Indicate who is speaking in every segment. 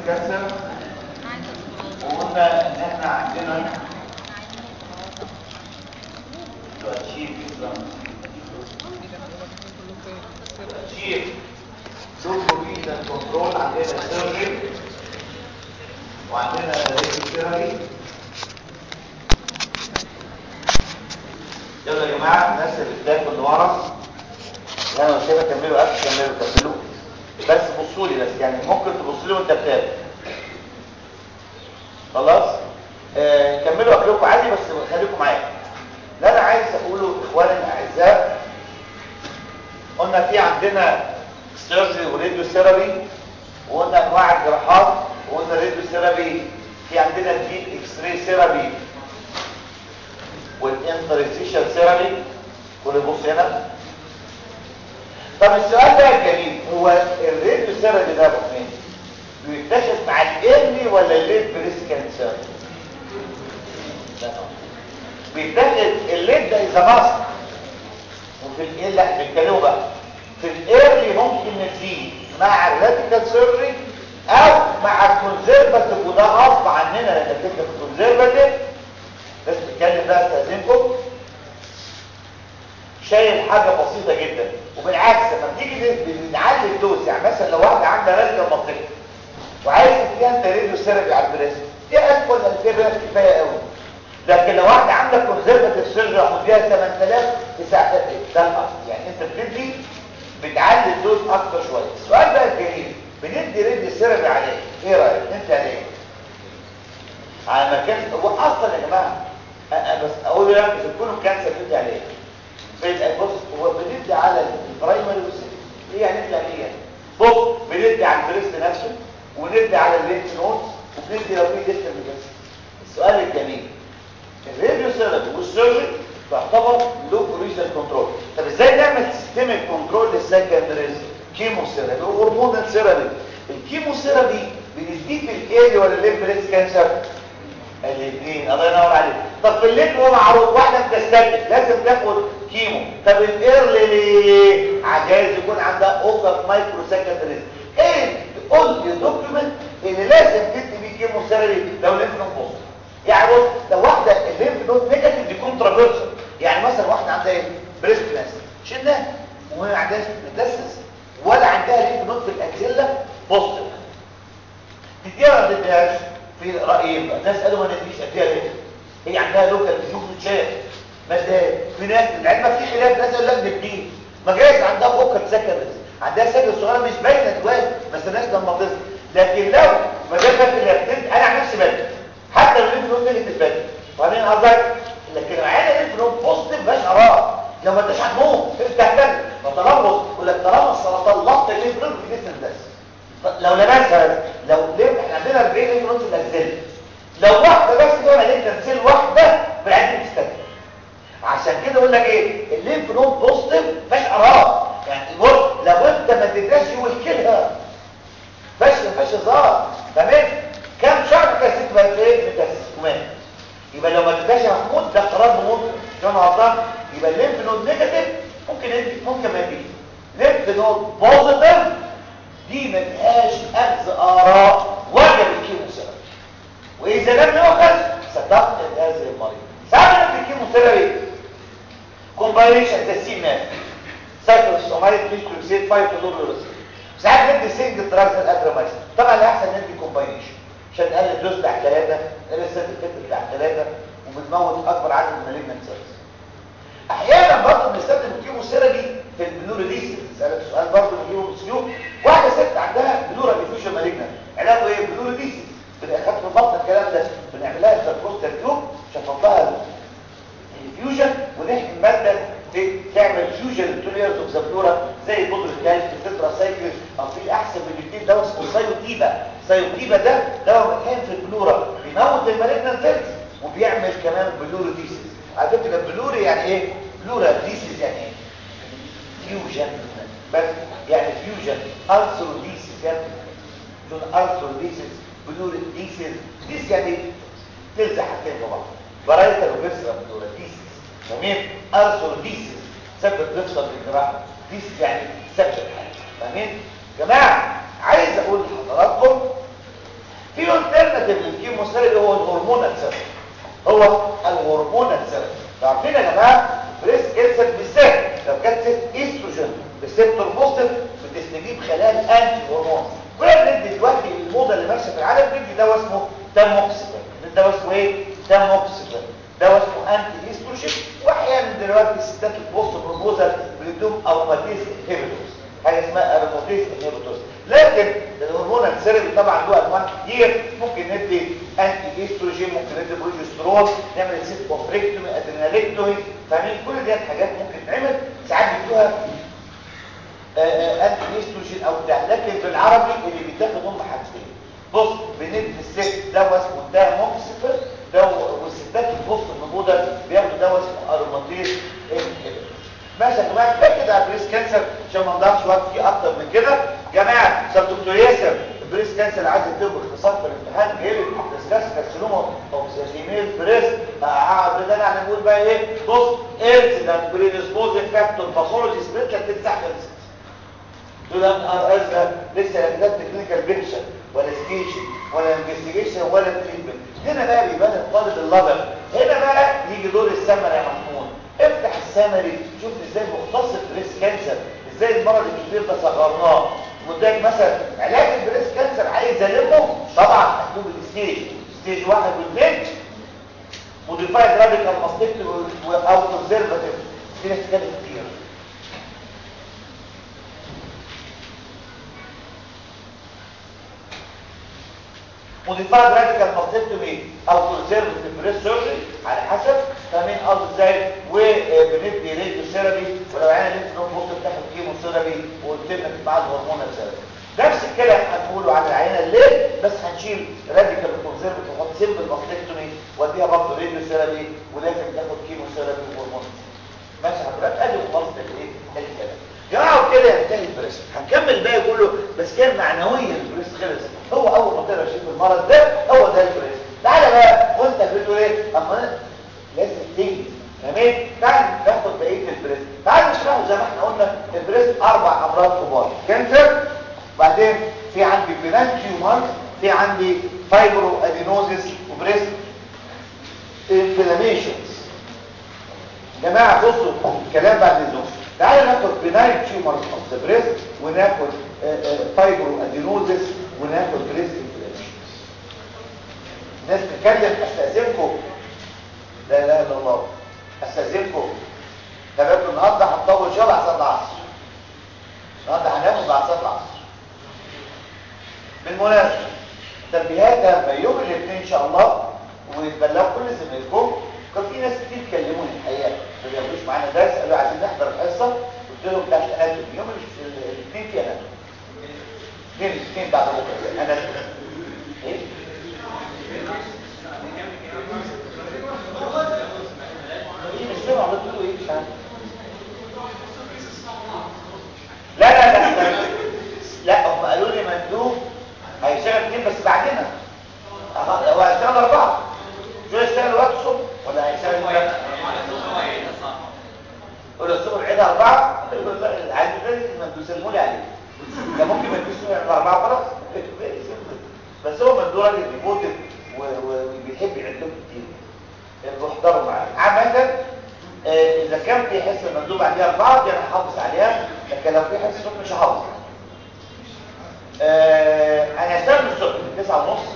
Speaker 1: كانسر وقلنا ان احنا عندنا تأشير تأشير سوبروفيزن كنترول عندنا سيرجري وعندنا ريكتيري يلا يا جماعه الناس اللي بتاكل اللي ورا انا لو كده كملوا اكل كملوا كملوا بس بصوا لي بس يعني ممكن تبص لي وانت بتاكل خلاص آه كملوا اكلكم عادي بس خليكم معايا اللي انا عايز اقوله اخواني الاعزاء قلنا في عندنا سيرجري وراديو ثيرابي وقلنا انواع الجراحات وقلنا راديو ثيرابي في عندنا الديب اكس راي ثيرابي والانترستيشن ثيرابي كل بص هنا طب السؤال ده الجميل هو الراديو ثيرابي ده ابو حميد بيكتشف مع الايرلي ولا الليد بريست كانسر بيتاخد الليد ده اذا مصر وفي الايه لا بيتكلموا بقى في الايرلي ممكن نسيه مع الراديكال سيرجري او مع الكونزرفاتيف وده غصب عننا لان بتكتب الكونزرفاتيف بس بتتكلم بقى استاذنكم شايل حاجه بسيطه جدا وبالعكس لما بتيجي بنعلي الدوز يعني مثلا لو واحده عندها راديكال منطقه وعايز تديها انت راديو ثيرابي على البريست دي 1000 ولا 2000 ريال كفايه قوي لكن لو واحده عندك كونزرفاتيف سيرجري هاخد بيها 8000 9 ده الاصل يعني انت بتدي بتعلي الدوز اكتر شويه السؤال بقى الجميل بندي راديو ثيرابي عليه ايه رايك انت عليه على مكان هو اصلا يا جماعه أنا بس اقول لك اذا كله كانسر بندي عليه بص هو بندي على البرايمري والسكندري ايه يعني ندي عليه بص بندي على البريست نفسه وندي على اللينف نود وبندي لو في ديستال بس السؤال الجميل الراديو ثيرابي والسيرجري تعتبر لو ريجنال كنترول طب ازاي نعمل سيستميك كنترول للسكندريز كيمو ثيرابي وهرمونال ثيرابي الكيمو ثيرابي بنديه في الايري ولا الليمف بريست كانسر الاثنين الله ينور عليك طب في الليل هو معروف واحده بتستهلك لازم تاخد كيمو طب الايرلي ليه عجايز يكون عندها اوكر مايكرو سكندريز ايه قول لي دوكيومنت اللي لازم تدي بيه كيمو ثيرابي لو الليمف نود بوست يعني بص لو واحده الليمف نود نيجاتيف دي كونترافيرسال يعني مثلا واحده عندها ايه بريست كانسر شلناها وما عندهاش ميتاسيس ولا عندها ليمف نود في الاكسيلا بوزيتيف تديها ولا ما تديهاش في رايين بقى ناس قالوا ما نديش اديها ليه هي عندها لوكال ديزيز متشاف ما في ناس العلم في خلاف ناس قالوا لا نديه ما جايز عندها اوكل سكندرز عندها سكر صغيره مش باينه دلوقتي ما استناش لما تصل لكن لو ما جاش خلاف انا عن نفسي بدري حتى لو الليمف نود نيجاتيف بدري وبعدين قصدك لكن معانا الليمف نود بوزيتيف مش حرام لو ما انتش هتموت افتح تاني فتلمس يقول لك طالما السرطان لط الليمف نود في جسم بس لو لمسها لو ليه احنا عندنا 40 ليمف نود في الاجزاء لو واحده بس كده عليك تمثيل واحده بالعدد تستكمل عشان كده اقول لك ايه الليمف نود بوزيتيف مش اعراض يعني بص لو انت ما تدرسش والكلها بس ما فيش هزار تمام كام شهر كاسيت بقى ايه متاسس يبقى لو ما تدرسش محمود ده قرار بموت عشان غلطان يبقى الليمف نود نيجاتيف ممكن يدي ممكن ما يديش ليمف نود بوزيتيف دي ما فيهاش اخذ اراء وجب الكيموثيرابي واذا لم يؤخذ ستفقد هذه المريض ساعات في الكيموثيرابي كومباينيشن زي سي ماف سايكلوسومايد فيكلوكسيد فايتودولوريس ساعات ندي سنجل دراجز الادرامايسين طبعا الاحسن ندي كومباينيشن عشان نقلل الدوز بتاع ثلاثه نقلل السد الفت بتاع ثلاثه وبتموت اكبر عدد من المالجنت سيلز احيانا برضه بنستخدم الكيموثيرابي في البلوريديسيس سالت سؤال برضه بنجيبه بسيوف واحده ست عندها بلورا ديفيوجن مالجنت علاجه ايه بلوريديسيس بناخد في البطن الكلام ده بنعمل لها سيركوستال تيوب عشان نحطها الفيوجن ونحقن ماده تعمل فيوجن تو لايرز اوف ذا بلورا زي بودره الكالس التترا سايكل او في احسن من الاثنين ده اسمه سايوتيبا سايوتيبا ده دواء مكان في البلورا بيموت المالجنت سيلز وبيعمل كمان بلوريديسيس على فكره بلوري يعني ايه بلورا ديسيس يعني ايه فيوجن بس يعني فيوجن ارثروديسيس يعني دون ارثروديسيس بلوريديسيس ديس يعني تلزق حاجتين في بعض برايتال وفيسرا بلوريديسيس تمام ارثروديسيس سبب بيحصل بالجراحه ديس يعني سبب حاجه تمام جماعه عايز اقول لحضراتكم ماشيه في العالم بيدي دواء اسمه تاموكسيفين الدواء اسمه ايه تاموكسيفين دواء اسمه انتي ايستروجين واحيانا دلوقتي الستات البوست بروبوزال بيدوم اروماتيز انهبيتورز حاجه اسمها اروماتيز انهبيتورز لكن الهرمون السيربي طبعا له انواع كتير ممكن ندي انتي ايستروجين ممكن ندي بروجسترون نعمل سيت اوفريكتومي ادرينالكتومي فاهمين كل دي حاجات ممكن تعمل ساعات بيدوها انتي ايستروجين او بتاع لكن بالعربي اللي بيتاخد هم حاجتين بص بندي الست دواء اسمه تاموكسيفين دواء والستات البوست الموجوده بياخدوا دواء اسمه اروماتيز انهبيتور ماشي يا جماعه كفايه كده على البريس كانسر عشان ما نضيعش وقت فيه اكتر من كده جماعه سب دكتور ياسر البريس كانسر عايز يكتب باختصار في الامتحان جاي لي ديسكاس كارسينوما اوف ذا فيميل بريس اقعد ده يعني نقول بقى ايه بص انسيدنت بريديسبوزنج فاكتور باثولوجي سبريت تنسى خلصت دول نهار ازرق لسه لا كتبت كلينيكال بيكشن ولا ستيشن ولا انفستيجيشن ولا تريتمنت هنا بقى بيبان الطالب اللبن هنا بقى يجي دور السمر يا محمود افتح السمري شوف ازاي مختصر بريس كانسر ازاي المرض الكبير ده صغرناه واداك مثلا علاج البريس كانسر عايز المه طبعا مكتوب الستيج ستيج واحد واثنين موديفايد راديكال ماستكتيف او كونزرفاتيف في ناس كانت كتير موديفايد راديكال ماستكتومي او كونسيرفتيف بريس سيرجري على حسب فاهمين قصدي ازاي وبندي راديو ثيرابي ولو عينا لينف نود بوست بتاخد كيمو ثيرابي وقلت مع الهرمون الثيرابي نفس الكلام هنقوله على العينه الليل بس هنشيل راديكال كونسيرفتيف ونحط سيمبل ماستكتومي واديها برضه راديو ثيرابي ولازم تاخد كيمو ثيرابي وهرمون ماشي حضرتك ادي خلاص الايه الكلام جماعه وكده ينتهي البريس هنكمل باقي كله بس كان معنويا البريس خلص هو اول ما تقرا شيء المرض ده هو ده البريس تعالى بقى وانت بتقول ايه اما لازم تيجي تمام تعال ناخد بقيه البريس تعال نشرحه زي ما احنا قلنا البريس اربع امراض كبار كانسر وبعدين في عندي بلان تيومر في عندي فايبرو ادينوزيس وبريس انفلاميشنز جماعه بصوا الكلام بعد الزوم تعالوا ناخد بناين تيومرز اوف ذا بريست وناخد فايبرو ادينوزيس وناخد بريست انفلاميشن الناس بتتكلم استاذنكم لا اله الا الله استاذنكم تمام النهارده هنطول شويه بعد صلاه العصر النهارده هناخد بعد صلاه العصر بالمناسبه تنبيهات لما يوم الاثنين ان شاء الله ويتبلغوا كل زمايلكم كان في ناس كتير كلموني الحقيقه ما بياخدوش معانا درس قالوا عايزين نحضر الحصه قلت لهم بتاعت اناتومي يوم الاثنين في اناتومي اثنين الاثنين بعد بكره اناتومي ايه ايه مش سامع قلت له ايه مش عارف لا لا لا لا هم قالوا لي مندوب هيشتغل اثنين بس بعدنا هو هيشتغل اربعه شو يشتغل وقت الصبح ولا هيشتغل وقت قول الصبح العيد اربعه يقول لا عايز ما تسلموا لي عليه ده ممكن ما تجيش الاربعه خلاص بس هو مندوب راجل ديفوتد وبيحب يعدهم كتير بيحضروا معاه عامه اذا كان في حصه مندوب عليها اربعه دي انا هحافظ عليها لكن لو في حصه الصبح مش هحافظ انا هشتغل الصبح من 9 ونص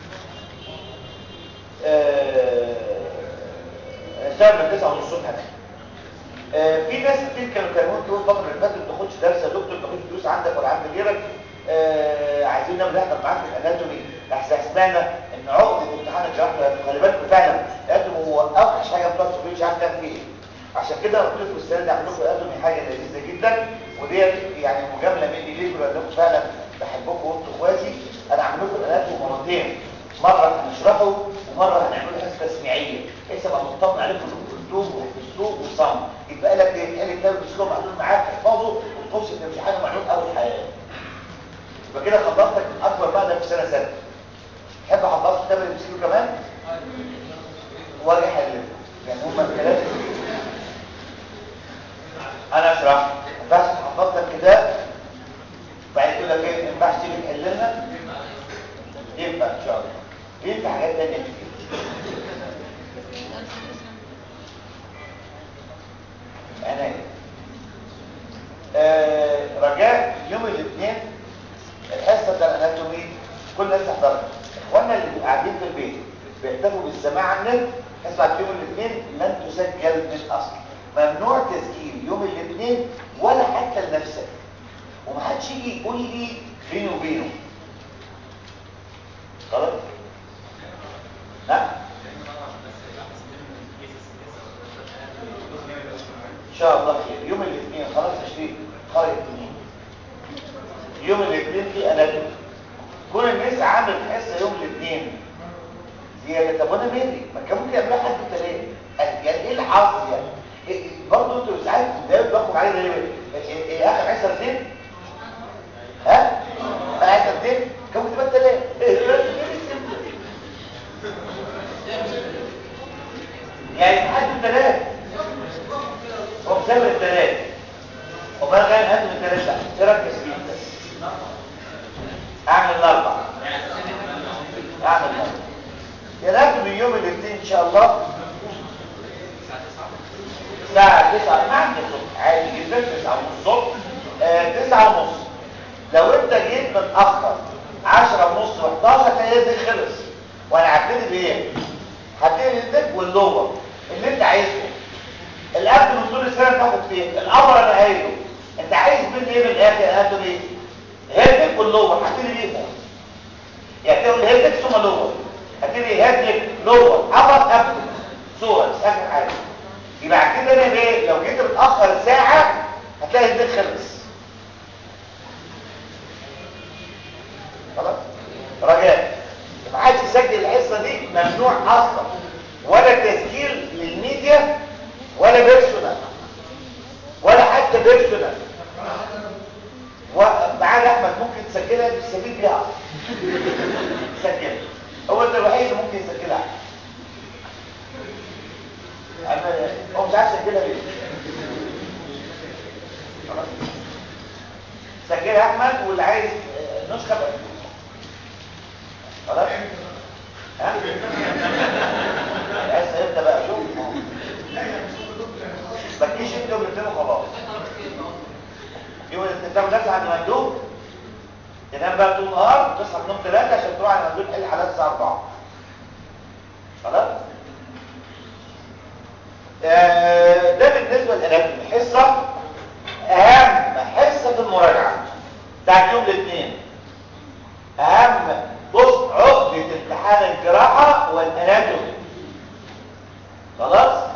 Speaker 1: اشتغل من 9 ونص الصبح انا في ناس كتير كانوا كلموني طول الفتره اللي فاتت ما تاخدش درس يا دكتور ما تاخدش دروس عندك ولا عند غيرك آه عايزين نعمل نحضر معاك في الاناتومي احسن سمعنا ان عقده امتحان الجراحه خلي بالكم فعلا الاناتومي هو اوحش حاجه بتوع الصبح مش عارف تعمل فيه ايه عشان كده قلت لكم السنه دي اعمل لكم الاناتومي حاجه لذيذه جدا وديت يعني مجامله مني ليكم لانكم فعلا بحبكم وانتم اخواتي انا اعمل لكم الاناتومي مرتين مره هنشرحه ومره هنعمله حصه تسميعيه بحيث ابقى مطمن عليكم انكم قلتوه وحفظتوه وصم يبقى لك ايه تحل كتاب الاسلوب معلوم معاك تحفظه وتخش في الامتحان معلوم اول حياه يبقى كده خلصتك من اكبر ماده في سنه سنه تحب احفظ كتاب الامسكيو كمان واجي احلله يعني هم الثلاثه انا اشرح ما ينفعش تحفظ لك كتاب بعد كده لك ما ينفعش تيجي تحل لنا ينفع ان شاء الله ينفع حاجات ثانيه كتير انا آه رجاء يوم الاثنين الحصه بتاع الاناتومي كل الناس تحضرها اخواننا اللي قاعدين في البيت بيحتفوا بالسماع على النت اسمع يوم الاثنين لن تسجل من الاصل ممنوع تسجيل يوم الاثنين ولا حتى لنفسك ومحدش يجي يقول لي بينه وبينه خلاص نعم ان شاء الله خير يوم الاثنين خلاص تشريف خارج الاثنين يوم الاثنين في اناتومي كل الناس عامل حصه يوم الاثنين هي طب وانا مالي ما كان ممكن يعملها حد الثلاث يعني ايه الحظ يعني إيه برضه انتوا ساعات ده باخد عليه ليه ايه إيه اخر حصه اثنين ها اخر حصه اثنين كم تبقى الثلاث يعني حد الثلاث هو مسافر الثلاث وما كان هاتوا الثلاث ايه ركز فيه اعمل الاربع اعمل الاربع ينادوا من يوم الاثنين ان شاء الله الساعة 9 ما عندي الصبح عادي جدا 9 ونص الصبح 9 ونص لو انت جيت متأخر 10 ونص و11 هتلاقي يدك خلص وانا هبتدي بايه؟ هبتدي يدك واللور اللي انت عايزه القبل من طول السنة تاخد فين؟ الامر انا قايله انت عايز مني ايه من الاخر هاتوا ايه؟ هيدك واللور هبتدي بيهم يعني تقول هيدك ثم لور هتبقى هادلك لور عبط قبل صورة اخر حاجة يبقى كده انا ايه لو جيت متأخر ساعة هتلاقي البيت خلص خلاص رجاء ما حدش يسجل الحصة دي ممنوع اصلا ولا تسجيل للميديا ولا بيرسونال ولا حتى بيرسونال ومعانا احمد ممكن تسجلها تستفيد بيها سجلها هو انت الوحيد اللي ممكن يسجلها اما هو مش عارف يسجلها ليه خلاص سجلها احمد واللي عايز نسخه بقى خلاص ها عايز يبدا بقى شوف ما تجيش انت وبتنام خلاص يوم الاستخدام ده عند مندوب تنام بقى طول النهار تصحى تنام ثلاثة عشان تروح على المندوب تحل حالات الساعة 4 خلاص آه ده بالنسبة للأناتومي حصة أهم حصة في المراجعة بتاعت يوم الاثنين أهم بص عقدة امتحان الجراحة والأناتومي خلاص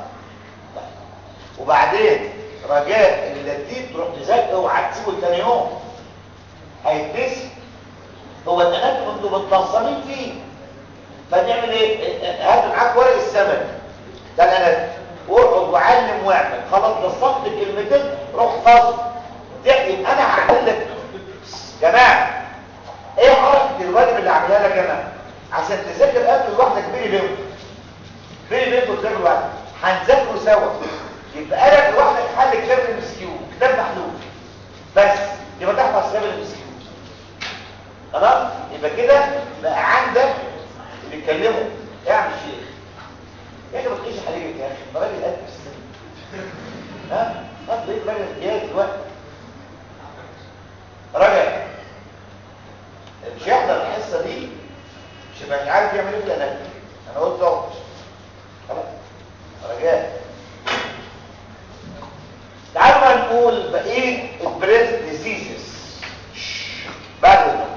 Speaker 1: وبعدين رجاء اللي تروح تذاكر اوعى تسيبه تاني يوم هيتنسي هو الاناتوم انتوا متنظمين فيه فنعمل ايه هات معاك ورق السمك ده الاناتوم واقعد وعلم واعمل خلاص نصفت كلمتين روح فاضي يبقى انا هعمل لك جماعه ايه حركه الواجب اللي عاملها لك انا عشان تذاكر قبل لوحدك بيني بينكم بيني بينكم تذاكر لوحدك هنذاكروا سوا يبقى انا لوحدك حل كتاب المسكيو كتاب محلول بس يبقى تحفظ كتاب المسكيو خلاص يبقى كده بقى عندك اللي بيتكلموا اعمل شيء يا اخي ما تقيش حليبك يا اخي ده راجل قد في السن ها ما تلاقيك راجل جاهز دلوقتي راجل مش يحضر الحصه دي مش يبقى مش عارف يعمل ايه في الاناتومي انا قلت اهو خلاص رجاء تعالوا بقى نقول بقيه البريست ديزيزز بعد ده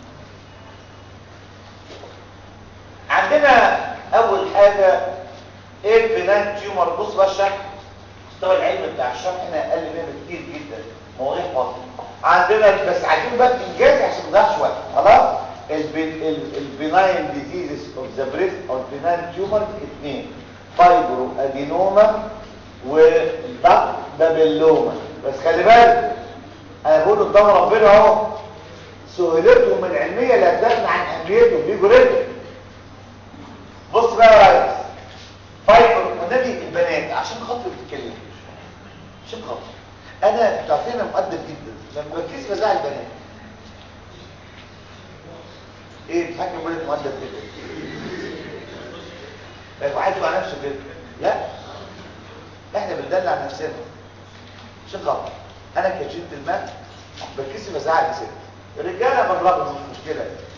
Speaker 1: عندنا اول حاجه ايه البنان تيومر بص بقى الشرح مستوى العلم بتاع الشرح هنا اقل منه كتير جدا مواضيع فاضيه عندنا بس عايزين بقى انجاز عشان ما نضيعش وقت خلاص البناين ديزيزز اوف ذا بريست او البنان تيومر اثنين فايبرو ادينوما والضغط بابلوما بس خلي بالك انا بقول قدام ربنا اهو سهولتهم العلميه لا تغني عن اهميتهم بيجوا رجل بص بقى يا ريس فايبر ونبي البنات عشان خاطر بتتكلم عشان خاطر انا تعرفين انا مؤدب جدا لما بركز بزعل البنات ايه بتحكي بقول مؤدب جدا بقى واحد مع نفسه كده لا احنا بندلع نفسنا عشان خاطر انا كجنت الماء بتكسب ازعل ست الرجاله بالرغم مش مشكله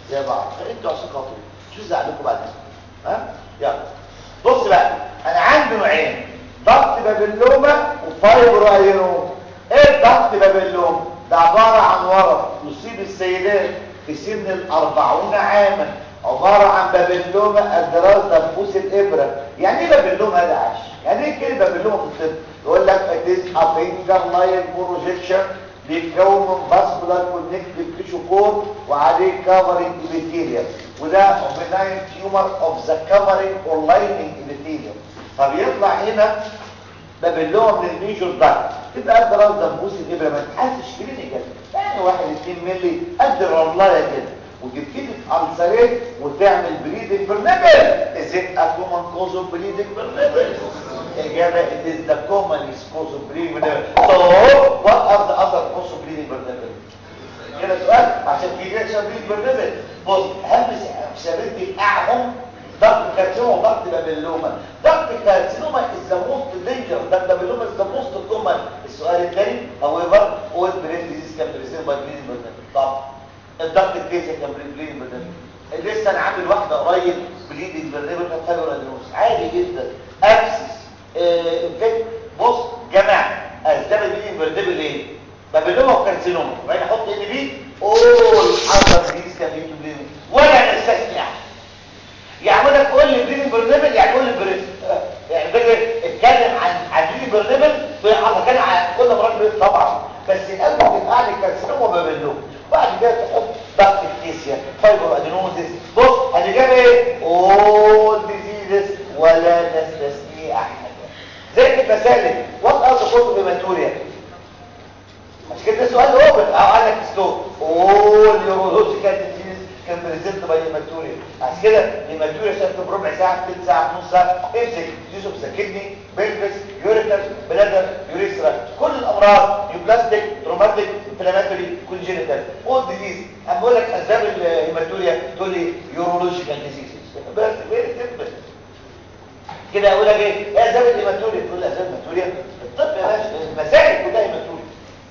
Speaker 1: زي بعض انتوا عشان خاطري شو زعلكم بعد ها يلا بص بقى انا عندي نوعين ضغط بابلوما وفايبرو ادينوم ايه ضغط بابلوما ده عباره عن ورم يصيب السيدات في سن الأربعون عاما عبارة عن بابلوما الدراز دبوس الإبرة يعني ايه بابلوما هذا عاش يعني ايه كلمة بابلوما في الطب يقول لك it is a finger line projection بيتكون من vascular connective tissue core وعليه covering epithelium وده benign tumor of the covering or lining epithelium فبيطلع هنا بابلوما من الميجور داكت تبقى قد راس دمبوس الابره ما تحسش كلينيكال يعني 1 2 مللي قد الرملايه كده وتبتدي تألسريت وتعمل بليدنج برنبل is it a common cause of bleeding برنبل اجابه it is the commonest cause of bleeding برنبل so what are the other cause of bleeding برنبل كده سؤال عشان كده عشان bleeding برنبل بص اهم سبب دي اعهم ضغط كارسينوما وضغط بابلوما ضغط كارسينوما is the most dangerous ضغط بابلوما is the most common السؤال الثاني however all brain disease can be resolved by bleeding burden طب الضغط الكيسي كان bleeding burden لسه انا عامل واحده قريب bleeding burden كان فايبر ادينوس عادي جدا ابسس انفكت بص جماعه اسباب bleeding burden ايه بابلوما وكارسينوما وبعدين احط ان بي all other disease can lead to bleeding ولا نستثني احد يعني ده تقول لي بريدنج برنبل يعني قول لي بريدنج يعني ده اتكلم عن عن بريدنج برنبل في كان عن كل مرات بريدنج طبعا بس الاول تبقى لي كارسينوما بابلوم بعد كده تحط ضغط الكيسيا فايبر ادينوزيس بص هتجيب ايه اول ديزيزز ولا نستثني احد زي المسالك وات ار ذا كوز هيماتوريا عشان كده سؤال اوبن او قال لك ستوب اول نيورولوجيكال ديزيز كان بريزنت باي هيماتوريا عشان كده الهيماتوريا شافت بربع ساعه ثلث ساعه نص ساعه امسك يوسف سكدني بلفس يوريتر بلادر يوريثرا كل الامراض نيوبلاستيك تروماتيك انفلاماتوري كونجينيتال اول ديزيز اما بقول لك اسباب الهيماتوريا تقول لي يورولوجيكال ديزيز بس فيري سيمبل كده اقول لك ايه ايه اسباب الهيماتوريا تقول لي اسباب الهيماتوريا الطب يا باشا المسائل كلها هيماتوريا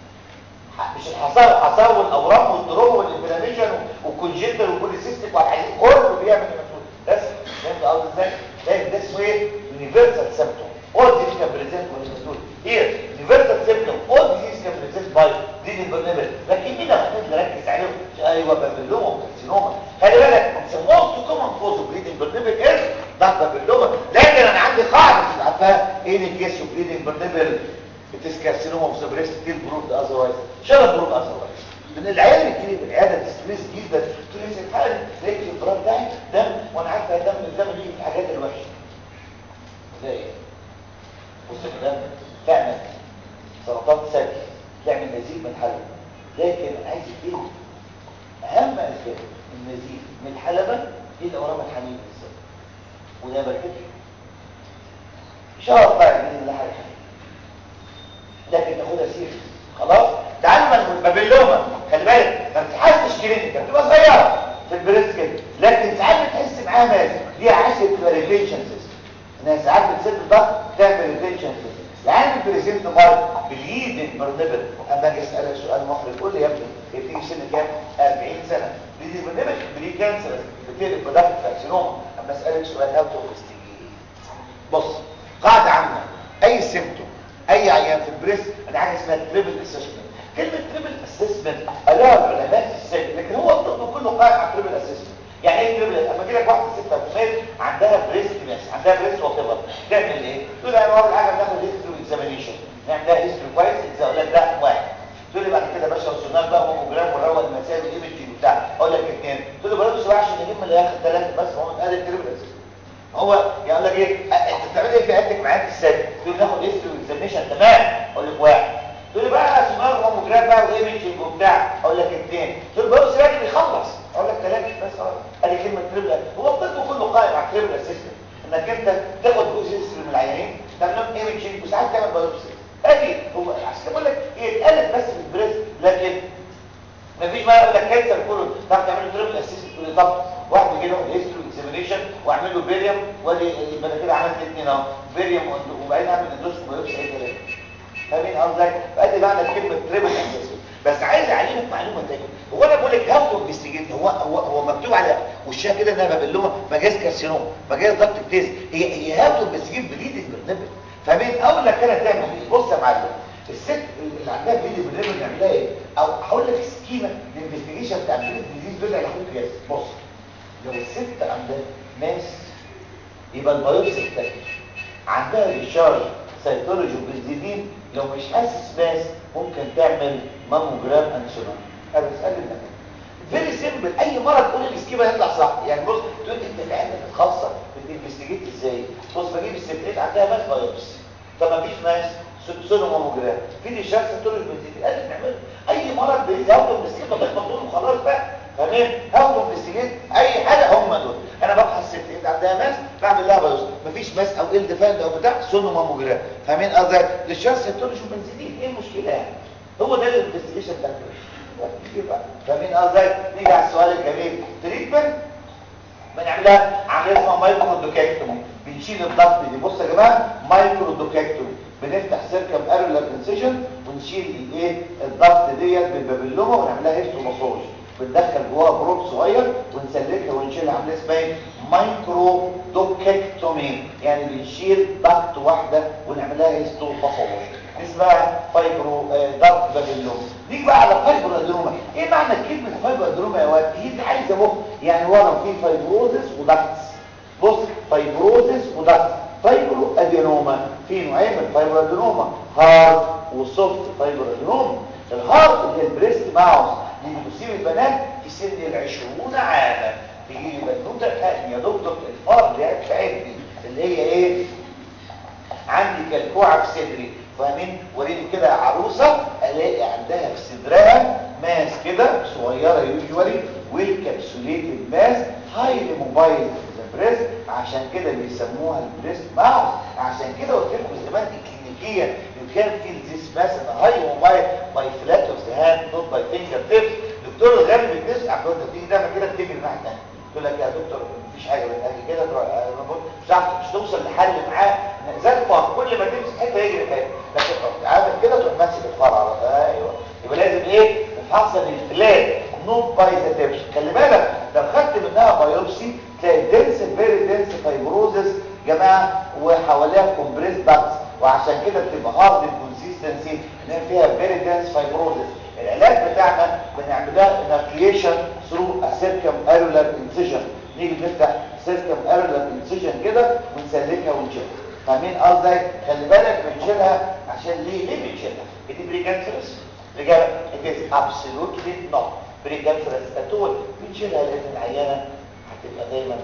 Speaker 1: مش الحصاوي الحصاوي والاورام والدروم والانفلاميشن والكونجنتال والبوليسيستيك والحاجات كله بيعمل هيماتوريا بس فهمت قصدي ازاي ده ده اسمه ايه يونيفرسال سيمبتوم all disease can present with hematuria here universal symptom all disease can present by bleeding burnible لكن مين المفروض نركز عليهم ايوه بابلوما وكارسينوما خلي بالك the most common cause of bleeding burnible is ضغط بابلوما لكن انا عندي قاعده عارفها ايه الكيس اوف bleeding burnible it is carcinoma of the breast still proved otherwise شرط proved otherwise من العيال اللي بتجيلي في العياده ستريس جدا تقول لي يا حاجه لقيت في البراز بتاعي دم وانا عارفه الدم الدم بيجي في الحاجات الوحشه ده ايه بص الدم تعمل سرطان ثدي تعمل نزيف من الحلبه لكن انا عايز ايه اهم اسباب النزيف من الحلبه هي الاورام الحميده بالذات وده بركتش شهر طيب باذن الله حاجه لكن تاخدها سيريس خلاص تعالوا ما بابلوما خلي بالك ما بتحسش كلينيكال بتبقى صغيره في البريست كده لكن ساعات بتحس معاها ماس دي عايزه تبقى ريتنشن سيستم انها ساعات بتسد الضغط تعمل ريتنشن سيستم يعني البريزنت مارك بليدنج برنبل اما اجي اسالك سؤال محرج قول لي يا ابني هي بتيجي سن كام 40 سنه بليدنج برنبل بري كانسر بتقلب بضغط كارسينوما اما اسالك سؤال هاو تو بص قاعده عامه اي سيمتوم اي عيان في البريس انا حاجه اسمها تريبل اسسمنت كلمه تريبل اسسمنت قالها العلماء في السن لكن هو الطب كله قائم على تريبل اسسمنت يعني ايه تريبل اما تجي لك واحده ست فميل عندها بريست ماس عندها بريست وطبر تعمل ايه تقول انا اول حاجه بناخد هيستوري اكزامينيشن نعمل لها هيستوري كويس اقول لك ده واحد تقول لي بعد كده باشا السونار بقى ماموجرام والروه المسائل والايمجنج وبتاع اقول لك اثنين تقول لي بلاش بقى عشان نجيب من الاخر ثلاثه بس هو قال التريبل اسسمنت هو يقول لك ايه انت بتعمل ايه في عندك معاك السد تقول ناخد هيستوري اكزامينيشن تمام اقول لك واحد تقول لي بقى سونار ماموجرام بقى وايمجنج وبتاع اقول لك اثنين تقول لي بص راجل بيخلص اقول لك ثلاثه بس اه ادي كلمه تريبل هو الطب كله قائم على التريبل اسيستنت انك انت تاخد جزء هيستوري من العيانين تعمل لهم ايمجنج وساعات تعمل بايوبسي ادي هو عشان بقول لك هي اتقالت بس في البريست لكن مفيش بقى يقول لك كانسر كله تعرف تعمل له تريبل اسيستنت تقول لي طب واحد يجي له هيستوري اكزامينيشن واعمل له بيريوم وادي يبقى انا كده عملت اثنين اهو بيريوم وبعدين اعمل اندوسكوب بايوبسي اي كلام فاهمين قصدي فادي معنى كلمه تريبل اسيستنت بس عايز اعلمك معلومه ثانيه هو انا بقول لك هاو تو انفستيجيت هو هو هو مكتوب على وشها كده انها بابلوما مجاز كارسينوم مجاز ضغط التيز هي هي هاو تو انفستيجيت بليدنج بالنبل فمين اول لك انا تعمل ايه بص يا معلم الست اللي عندها بليدنج بالنبل نعملها ايه او هقول لك سكيمه الانفستيجيشن بتاع البليد ديزيز بدا لاخوك ياسر بص لو الست عندها ماس يبقى البيوبسي بتاعتها عندها ريشارج سيتولوجي وبنزيدين لو مش حاسس ماس ممكن تعمل ماموجرام انسولين انا بسال الناس فيري سيمبل اي مرض تقول السكيما هيطلع صح يعني بص تقول انت في عندك الخاصه بتنفستيجيت ازاي بص بجيب الست عندها ماس بايوبسي طب ما فيش ماس سونو ماموجرام في ريشارج سيتولوجي وبنزيدين قال نعمل اي مرض بيزود السكيما تخبط له خلاص بقى تمام هاخد انفستيجيت اي حاجه هم دول انا ببحث ست انت عندها ماس بعمل لها بايوس مفيش ماس او ال ديفاند او بتاع سونو ماموجرام فاهمين قصدي للشخص سيتولوجي وبنزيدين ايه المشكله يعني هو ده الانفستيجيشن بتاع فاهمين قصدي نيجي على السؤال الجميل تريتمنت بنعملها عمليه اسمها مايكرو دوكاكتومي بنشيل الضغط دي بص يا جماعه مايكرو دوكاكتومي بنفتح سيركم ارولار انسيجن ونشيل الايه الضغط ديت بالبابلوما ونعملها هيستو مساج بندخل جواها بروب صغير ونسلكها ونشيلها عامله اسمها ايه مايكرو دوكاكتومي يعني بنشيل ضغط واحده ونعملها هيستو مساج اسمها فايبرو ضغط بابلوما نيجي بقى على فايبرو ادروما ايه معنى كلمه فايبرو ادروما يا واد هي دي عايزه مخ يعني ورا في فايبروزس وضغط بص فايبروزس وضغط فايبرو ادينوما في نوعين من الفايبرو ادينوما هارد وسوفت فايبرو ادينوما الهارد اللي هي البريست ماوس دي بتصيب البنات في سن العشرون عاما تيجي لي بنوته تاني يا دكتور الفار اللي هي بتاعتني اللي هي ايه عندي كلكوعه في صدري فاهمين وريني كده عروسه الاقي عندها في صدرها ماس كده صغيره يوجوالي والكبسوليتد ماس هايلي موبايل بريست عشان كده بيسموها البريست ماوس عشان كده قلت لكم زمان كلينيكيا يو كان فيل ذيس ماس ان هاي موبايل باي فلات اوف ذا هاند نوت باي فينجر تيبس دكتور الغالب بتسمع كنت بتيجي دايما كده بتجري الناحيه الثانيه تقول لك يا دكتور مفيش حاجه بتاجي كده تروح مش هتعرف مش توصل لحل معاه زي الفار كل ما تمسك حته يجري فيها لكن عامل كده تروح ماسك الفار على ايوه يبقى لازم ايه نفحص الفلات نوت باي ذا تيبس خلي بالك لو خدت منها بايوبسي تلاقي دنس فيري دنس فايبروزس جماعه وحواليها كومبريس داكتس وعشان كده بتبقى هارد الكونسيستنسي ان فيها فيري دنس فايبروزس العلاج بتاعنا بنعملها انكليشن ثرو اسيركم ارولار انسيجن نيجي نفتح سيركم ارولار انسيجن كده ونسلكها ونشيلها فاهمين قصدي خلي بالك بنشيلها عشان ليه ليه بنشيلها دي بريكانسرس رجاله it is absolutely not بريكانسرس at all بنشيلها لان العيانه هتبقى دايما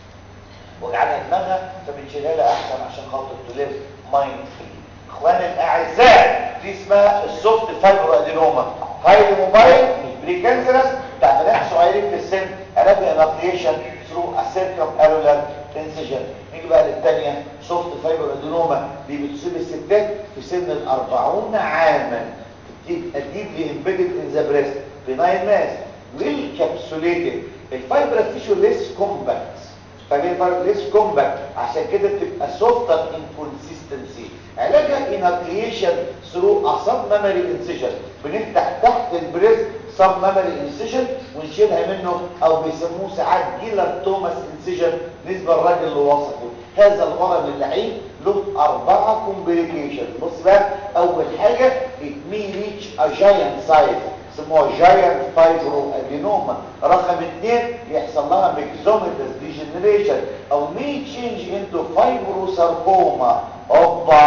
Speaker 1: وجعلها دماغها فبنشيلها لها احسن عشان خاطر تلف مايند فري اخواني الاعزاء دي اسمها السوفت فايبرو ادينوما هايلي موبايل مش بريكانسرس بتاع بنات صغيرين في السن علاج انابليشن ثرو اسيركم ارولار انسجن نيجي بقى للثانيه سوفت فايبرو ادينوما دي بتصيب الستات في سن الأربعون عاما الديبلي امبيدد ان ذا بريست بناين ماس والكابسوليتد الفايبر تيشو ليس كومباكت فاهمين الفرق ليس كومباكت عشان كده بتبقى سوفتر انكونسيستنسي علاجها انابليشن ثرو اصاب ميموري انسيجن بنفتح تحت البريست سب ميموري انسيجن ونشيلها منه او بيسموه ساعات جيلر توماس انسيجن بالنسبه للراجل اللي وصفه هذا الغرض اللعين له اربعه كومبليكيشن بص بقى اول حاجه it may reach a giant size اسموها جاينت فايبرو ادينوما رقم اثنين يحصل لها ميكزوميتس ديجنريشن او مي تشينج انتو فايبرو ساركوما اوبا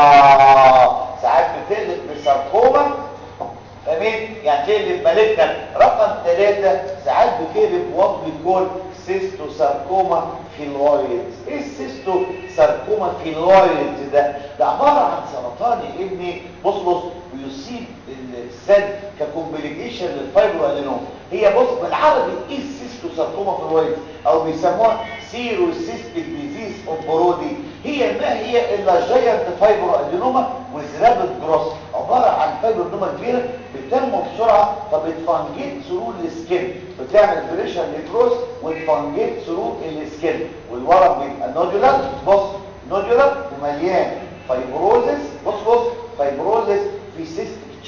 Speaker 1: ساعات بتقلب بساركوما فاهمين يعني تقلب مالتنا رقم ثلاثة ساعات بتقلب وات بيكون سيستو ساركوما فيلويدز ايه السيستو ساركوما فيلويدز ده ده عبارة عن سرطان يا ابني بص بص بيصيب السد ككومبليكيشن للفايبرو ادينوم هي بص بالعربي ايه السيستو ساركوما فيلويدز او بيسموها سيرو سيستيك ديزيز اوف برودي هي ما هي الا جاينت فايبرو ادينوما وزرابت جروس عبارة عن فايبرو ادينوما كبيرة بتنمو بسرعة فبتفنجيت ثرو السكين بتعمل بريشر للجروس وتفنجيت ثرو السكين والورم بيبقى نودولار بص نودولار ومليان فايبروزس بص بص فايبروزس في سيستيك تشينجز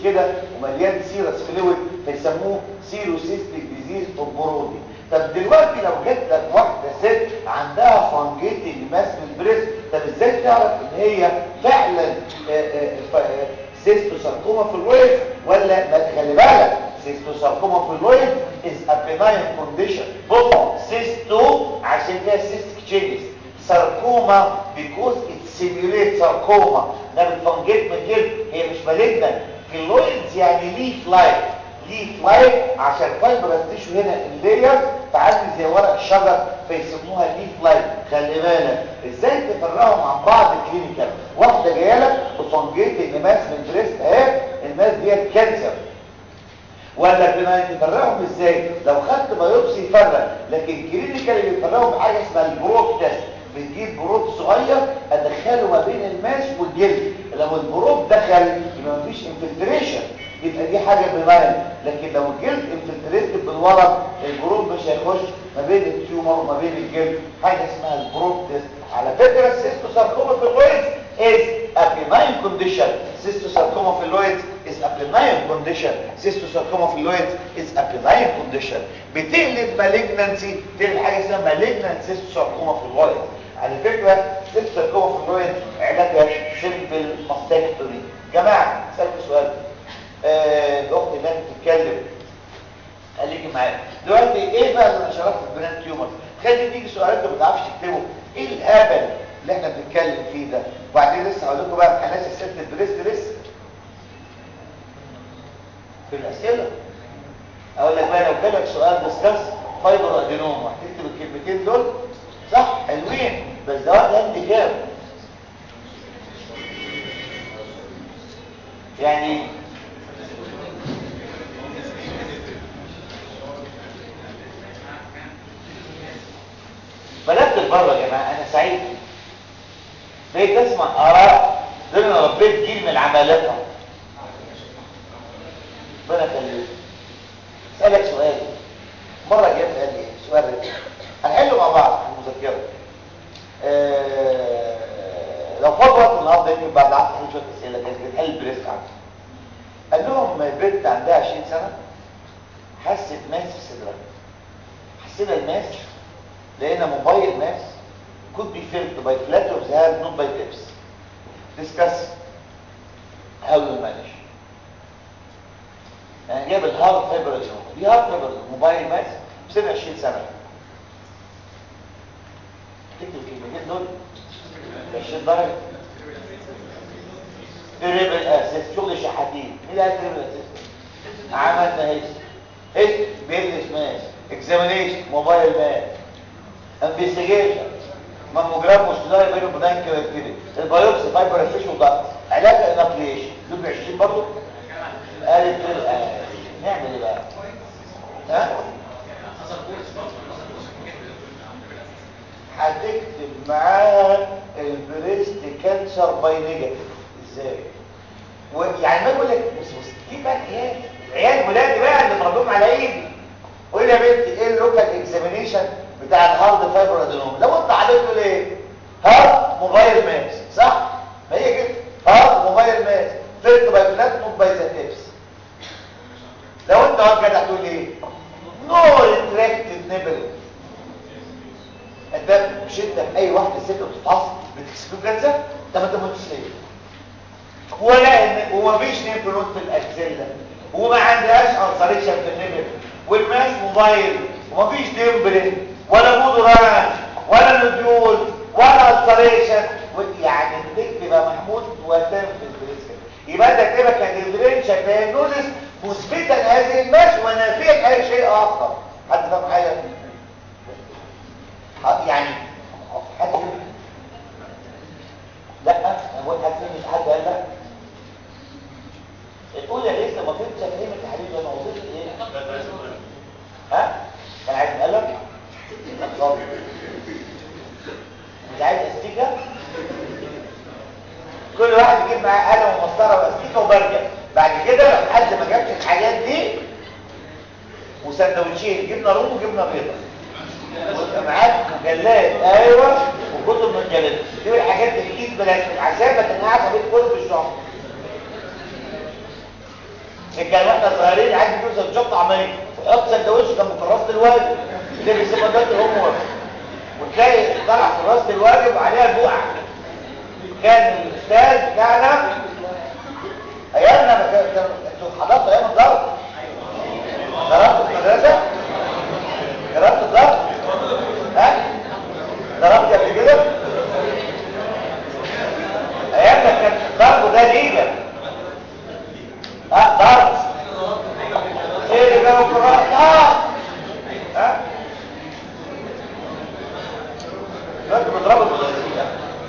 Speaker 1: كده ومليان سيرس فلويد فيسموه سيروسيستيك ديزيز اوف برودي طب دلوقتي لو جت لك واحده ست عندها فانجيتنج ماس في البريست طب ازاي تعرف ان هي فعلا سيستوساركوما في الويف ولا ما خلي بالك سيستوساركوما في الويف از ا بناين كونديشن بص سيستو عشان فيها سيستيك تشينجز ساركوما because it simulates ساركوما ده بتفنجيت من الجلد هي مش مالجنة كيلويدز يعني ليف لايك ليف لايك عشان فايبرس تيشو هنا اللير تعدي زي ورق الشجر فيسموها ليف لايك خلي بالك ازاي تفرقهم عن بعض كلينيكال واحده جايه لك بفنجيت الماس من بريست اهي الماس ديت كانسر ولا بما تفرقهم ازاي لو خدت بايوبسي يفرق لكن كلينيكال بيفرقهم بحاجه اسمها البروب تيست بتجيب بروب صغير ادخله ما بين الماس والجلد لو البروب دخل يبقى مفيش انفلتريشن يبقى دي حاجه بناين لكن لو الجلد انفلتريتد بالورق البروب مش هيخش ما بين التيومر وما بين الجلد حاجه اسمها البروب تيست على فكره السيستوساركوما في اللويد is a benign condition cystosarcoma phylloides is a benign condition cystosarcoma phylloides is a benign condition بتقلب malignancy تقلب حاجه اسمها malignant cystosarcoma phylloides على فكره cystosarcoma phylloides علاجها simple mastectomy جماعه اسالكم سؤال آه، الاخت اللي بتتكلم خليكي معايا دلوقتي ايه بقى اللي انا شرحت في البرين تيومر خلي تيجي سؤالات ما بتعرفش تكتبه ايه الهبل اللي احنا بنتكلم فيه ده وبعدين لسه هقول لكم بقى امتحانات اسئله البريست لسه في الاسئله اقول لك بقى لو جالك سؤال ديسكاس فايبر ادينوم هتكتب الكلمتين دول صح حلوين بس ده وقت هندي كام يعني بلغت بره يا جماعه انا سعيد بقيت اسمع اراء دول انا ربيت جيل من العمالقه ربنا يخليك اسالك سؤال مره جاب قال لي سؤال رجل هنحله مع بعض في المذكره آه لو فضلت النهارده يمكن بعد عصر حل شويه اسئله كانت بتحل بريسك عنده قال لهم البنت عندها 20 سنه حست ماس في صدرها حسينا الماس لقينا موبايل ماس could be filled by flat of the hand not by tips discuss how you manage يعني جايب الهارد فايبر دي هارد فايبر موبايل ماس بسنة 20 سنة تكتب الكلمتين دول 20 درجة تريبل اسيس شغل شحاتين مين اللي قال تريبل اسيس عملنا هيك هيك بيزنس ماس اكزامينيشن موبايل ماس انفستيجيشن ماموجرام وستلاي بينه وبين كده البيوبسي فايبر فيش وضغط علاج انابليشن دول 20 برضه قالت آه. نعمل ايه بقى ها هتكتب معاها البريست كانسر باي نيجاتيف ازاي ويعني ما بقول لك بص بص دي بقى عيال عيال ولادي بقى اللي مردوم على ايدي قول يا بنتي ايه اللوكال اكزامينيشن بتاع الهارد فايبر ادينوم لو انت عملت له ايه هارد موبايل ماس صح ما هي كده هارد موبايل ماس فيرت باي فلات نوت باي ذا تيبس لو انت هارد كده هتقول ايه نو ريتراكتد نيبل انت مش انت في اي واحده ست بتتفحص بتكسب كانسر ده ما تموتش ليه ولا ان ومفيش نيم نود في الاكسيلا وما عندهاش انسريشن في النيبل والماس موبايل ومفيش ديمبرين ولا بودران ولا نوديول ولا السريشن يعني تكتب يا محمود وتنفذ بريسك يبقى انت تكتبها كديفرنشال دايجنوزس مثبتا هذه الماس ونافيا اي شيء اخر حد فاهم حاجه يعني حد لا انا بقول حد فين حد قال لا تقول يا لسه ما فهمتش افهمك يا حبيبي انا وصلت ايه ها كان عايز قلم اتفضل مش عايز استيكه كل واحد يجيب معاه قلم ومسطره واستيكه وبرجر بعد كده لو حد ما جابش الحاجات دي وسندوتشين جبنه روم وجبنه بيضه ويبقى معاك مجلات ايوه وكتب من الجلد دي الحاجات اللي ايد بلاستيك عشان ما تنقعش بيت كله في الشهر كان واحنا صغيرين عادي بيوصل جبط عملي حط سندوتش كان مكرسه الواجب اللي بيسيبها ده الهوم وتلاقي طلع كراسه الواجب وعليها بقعه كان الاستاذ بتاعنا ايامنا ما كان انتوا حضرتوا ايام الضرب ضربتوا في المدرسه ضربت الضرب ها ضربت قبل كده ايامنا كان الضرب ده ليجا ها ضرب ايه اللي جابوا الكراسه اه ها دلوقتي بيضربوا المدرسين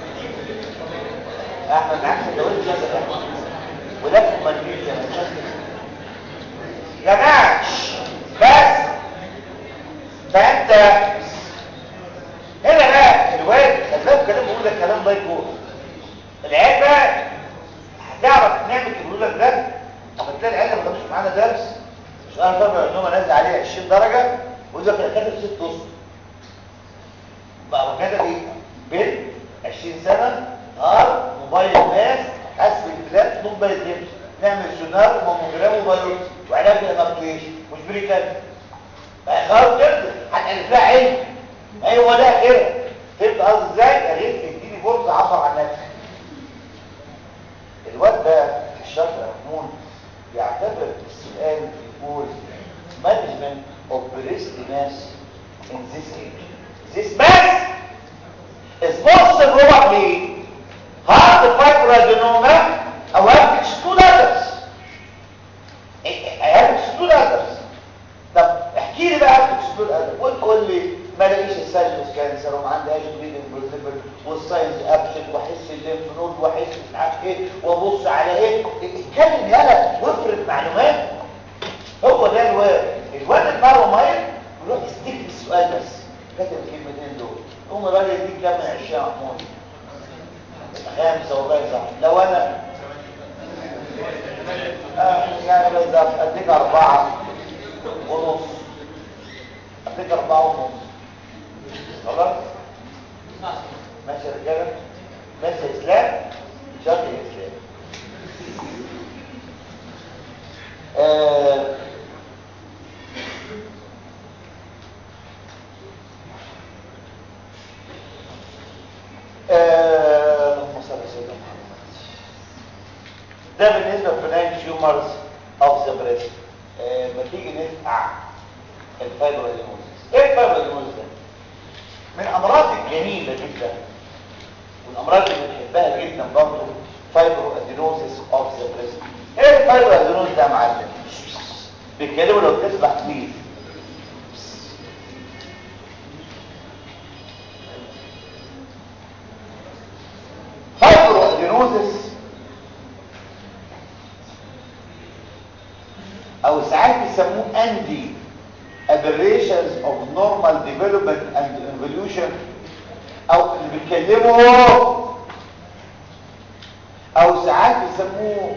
Speaker 1: احمد معاك سندوتش جزء ولكن ما نجيش يا جماعه بس فانت هنا بقى الواد خلاك كلام بقول لك كلام لا يكون العيال بقى هتعرف نعمل بقول لك ده اما تلاقي العيال ما خدوش معانا درس مش انا فاهم ان هم نازل عليه 20 درجه ويقول لك انا كاتب 6 ونص بقى كاتب ايه بنت 20 سنه نهار موبايل ماس حسب البلاد موبايل نمس نعمل سونار وماموجرام وبيوت وعلاج الامابليشن مش بريكات بقى خلاص كده هتقلب لها عين ايوه ده كده فهمت قصدي ازاي يا ريت تديني فرصه اعبر عن نفسي الواد ده في الشرح محمود يعتبر السؤال يقول management of breast mass in this age this mass is most probably hard fibroadenoma او have two letters I have two letters طب احكي لي بقى التكسبول ادب وتقول لي ما لاقيش السيلوس كانسر وما عندهاش بليدنج بروزيبل والساينز ابشن واحس الليمف نود واحس مش عارف ايه وابص على ايه اتكلم يلا وافرض معلومات هو ده الواد الواد المعلومه مايل يروح يستيك السؤال بس كاتب الكلمتين دول قوم الراجل دي كام من 20 محمود خامسه والله صح لو انا آه يعني بالظبط اديك اربعه ونص اديك اربعة ونص خلاص ماشي يا رجاله ماشي يا اسلام شرط الاسلام آه آه اللهم صل على سيدنا محمد ده بالنسبه لبناين تيومرز اوف ذا بريست ما تيجي نفقع الفايبروادينوزيس ايه الفايبروادينوزيس ده من الامراض الجميله جدا والامراض اللي بنحبها جدا برضه فايبروادينوزيس اوف ذا بريست ايه الفايبروادينوزيس ده يا معلم بيتكلموا لو تسمع بليز فايبروادينوزيس او ساعات بيسموه اندي aberrations of normal development and evolution او اللي بيتكلموا او ساعات بيسموه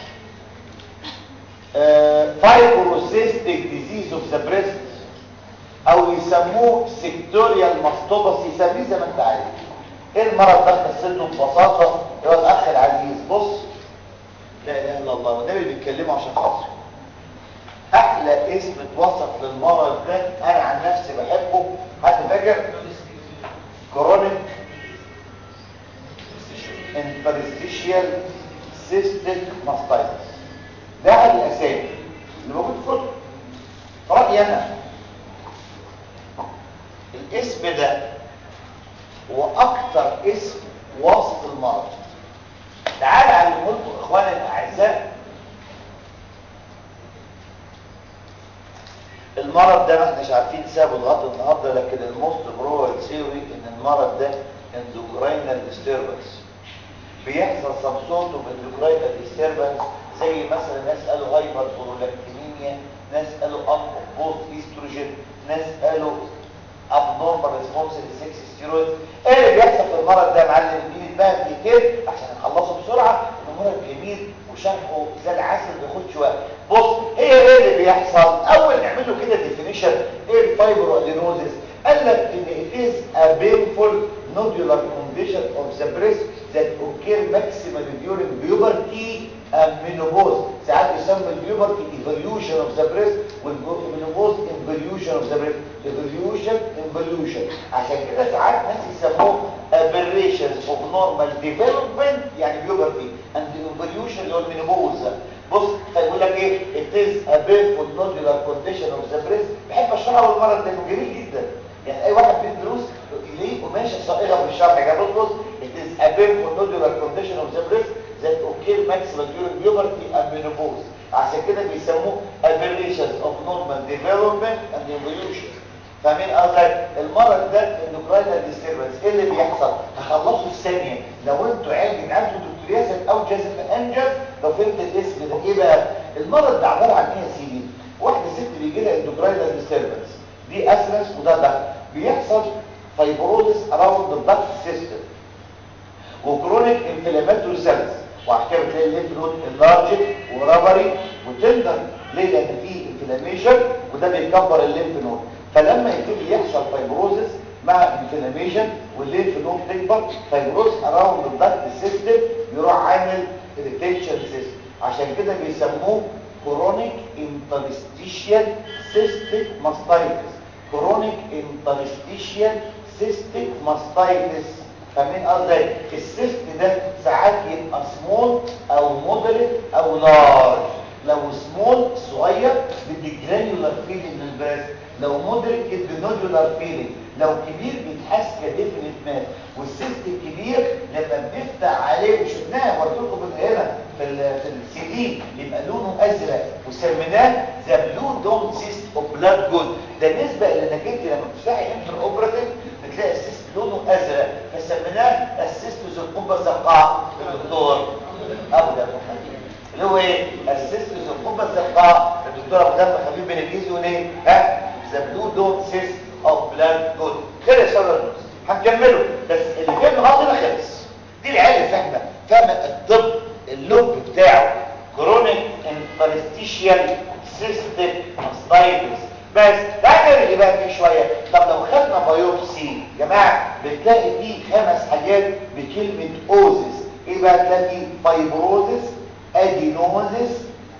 Speaker 1: fibrocystic disease of the breast او يسموه sectorial mastopathy يسميه زي ما انت عايز ايه المرض ده قصته ببساطه يا الاخ العزيز بص لا اله الا الله والنبي بيتكلموا عشان خاطر احلى اسم اتوصف للمرض ده انا عن نفسي بحبه حد فاكر كرونيك انترستيشيال سيستيك ماستايتس ده الاسامي اللي موجود في كتب رايي انا الاسم ده هو اكتر اسم وصف المرض تعال علموا لكم اخواني الاعزاء المرض ده ما احناش عارفين سببه لغايه النهارده لكن الموست بروبابل ثيوري ان المرض ده اندوكراينال ديستربنس بيحصل سم سورت اوف اندوكراينال ديستربنس زي مثلا ناس قالوا هايبر برولاكتينيميا ناس قالوا اب بوست ايستروجين ناس قالوا ابنورمال ريسبونس للسكس ستيرويد ايه اللي بيحصل في المرض ده يا معلم دي بقى دقيقتين عشان نخلصه بسرعه المرض جميل وشرحه زي العسل ما بياخدش وقت بص هي ايه اللي بيحصل اول نعمل له كده ديفينيشن ايه الفايبرو ادينوزيس قال لك ان it is a painful nodular condition of the breast that occur maximally during puberty المينوبوز ساعات يسمى البيوبرتي ايفوليوشن اوف ذا بريست والمينوبوز انفوليوشن اوف ذا بريست ايفوليوشن انفوليوشن عشان كده ساعات ناس يسموه aberrations of normal development يعني بيوبرتي and involution اللي هو المينوبوز بص هيقول لك ايه it is a painful nodular condition of the breast بحب اشرحها اول مره ده جميل جدا يعني اي واحد بيدرس دروس يلاقيه قماشه صائغه في الشرح يا بص بص it is a painful nodular condition of the breast that occur maximum during puberty and menopause عشان كده بيسموه aberrations of normal development and evolution فاهمين قصدي المرض ده اندوكراينال ديستربنس ايه اللي بيحصل هخلصه في ثانيه لو انتوا علم عنده دكتور ياسر او جازم انجز لو فهمت الاسم ده ايه بقى المرض ده عباره عن ايه يا سيدي واحده ست بيجي لها اندوكراينال ديستربنس دي اسرس وده ضغط بيحصل فايبروزس اراوند الضغط سيستم وكرونيك انفلاماتوري سيلز وعشان كده بتلاقي الليمف نود اللارجت ورابري وتندر ليه لان في انفلاميشن وده بيكبر الليمف نود فلما يبتدي يحصل فايبروزس مع انفلاميشن والليمف نود تكبر فايبروز اراوند الضغط سيستم يروح عامل ريتنشن سيستم عشان كده بيسموه كرونيك انترستيشيال سيستيك ماستايتس كرونيك انترستيشيال سيستيك ماستايتس فاهمين قصدي السيست ده ساعات يبقى سمول او مودريت او لارج لو سمول صغير بدي جرانيولار فيلينج للبريست لو مودريت يدي نودولار فيلينج لو كبير بيتحس كديفينيت ماس والسيست الكبير لما بنفتح عليه وشفناه وريتكم هنا في ال في السي دي يبقى لونه ازرق وسميناه ذا بلو دوم سيست اوف بلاد جود ده نسبه لانك انت لما بتفتحي انتر اوبراتيف بتلاقي السيست لونه ازرق فسميناه السيستوس القبه الزرقاء الدكتور ابو دم اللي هو ايه السيستوس القبه الزرقاء الدكتور ابو دم خفيف بالانجليزي وليه ها ذا بلو دوم سيست اوف بلاد جود خلص هذا النص هنكمله بس اللي فيه النهارده ده خلص دي العيال اللي فاهمه فاهمه الطب اللب بتاعه كرونيك انترستيشيال سيستم ماستايتس بس تعالى نرجع بقى فيه شويه طب لو خدنا بايوبسي يا جماعه بتلاقي فيه خمس حاجات بكلمه اوزس ايه بقى تلاقي فيه فايبروزس ادينوزس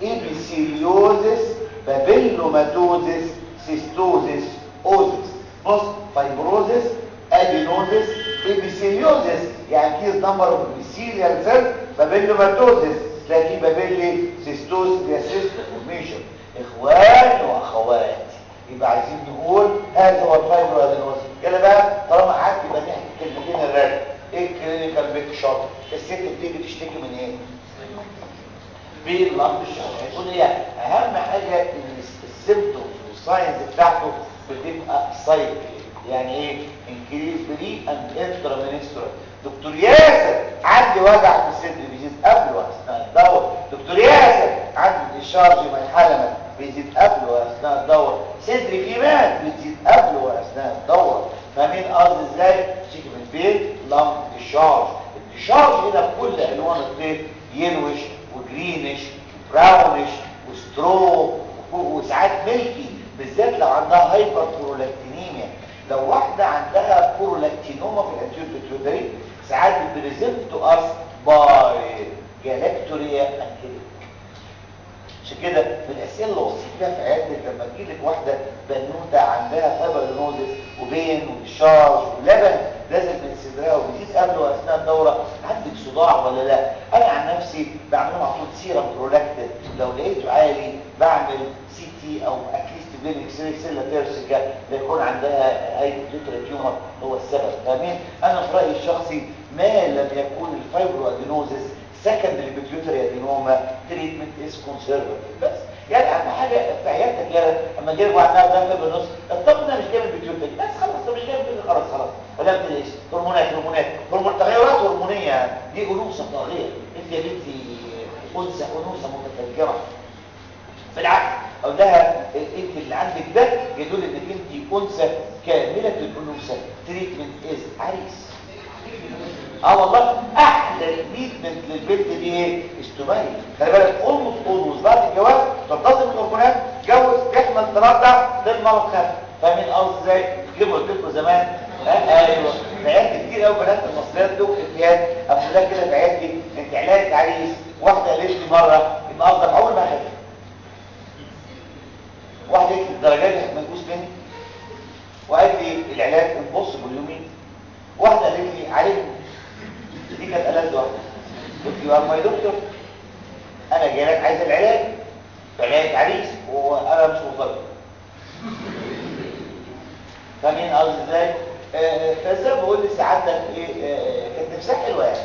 Speaker 1: ايبيثيليوزس بابيلوماتوزس سيستوزس اوزس بص فايبروزس ادينوزس ايبيثيليوزس يعني كيس نمبر اوف ابيثيليال سيلز بابيلوماتوزس تلاقي فيه بابيلي سيستوز سيست فورميشن اخوان واخوات يبقى عايزين نقول هذا هو الفايبرو ادينوز يلا بقى طالما قعدت يبقى نحكي كلمتين الراجل ايه الكلينيكال بيكتشر الست بتيجي تشتكي من ايه باللمب الشهر هيقول ايه اهم حاجه ان السيمبتومز والساينز بتاعته بتبقى سايكل يعني ايه انكريز بري اند انترا منسترال دكتور ياسر عندي وجع في الصدر بيزيد قبله اثناء الدواء دكتور ياسر عندي ديشارج من حلمه بيزيد قبله اثناء الدواء صدري فيه مات بيزيد قبله اثناء الدواء فاهمين قصدي ازاي تيجي من البيت لم ديشارج الديشارج هنا بكل الوان الطيف يلوش وجرينش وبراونش وسترو وساعات ملكي بالذات لو عندها هايبر برولاكتينيميا لو واحده عندها برولاكتينوما في الانتيور بيتيوتري ساعات بريزنت تو اس باي جالاكتوريا انكيليك عشان كده من الاسئله اللي وصيت بيها في عيادتك لما تجي لك واحده بنوته عندها فايبرينوزس وبين وديشارج ولبن نازل من صدرها وبيزيد قبله اثناء الدوره عندك صداع ولا لا انا عن نفسي بعمل على طول سيرم برولاكتين لو لقيته عالي بعمل سي تي او اكليست بين اكس راي سيلا تيرسيكا يكون عندها هاي بيوترا تيومر هو السبب فاهمين انا في رايي الشخصي ما لم يكون الفايبرو ادينوزس سكندري بيتيوتري ادينوما تريتمنت از كونسرفاتيف بس يعني اهم حاجه في عيادتك يا اما جاي وعندها دم بالنص الطب ده مش جايب البيتيوتري بس خلاص ده مش جايب البيتيوتري خلاص خلاص ولا بتلاقيش هرمونات هرمونات هرمون تغيرات هرمونيه دي انوثه طاغيه انت يا بنتي انثى انوثه متفجره بالعكس اقول لها انت اللي عندك ده يدل انك انت انثى كامله الانوثه تريتمنت از عريس اه والله احلى تريتمنت للبنت دي ايه استومالي خلي بالك اولموست اولموست بعد الجواز تنتظم الهرمونات جوز تحمل ترضع للمرض خف فاهمين قصدي ازاي كده قلت لكم زمان ها ايوه عيادتي كتير قوي بنات المصريات دول افيهات اقول لها كده في عيادتي انت علاج عريس واحده قالت لي مره سعادتك ايه آه، كانت نفسها حلوه يعني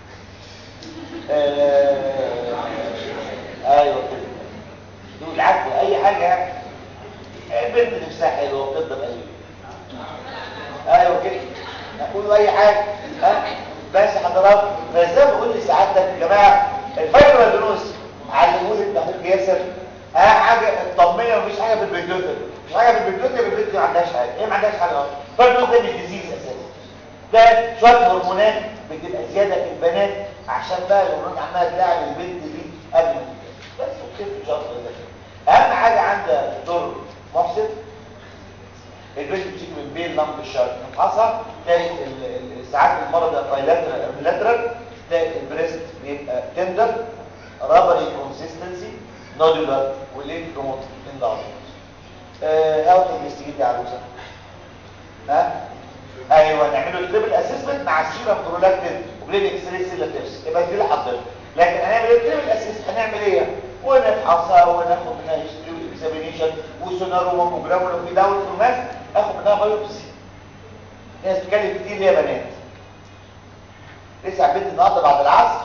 Speaker 1: آه، ايوه كده دول عفوا اي حاجه يعني البنت نفسها حلوه وبتفضل قليله ايوه كده نقول اي حاجه ها بس حضرتك فازاي بقول لسعادتك يا جماعه الفايبرادونوس علموني ابن اخوك ياسر اهم حاجه اطمني مفيش حاجه في البيتوتر مش حاجه في البيتوتر البنت ما عندهاش حاجه هي ما عندهاش حاجه اصلا الفايبرادونوس ده مش ديزيز اساسا ده شويه هرمونات بتبقى زياده في البنات عشان بقى الهرمونات عماله تلاعب البنت دي قبل ما تتجوز بس وكيف ان شاء الله ده اهم حاجه عند دكتور محسن البنت بتيجي من بين لمب الشرق نفحصها تلاقي ال- ال- ساعات المرض بايلاترال او لاترال تلاقي البريست بيبقى تندر رابري كونسيستنسي نودولار والليف نوت ان ذا هاو تو انفستيجيت يا عروسه ها ايوه نعمله تريبل اسسمنت مع السيرم برولاكتين وبلين اكس راي سيلاتيفس يبقى دي اللي حضرتك لكن هنعمل ايه تريبل اسسمنت هنعمل ايه ونفحصها وناخد منها هيستوري اكزامينيشن وسونار وموجرام ولو في داون في الماس اخد منها بايوبسي ناس بتتكلم كتير ليه يا بنات لسه عبيت النهارده بعد العصر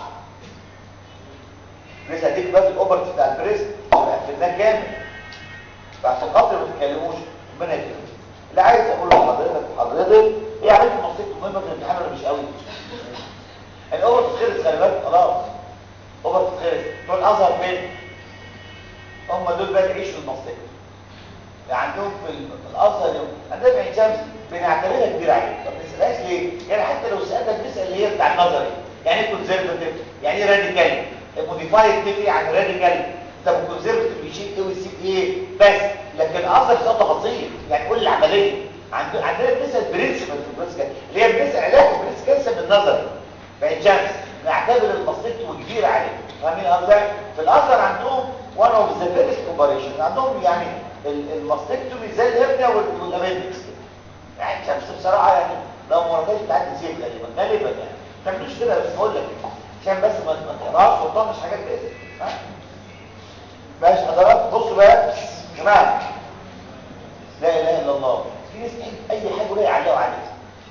Speaker 1: لسه هديك بقى الاوبرت بتاع البريست قفلناه كامل فعشان خاطر ما تتكلموش ربنا يكرمك اللي عايز اقوله لحضرتك حضرتك هي عملت مصيبه مهمه في الامتحان ولا مش قوي الاوبرت خلص خلي بالك خلاص اوبرت خلص بتوع الازهر فين هم دول بقى يعيشوا المصيبه يعني عندهم في ال- في الازهر يوم عندنا في عين شمس بنعتبرها كبيره عليك ما بنسالهاش ليه يعني حتى لو سالتك بنسال اللي هي بتاع النظري يعني ايه كونزرفتيف يعني ايه راديكال موديفايد تفرق عن راديكال طب الكونزرفتيف بيشيل ايه ويسيب ايه بس لكن الازهر فيها تفاصيل يعني كل العمليه عند- عندنا بنسال برنسبل في البريس كانسر اللي هي بنسال علاج البريس كانسر بالنظري في عين شمس بنعتبر المصيبه كبيره عليك فاهمين قصدي في الازهر عندهم one of the first operation عندهم يعني ال- الماستكتومي زي الهرنيا وال- والابندكس يعني شمس بصراحه يعني لو ما رضيتش تعدي زيت غالبا غالبا يعني ما تعملوش كده بس بقول لك عشان بس ما ما تقراش وتطنش حاجات كده ها ماشي حضرات بصوا بقى يا جماعه لا اله الا الله في ناس تحب اي حاجه ولا يعلقوا عليها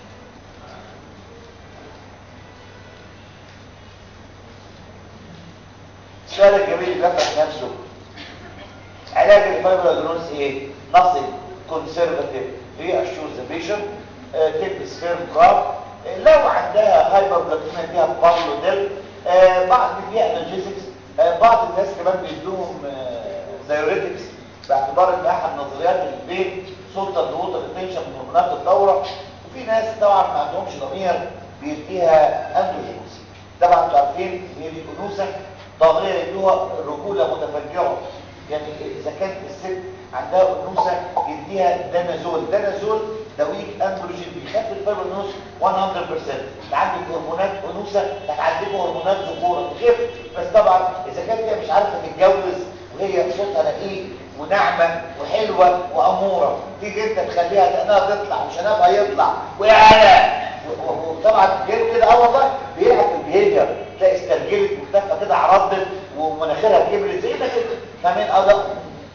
Speaker 1: السؤال الجميل اللي بيفتح نفسه علاج الفايبرادونوس ايه nothing conservative reassure the patient uh, تلبس فيرم كراف لو عندها هايبربلاتيميا فيها بارلوديل uh, بعض فيها انرجيزكس uh, بعض الناس كمان بيدوهم دايوريتكس باعتبار ان احد نظريات البيت سلطه الووتر ريتنشن من هرمونات الدوره وفي ناس طبعا ما عندهمش ضمير بيديها اندروجينز طبعا انتوا عارفين ان دي انوثه طاغيه يدوها رجوله متفجره يعني اذا كانت الست عندها انوثه يديها دانازول دانازول ده ويك اندروجين بيخفف الفايبرونوس 100% اللي عندك هرمونات انوثه هتعديكوا هرمونات ذكوره تخف بس طبعا اذا كانت هي مش عارفه تتجوز وهي صوتها رقيق وناعمه وحلوه واموره تيجي انت تخليها دقنها تطلع وشنبها يطلع ويعلى وطبعا جاله كده اه والله بيلعب في البيهيفير تلاقي استرجلت مختفى كده عرضت ومناخيرها كبرت زي ده كده فاهمين اه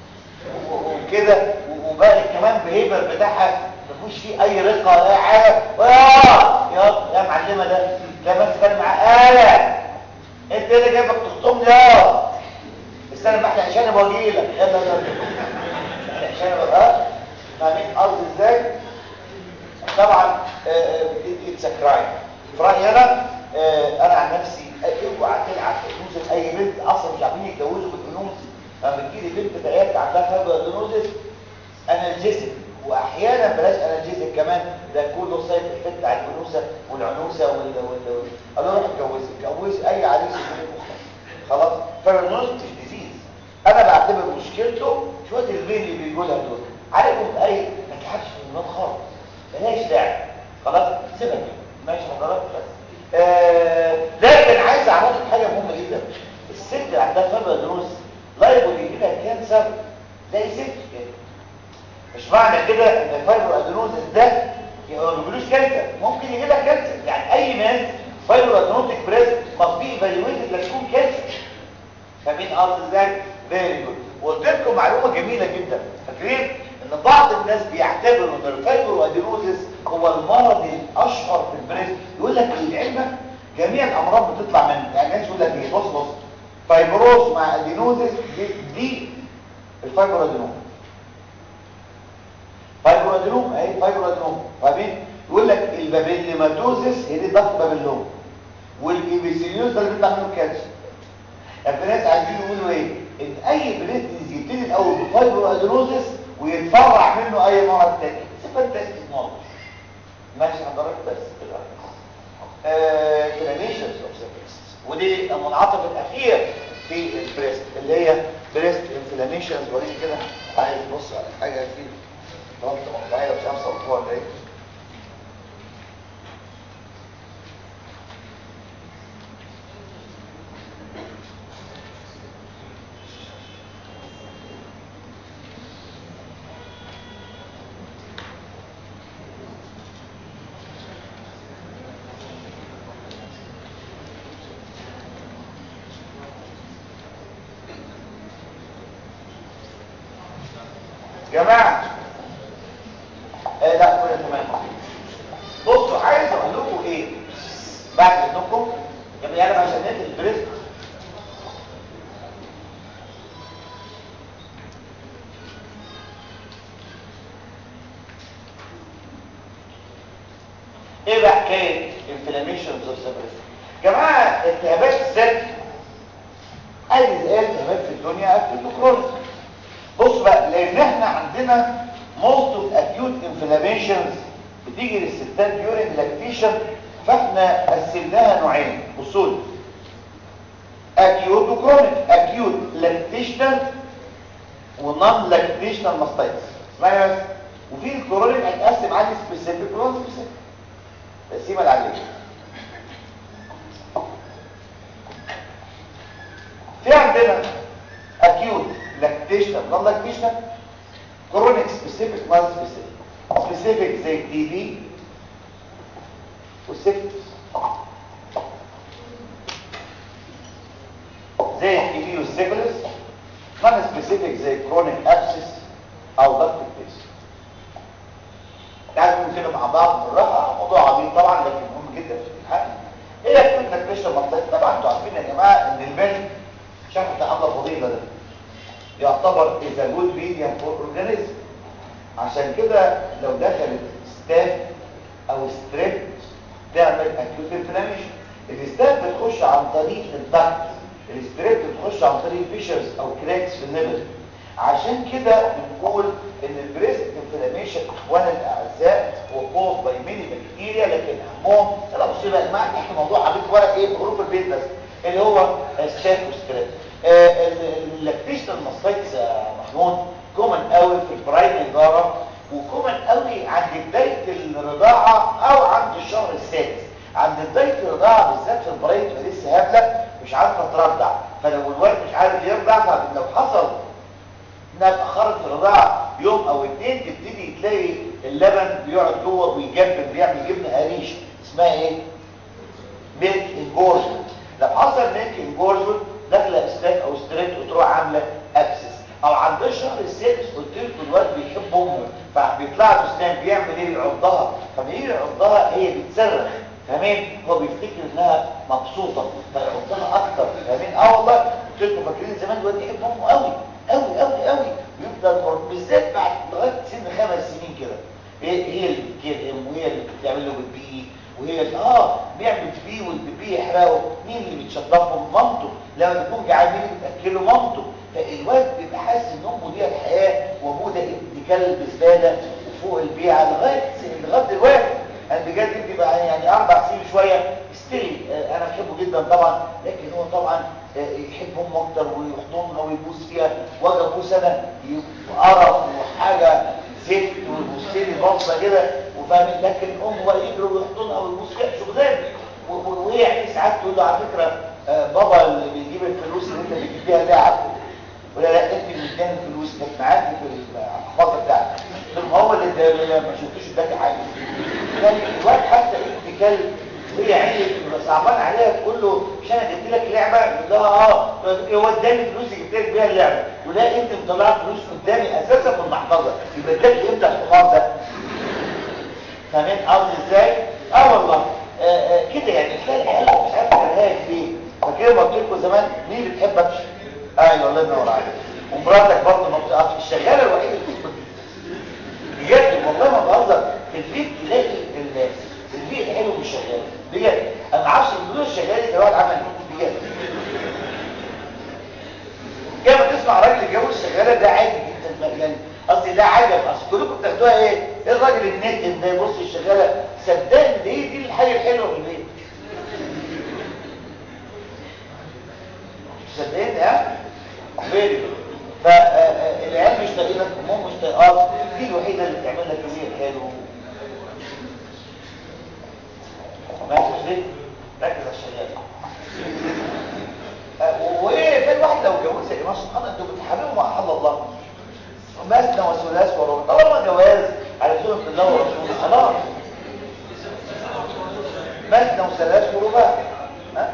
Speaker 1: وكده وباقي كمان بيهيفير بتاعها مفيش فيه اي رقه ولا اي حاجه آه يا يا معلمه ده ده بس كان معاه آلة انت ايه اللي جايبك تخطمني يا استنى بقى احنا عشان بواجي لك يلا يلا عشان بقى فاهمين قصدي ازاي طبعا اتس ا كرايم في رايي انا آه، انا عن نفسي اوعى تلعب في فلوس اي بنت اصلا مش عارفين يتجوزوا بالفلوس لما بتجيلي بنت بقيت عندها فايبرادونوزس انالجيزك واحيانا بلاش انالجيزك كمان ده كله سايد افكت على الانوثه والعنوسه وال وال وال- قالوا روح اتجوزي اتجوزي اي عريس يكون مختلف خلاص فايبرادونوزس مش ديزيز انا بعتبر مشكلته شويه البين اللي بيجوا لها دول عارفهم اي ما تلعبش في الموضوع خالص ملهاش داعي خلاص سيبها كده ماشي حضرتك بس آه لكن عايز اعرفك حاجه مهمه جدا الست اللي عندها فايبرادونوز لايبل يجي لها كانسر زي ست كده مش معنى كده ان الفايبر ادينوزس ده ما بيقولوش كانسر ممكن يجي لها كانسر يعني اي ناس فايبر ادينوتيك بريست must be evaluated لتكون كانسر فاهمين قصدي ازاي فيري جود وقلت لكم معلومه جميله جدا فاكرين ان ان بعض الناس بيعتبروا ان الفايبرو ادينوزيس هو المرض الاشهر في البريست يقول لك العلم جميع الامراض بتطلع منه يعني الناس يقول لك ايه بص بص فايبروز مع ادينوزيس دي, دي الفايبرو ادينوم فايبرو ادينوم اهي فايبرو ادينوم فاهمين يقول لك البابيليماتوزيس هي دي ضغط بابيلوم والايبيسيليوز ده اللي بيطلع منه الكانسر يعني الناس عايزين يقولوا ايه ان اي بريتنز يبتدي الاول بفايبرو ادينوزيس ويتفرع منه اي مرض تاني سيبنتستيك مرض ماشي حضرتك بس كده انفلاميشنز اوف ذا بريست ودي المنعطف الاخير في البريست اللي هي بريست انفلاميشنز وريني كده عايز بص على حاجه في ضغط مقطعيه مش عارف صوتها ولا ايه جماعة ايه لا كل تمام بصوا عايز اقول لكم ايه بعد اذنكم يبقى انا عشان نقل البريست ايه بقى حكايه انفلاميشنز اوف ذا بريست جماعه التهابات الثدي اي التهابات في الدنيا اكيد كرونيك بص بقى لان احنا عندنا most of acute inflammations بتيجي للستات during lactation فاحنا قسمناها نوعين بصوا لي acute وكرونيك acute lactational ونون lactational mastitis اسمعي بس وفي الكرونيك هتقسم على سبيسيفيك ونون سبيسيفيك تقسيمه العاديه في عندنا acute lactation non lactation chronic specific non specific specific زي التي بي والسيفتس زي التي بي والسيفلس non specific زي chronic abscess او ductal case تعالوا نقول كده مع بعض بالراحه موضوع عظيم طبعا لكن مهم جدا في الامتحان ايه acute lactation non طبعا انتوا عارفين يا جماعه ان الملك شرح ده امر فضيله ده يعتبر is a good medium for organism عشان كده لو دخلت ستاف او ستريب تعمل acute inflammation الستاف بتخش عن طريق الضغط الستريب بتخش عن طريق فيشرز او كراكس في النبل عشان كده بنقول ان البريست انفلاميشن اخوانا الاعزاء هو كوز باي ميني بكتيريا لكن اهمهم لا بص بقى يا جماعه احنا موضوع عبيط ورق ايه بحروف البيت بس اللي هو ستاف وستريب اللاكتيشن الماستايتس محمود كومن قوي في البرايم اداره وكومن قوي عند بدايه الرضاعه او عند الشهر السادس عند بدايه الرضاعه بالذات في البرايم تبقى لسه هبله مش عارفه ترضع فلو الولد مش عارف يرضع فلو حصل انها اتاخرت في الرضاعه يوم او اتنين تبتدي تلاقي اللبن بيقعد جوه ويجبن بيعمل جبنه قريش اسمها ايه ميلك انجورجمنت لو حصل ميلك انجورجمنت داخله اسلاك او ستريت وتروح عامله ابسس او عند الشهر السادس قلت لكم الواد بيحب امه فبيطلع له اسنان بيعمل ايه يعضها فما يجي يعضها هي بتصرخ فاهمين هو بيفتكر انها مبسوطه فيعضها اكتر فاهمين اه والله قلت لكم فاكرين زمان الواد يحب امه قوي قوي قوي قوي ويفضل بالذات بعد لغايه سن خمس سنين كده هي هي اللي بتكلم وهي اللي بتعمل له بالبي وهي اللي اه بيعمل بيه والبيبي يحرقه مين اللي بتشطفه مامته لما بيكون جعان مين اللي بتاكله مامته فالواد بيبقى حاسس ان امه دي الحياه وابوه ده ابن كلب زباله وفوق البيعه لغايه لغايه دلوقتي انا بجد ابني بقى يعني اربع سنين شويه ستيل انا بحبه جدا طبعا لكن هو طبعا يحب امه اكتر ويحضنها ويبوس فيها واجي ابوس انا قرف وحاجه زفت ويبص لي بصه كده وفاهم لكن امه بقى يجري ويحضنها ويبوس فيها شغلانه وهي يعني ساعات تقول له على فكره بابا اللي بيجيب الفلوس اللي انت بتجيب بيها لعب ولا لا انت اللي مداني الفلوس كانت معاكي في المحفظه بتاعتك ثم هو اللي ما شفتوش اداكي حاجه يعني الواد حتى ابن كلب وهي عيني صعبان عليها تقول له مش انا جبت لك لعبه يقول لها اه هو اداني فلوس جبت لك بيها اللعبه يقول لها انت مطلعه فلوس قدامي اساسا من المحفظه يبقى اداك امتى الحمار ده فاهمين قصدي ازاي اه والله آه آه كده يعني تلاقي العيال مش عارف كرهاك ليه فاكر ما قلت لكم زمان مين اللي بتحبك ايوه الله ينور عليك ومراتك برضه ما بتقفش الشغاله الوحيده اللي بتحبك بجد والله ما بهزر في البيت تلاقي البيت الحلو مش شغال بجد انا ما اعرفش الفلوس الشغاله ده واحد عمل ايه بجد كما تسمع راجل يتجوز شغاله ده عادي جدا يعني قصدي ده عجب اصل كلكم بتاخدوها ايه ايه الراجل النت ده يبص الشغاله صدقني دي دي الحاجه الحلوه في البيت صدقني ها فين فالعيال مش طايقينك امهم مش طايقاك دي الوحيده اللي بتعمل لك يومين حلو ماشي ليه ركز على الشغال وايه فين واحد لو اتجوز يا جماعه سبحان الله انتوا بتحاربوا مع حل الله مثنى وثلاث ورباع طالما جواز على سنه الله ورسوله خلاص مثنى وثلاث ورباع ها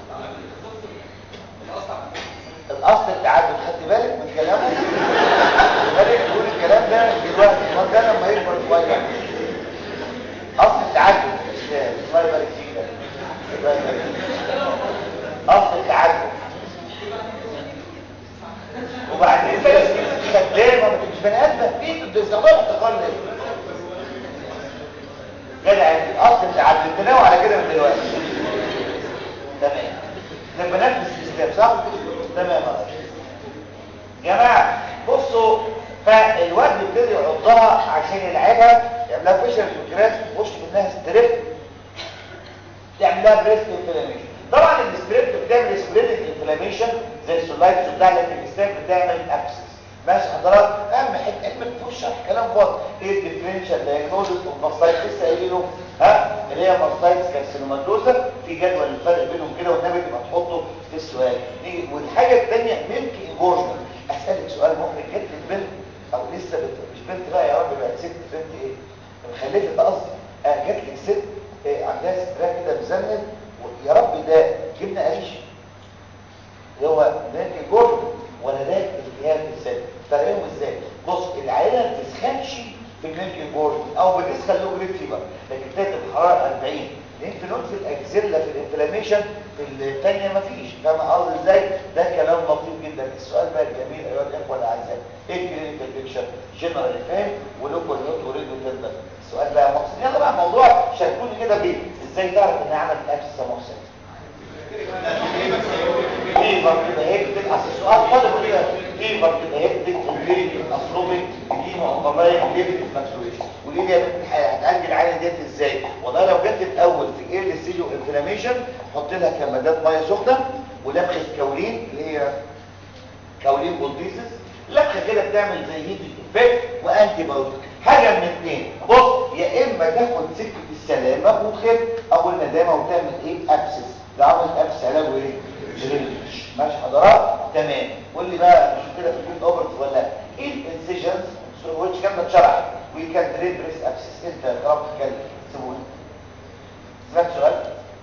Speaker 1: الاصل التعدد خدت بالك من كلامه بالك يقول الكلام ده دلوقتي ما ده لما يكبر شويه اصل التعدد الله يبارك فيك الله يبارك اصل التعدد وبعدين بلاش خدامه ما تبقاش بني ادم فيك بتستخدم احتقار ليه جدع اصل التعدد تناوي على كده من دلوقتي تمام ده بنات في السيستم صح تمام يا جماعه بصوا فالواد بيبتدي يعضها عشان يلعبها يعمل لها فيشر فكرات تخش منها ستريب تعمل لها بريست انفلاميشن طبعا الستريب بتعمل سبريدنج انفلاميشن زي السولايتس وبتاع لكن الستريب بتعمل ابسس ماشي حضرات اهم حته علم الفوش كلام فاضي ايه الديفرنشال دايجنوستس اوف ماستايتس لسه قايلينه ها اللي هي ماستايتس كارسينوماتوزا في جدول الفرق بينهم كده والنبي تبقى تحطه في السؤال نيجي والحاجه الثانيه ميلك انجورجمنت اسالك سؤال محرج جت البنت او لسه بنت مش بنت بقى يا رب بقت ست بنت ايه خلفت قصدي آه جات لك ست آه عندها ستراك كده مزند يا رب ده جبنه قريش اللي هو ميلك انجورجمنت ولا ده التهاب في السن فرقهم ازاي بص العيله ما بتسخنش في الميلك انجورجمنت او بتسخن لو جريد فيبر لكن تاخد الحراره 40 الانفلونت في الاكزيلا في الانفلاميشن في الثانيه مفيش فاهم قصدي ازاي ده كلام لطيف جدا السؤال بقى الجميل ايها الاخوه الاعزاء ايه الكلينيكال بيكشر جنرال فاهم ولوكال نوت وريد وتندر السؤال بقى محسن يلا بقى موضوع شاركوني كده بيه ازاي تعرف ان عملت ابسس يا محسن فيفر كده هيكتب اصل السؤال طالب كده فيفر كده هيكتب كومبليت افروبيك دي معضلات ليفت فلكسويشن وليه يا بنت هتعالج العينه ديت ازاي والله لو جت الاول في ايه السيلو انفلاميشن حط لها كمادات ميه سخنه ولبخه كولين اللي هي كولين بولديسس لبخه كده بتعمل زي هيت افكت وانتي بايوتيك حاجه من اثنين بص يا اما تاخد سكه السلامه وتخف او الندامه وتعمل ايه ابسس ده عمل ابسس علاجه ايه درينج ماشي حضرات تمام قول لي بقى مش كده في البيت اوبرت ولا ايه الانسيجنز ويتش كان اتشرح وي كان درين بريس ابسس انت طلبت تتكلم سيبوني سمعت سؤال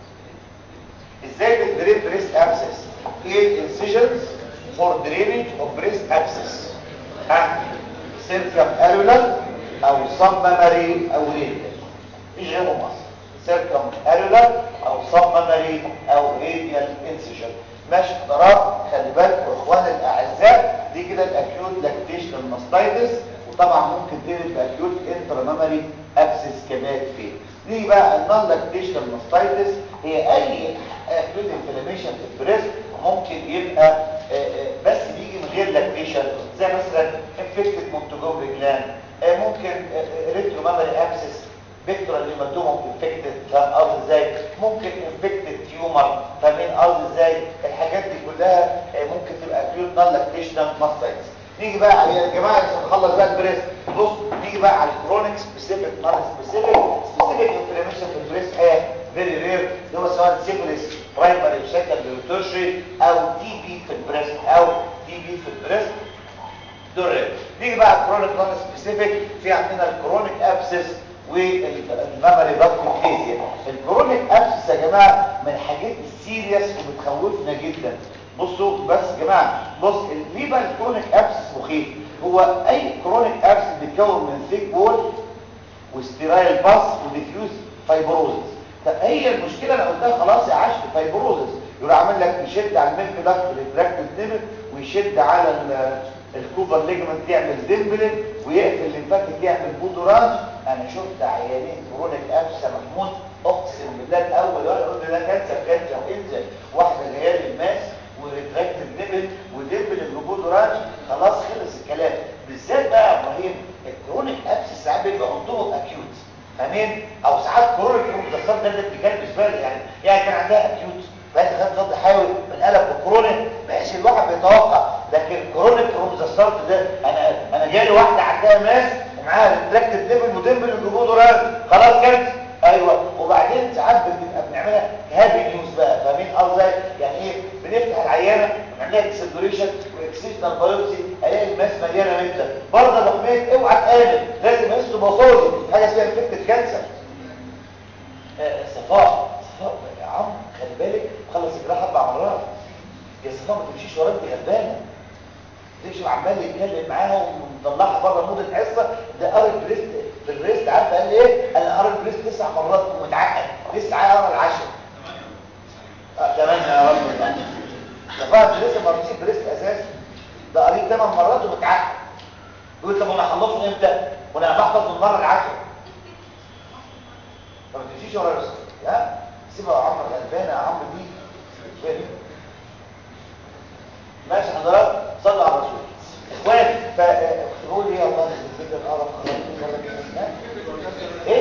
Speaker 1: ازاي بتدرين بريس ابسس ايه الانسيجنز فور درينج اوف بريس ابسس ها سيركم ارولر او صممري او ريديال مفيش غيرهم اصلا سيركم ارولر او صممري او ريديال انسيجن ماشي حضرات خلي بالكم اخوان الاعزاء دي كده الاكيوت لاكتيشنال ماستايتس وطبعا ممكن تقلب باكيوت انترمامري ابسس كمان فيه نيجي بقى النون لاكتيشنال ماستايتس هي اي اكيوت انفلاميشن في البريست ممكن يبقى بس بيجي من غير لاكتيشن زي مثلا انفكتد مونتوجوبري جلاند ممكن ريترومامري ابسس فيكتورال هيماتوما انفكتد فاهم قصدي ازاي ممكن انفكتد تيومر فاهمين قصدي ازاي الحاجات دي كلها ممكن تبقى اكيوت نون لاكتيشنال ماستايتس نيجي بقى على يا جماعه عشان نخلص بقى البريست بص نيجي بقى على الكرونيك سبيسيفيك نون سبيسيفيك سبيسيفيك انفلاميشن في البريست هي فيري رير اللي هو سواء سيفلس برايمري وسكندري وتيرشري او تي بي في البريست او تي بي في البريست دول نيجي بقى الكرونيك نون سبيسيفيك في عندنا الكرونيك ابسس والميموري باكتيريا الكرونيك ابسس يا جماعه من الحاجات السيريس وبتخوفنا جدا بصوا بس يا جماعه بص ليه بقى الكرونيك ابسس مخيف هو اي كرونيك ابسس بيتكون من ثيك وول وستيرايل باس وديفيوز فايبروزس طب هي المشكله انا قلتها خلاص يا عشر فايبروزس يروح عامل لك يشد على الميلك داكت ريتراكتد نيبل ويشد على الكوبر ليجمنت يعمل ديمبلين ويقفل الليمفاتيك يعمل بودورانج انا شفت عيانين كرونيك ابسا محمود اقسم بالله الاول وانا قلت ده كانسر كانسر انزل واحده جايه لي الماس وريتراكتد نيبل وديمبلين وبودورانج خلاص خلص الكلام بالذات بقى يا ابراهيم الكرونيك ابسس ساعات بيبقى عندهم اكيوت فاهمين او ساعات كرونيك المتصل ده اللي كان بالنسبه لي يعني يعني كان عندها اكيوت بس خد ضد حيوي من قلب الكرونيك ماشي الواحد بيتوقع لكن كرونيك رومزاسارت ده انا انا جالي واحده عندها ماس ومعاها ريتراكتد ليفل وديمبل وجلوبودوران خلاص كانت ايوه وبعدين ساعات بنبقى بنعملها هابي نيوز بقى فاهمين قصدي يعني ايه بنفتح العيانه ونعمل لها اكسلريشن واكسيشنال بايوبسي الاقي الماس مليانه مده برضه يا ابو حميد اوعى تقابل لازم هيستوباثولوجي حاجه اسمها انفكتد كانسر آه صفاء صفاء يا عم خلي بالك خلص الجراحه اربع مرات يا صفاء ما تمشيش وراك دي غلبانه تمشي وعمال يتكلم معاها ومطلعها بره مود الحصه ده قرا البريست في الريست عارف قال ايه انا قرا البريست تسع مرات ومتعقد لسه قرا العشر اه كمان يا رب صفاء انت لسه ما قريتش البريست اساسا ده قريت ثمان مرات ومتعقد يقول طب انا هخلصه امتى وانا بحفظ من المره العاشره فما تمشيش ورا الرسول ها سيبها يا عمرو غلبانه يا عمرو دي فين ماشي حضرات صلوا على الرسول اخواني فقولوا لي يا الله الفكره الاقرب ايه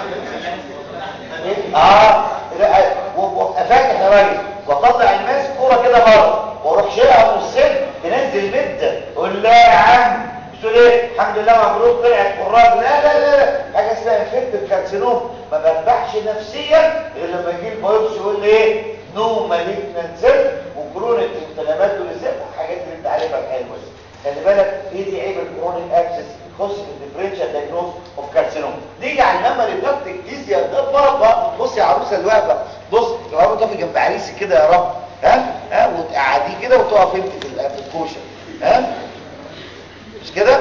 Speaker 1: ايه اه وفاتح يا راجل واطلع الماس كوره كده بره واروح شيلها نصين تنزل مده قول لا يا عم تقول ايه الحمد لله مبروك طلعت قراب لا لا لا لا حاجه اسمها انفكتد كارسينوم ما بربحش نفسيا غير لما يجي البايوبسي يقول لي ايه نو مالجنت سيل وكرونيك انفلامات ولسه الحاجات اللي انت عارفها الحلوه دي خلي بالك ايه دي عيب الكرونيك ابسس خص الديفرنشال دايجنوز اوف كارسينوم نيجي على الميموري بتاعت الجيزيا ده بابا بص يا عروسه الواقفه بص لو انا تقفي جنب عريسي كده يا رب ها ها وتقعديه كده وتقف انت في الكوشه ها مش كده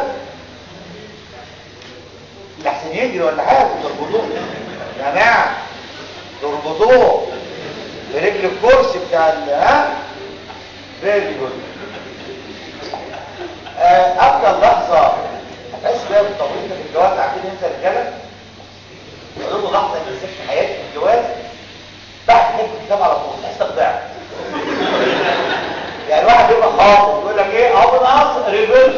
Speaker 1: لحسن يجري ولا حاجه تربطوه يا جماعه تربطوه برجل الكرسي بتاع ها فيري جود افضل لحظه هتحس بيها بالتمريض في الجواز عارفين انت رجاله يقولوا لحظه ان في حياتي في الجواز بعد كده الكتاب على طول تحس بضعف يعني واحد يبقى خاطب يقول لك ايه اهو ناقص ريفيرس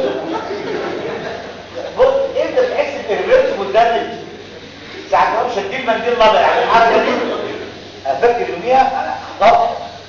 Speaker 1: بص انت بتحس بالريفيرس والدمج ساعه ما شدين منديل الابيض يعني الحركه دي افكر يوميها انا اخترت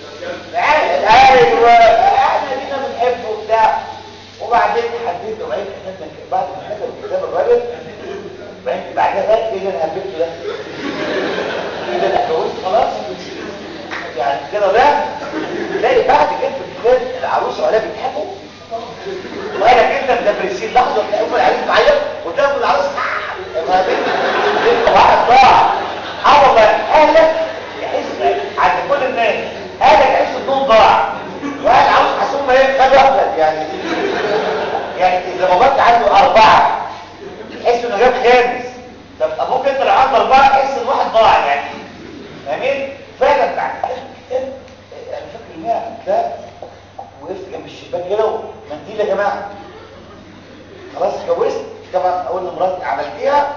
Speaker 1: ايوه احنا دينا بنحبه وبتاع وبعدين حددت وبعدين كتبنا بعد ما كتب كتاب الراجل بعدين بعدها بقى ايه اللي انا هبته ده ايه ده انا اتجوزت خلاص يعني كده ده تلاقي بعد كده في الكتاب العروسه ولا بيضحكوا وقال لك انت مدبرسين لحظه تلاقي ام العريس معيط قدام العروس ما بين واحد ضاع اه والله اهلك يحس عند كل الناس اهلك يحس انهم ضاع واهل عاوز حاسوم ايه خد واحده يعني يعني اذا باباك عنده اربعه يحس انه جاب خامس طب ابوك انت لو عندك اربعه تحس ان واحد ضاع يعني فاهمين فعلا بعد كده انا فاكر المياه ده وقفت جنب الشباك كده ومنديل يا جماعه خلاص اتجوزت طبعا اقول لمراتي عملتيها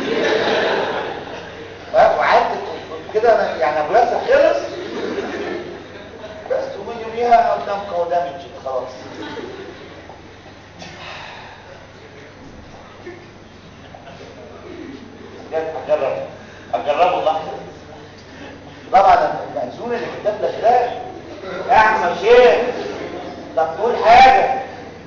Speaker 1: وقعدت كده انا يعني ابو ياسر خلص بس ومن يوميها قدام قدام خلاص جد هجرب هجربه لحظه طبعا المأذون اللي كتب لك ده يا عم شيخ طب تقول حاجه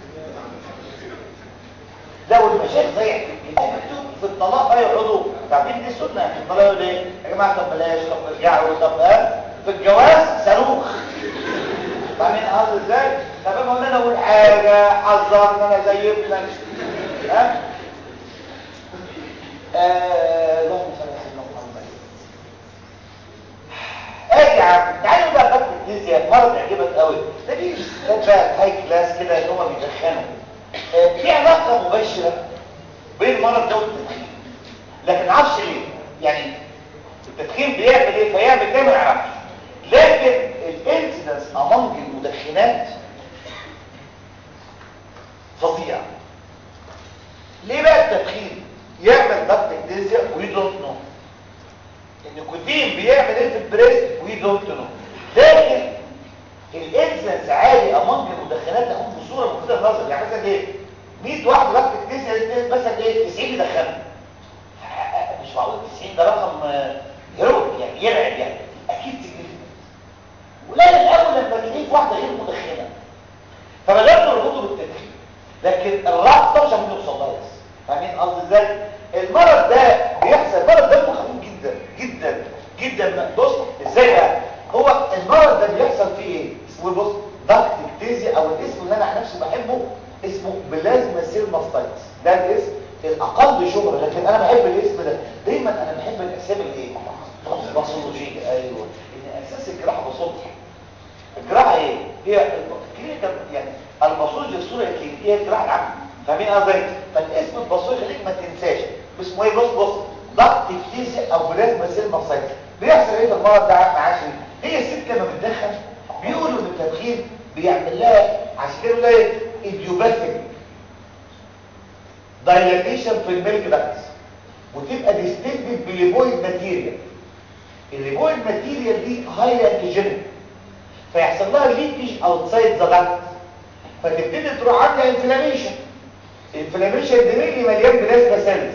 Speaker 1: لو المشايخ ضيع في الكتاب مكتوب في الطلاق لا يقعدوا تعرفين دي سنه في الطلاق يقول ايه يا جماعه طب بلاش طب ارجعوا طب ها في الجواز صاروخ فاهمين قصدي ازاي طب اما انا اقول حاجه حذرنا انا زي ابنك ها اللهم صل على سيدنا محمد يا عم تعالوا بقى فك الفيزياء مرض يعجبك قوي ده في استاذ بقى هاي كلاس كده اللي هم بيدخنوا آه، في علاقه مباشره بين المرض ده والتدخين لكن ما اعرفش ليه يعني التدخين بيعمل ايه فيعمل ده ما نعرفش لكن الانسيدنس امونج المدخنات فظيع ليه بقى التدخين يعمل ضغط اكتيزيا وي دونت نو النيكوتين بيعمل ايه في البريست وي دونت نو لكن الانسنس عالي امونج المدخنات تكون بصوره مفيده للنظر يعني مثلا ايه 100 واحد ضغط اكتيزيا مثلا ايه 90 يدخنوا مش معقول 90 ده رقم هيرويك يعني يرعب يعني اكيد سيجنيفيكانت ولا الاول لما تلاقيه في واحده غير مدخنه فبدات تربطه بالتدخين لكن الربط ده مش عارفين يوصل لها بس فاهمين قصدي ازاي المرض ده بيحصل المرض ده خفيف جدا جدا جدا بص ازاي بقى هو المرض ده بيحصل فيه ايه اسمه بص ضغط اكتيزيا او الاسم اللي انا عن نفسي بحبه اسمه بلازما سيل ماستايتس ده الاسم الاقل شهرة لكن انا بحب الاسم ده دايما انا بحب الاسامي الايه باثولوجيه ايوه ان اساس الجراحه بسيطه الجراحه ايه هي الكلينيكال يعني الباثولوجيا الصوره الكلينيكيه هي الجراحه العامه فاهمين قصدي فالاسم الباثولوجي خليك ما تنساش اسمه ايه بص بص ضغط اكتيزيا او بلازما سيل ماستايتس بيحصل ايه في المرض ده معاش هي الست لما بتدخن بيقولوا ان التدخين بيعمل لها عشان كده بيقولوا ايه ايديوباثيك دايلاتيشن في الميلك داكتس وتبقى ديستنتد بليبويد ماتيريال الليبويد ماتيريال دي هاي انتيجينيك فيحصل لها ليكج اوتسايد ذا داكت فتبتدي تروح عامله انفلاميشن الانفلاميشن ده اللي مليان بلازما سيلز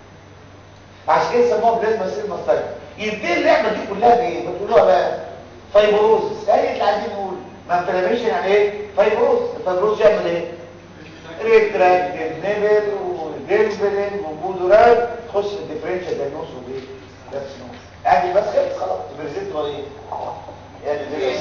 Speaker 1: عشان كده سموها بلازما سيل ماستايت يبتدي اللعبه دي كلها بايه بتقولوها بقى فايبروزس ايه اللي عايزين نقول ما انفلاميشن يعني ايه فايبروز الفايبروز يعمل ايه ريتراكتيف نيبل وديمبلين وبودورال تخش في الديفرنشال دايجنوز وايه ده شنو يعني بس خلص خلاص بريزنت ولا ايه يعني دي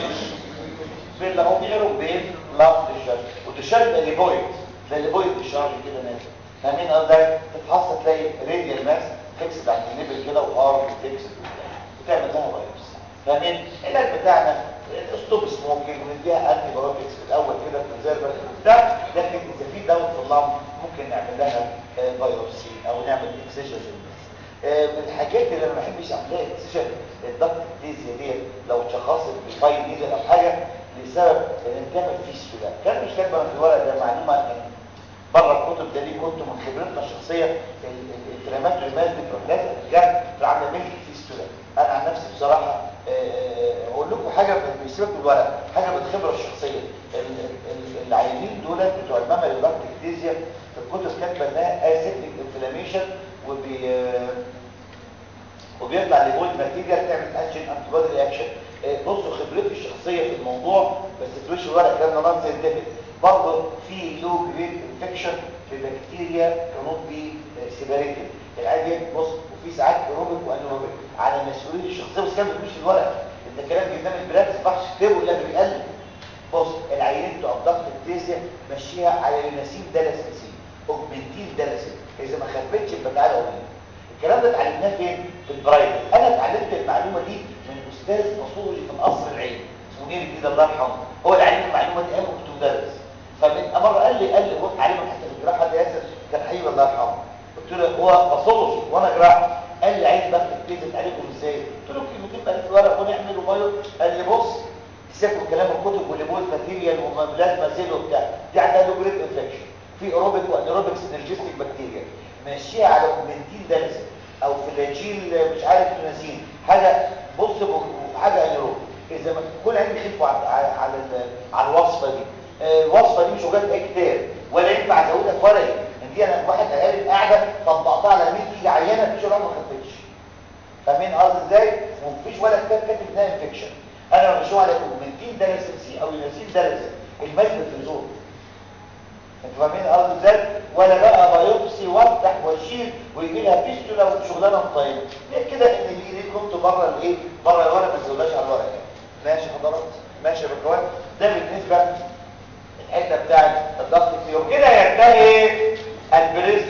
Speaker 1: بين لو في غيره بين لا تشارج وتشارج ده ليبويد ده ليبويد تشارج كده نازل فاهمين قصدي تتحصل تلاقي راديال ماس فيكسد عند النيبل كده وار فيكسد وتعمل لها بايوبس فاهمين العلاج بتاعنا ستوب سموكينج ونديها انتي بايوتكس في الاول كده في الزربه بتاع لكن اذا في دواء في اللم ممكن نعمل لها بايوبسي او نعمل اكسجن من الحاجات اللي انا ما بحبش اعملها اكسجن الضغط التيزيا ديت لو اتشخصت بفاي نيدل او حاجه لسبب ان تعمل فيستولا كان مش كاتبه في الورق ده معلومه يعني بره الكتب ده ليه كنت من خبرتنا الشخصيه الانفلاماتوري مال بتروح لازم الجرح تروح عامله ملك فيستولا انا عن نفسي بصراحه اقول لكم حاجه مش سيبك من الورق حاجه من الخبره الشخصيه العيانين دول بتوع المامري ضغط التيزيا في الكتب كاتبه انها اسيتيك انفلاميشن وبي وبيطلع لبويد ماتيريال تعمل اكشن انتي بودي رياكشن بصوا خبرتي الشخصيه في الموضوع بس ترويش الورق الكلام ده نون ساينتفك برضه في لو جريد انفكشن ببكتيريا كانوت بي سيباريتد العادي بص وفي ساعات ايروبيك وانيروبيك على مسؤوليه الشخصيه بس كان مش في الورق انت كلام قدام البلاد ما ينفعش تكتبه الا بيقلب بص العينين بتوع ضغط التيزيا مشيها على يوناسين دالاسين اوجمنتين دالاسين اذا ما خفتش يبقى تعالى قول الكلام ده اتعلمناه فين في البرايفت انا اتعلمت المعلومه دي من استاذ باثولوجي في القصر العيني اسمه نيري كده الله يرحمه هو اللي علمني المعلومه دي انا كنت مدرس فمن مره قال لي قال لي بص علمك حتى في الجراحه ده ياسر كان حبيبي الله يرحمه قلت له هو باثولوجي وانا جراحه قال لي عايز بقى التيزه تعالجهم ازاي قلت له كلمتين بقى في الورق ونعمل بايو قال لي بص سيبوا كلام الكتب والليبول ماتيريال وبلازما سيل وبتاع دي عندها له جريد انفكشن في ايروبيك وانيروبيك سينرجستيك بكتيريا ماشيه على اوجمنتين دالسين او فلاجيل مش عارف تونسين حاجه بص حاجه انيروبيك اذا ما كل عين يخفوا على على على الوصفه دي الوصفه دي مش وجدت اي كتاب ولا ينفع ازودها في ورقي دي انا واحد قال قاعده طبقتها على 100 تيجي عيانه مفيش ولا ما خفتش فاهمين قصدي ازاي ومفيش ولا كتاب كاتب انها انفكشن انا مش على اوجمنتين دالسين سي او يوناسين دالسين المجد في الزور انتوا فاهمين قصدي ازاي ولا بقى بايوبسي وافتح واشيل ويجي لها فيستولا وشغلانه طيبه ليه كده ان اللي كنت بره الايه بره الورق ما تزودهاش على الورق يعني ماشي حضرتك ماشي يا بكوان ده بالنسبه الحته بتاعت الضغط فيه وكده ينتهي البريز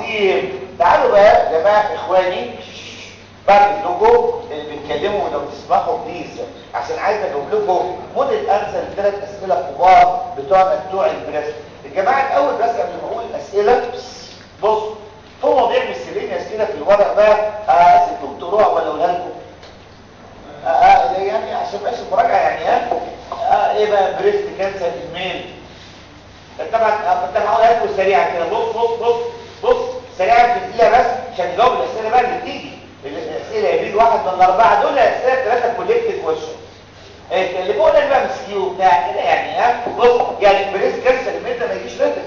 Speaker 1: العظيم تعالوا بقى يا جماعه اخواني بعد اذنكم اللي بيتكلموا لو تسمعوا اسمعوا بليز عشان عايز اجاوب لكم موديل انسر الثلاث اسئله كبار بتوعنا بتوع البريست الجماعه الاول بس قبل ما اقول الاسئله بص هو مواضيع مستلين اسئله في الورق بقى آه سيبكم تقروها ولا اقولها لكم آه آه يعني عشان بس المراجعه يعني ها آه ايه بقى بريست كانسر الميل طبعا كنت هقولها لكم سريعا كده بص بص بص بص سريعا في الدقيقه بس عشان نجاوب الاسئله بقى اللي بتيجي الاسئله يبيد واحد من الاربعه دول اسئله ثلاثه كوليكتيف كويشن اللي فوق ده بقى مسكيو بتاع كده يعني ها بص يعني بريس كانسر الميل ده ما يجيش رتب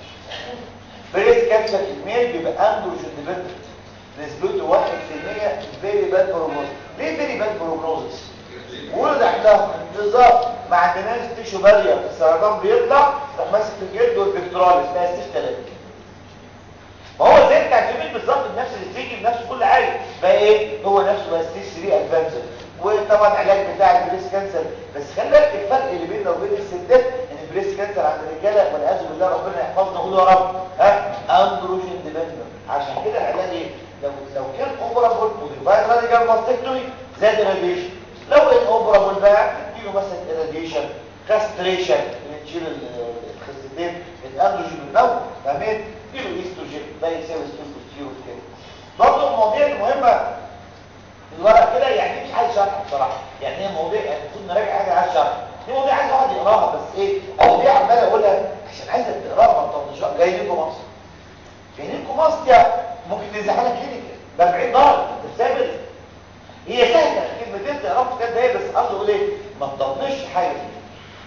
Speaker 1: بريس كانسر الميل بيبقى اندروجين ديبندنت نسبته 1% فيري باد بروجنوز ليه فيري باد بروجنوزس ولد عندها بالظبط ما عندناش تيشو بارير السرطان بيطلع راح ماسك في الجلد والبكتراليس ما يستيش ثلاثه ما هو زي بتاع الجميل بالظبط بنفس الستيج بنفس كل حاجه بقى ايه هو نفسه بقى ستيج 3 ادفانسد وطبعا علاج بتاع البريس كانسر بس خلي بالك الفرق اللي بيننا وبين الستات ان البريس كانسر عند الرجاله والعياذ بالله ربنا يحفظنا قول يا رب ها اندروجين ديبندنت عشان كده العلاج ايه لو لو كان اوبرابل موديفايد راديكال ماستكتومي زاد الراديشن لو ان اوبرابل بقى نديله مثلا الراديشن كاستريشن نشيل الخصيتين الاندروجين بالنوم فاهمين نديله ايستروجين ده يساوي ستيرويد كده برضه المواضيع المهمه الورق كده يعني مش عايز شرح بصراحه يعني هي مواضيع المفروض نراجع حاجه عايز شرح دي مواضيع عايز واحد يقراها بس ايه انا ليه عمال اقولها عشان عايزك تقراها ما تطنشها جاي لكم مصر جاي لكم مصر يا ممكن تنزحها لك كلينيك ب 40 دولار انت ثابت هي سهله كلمتين تقراهم في كام دقيقه بس قصدي اقول ايه ما تطنش حاجه فيها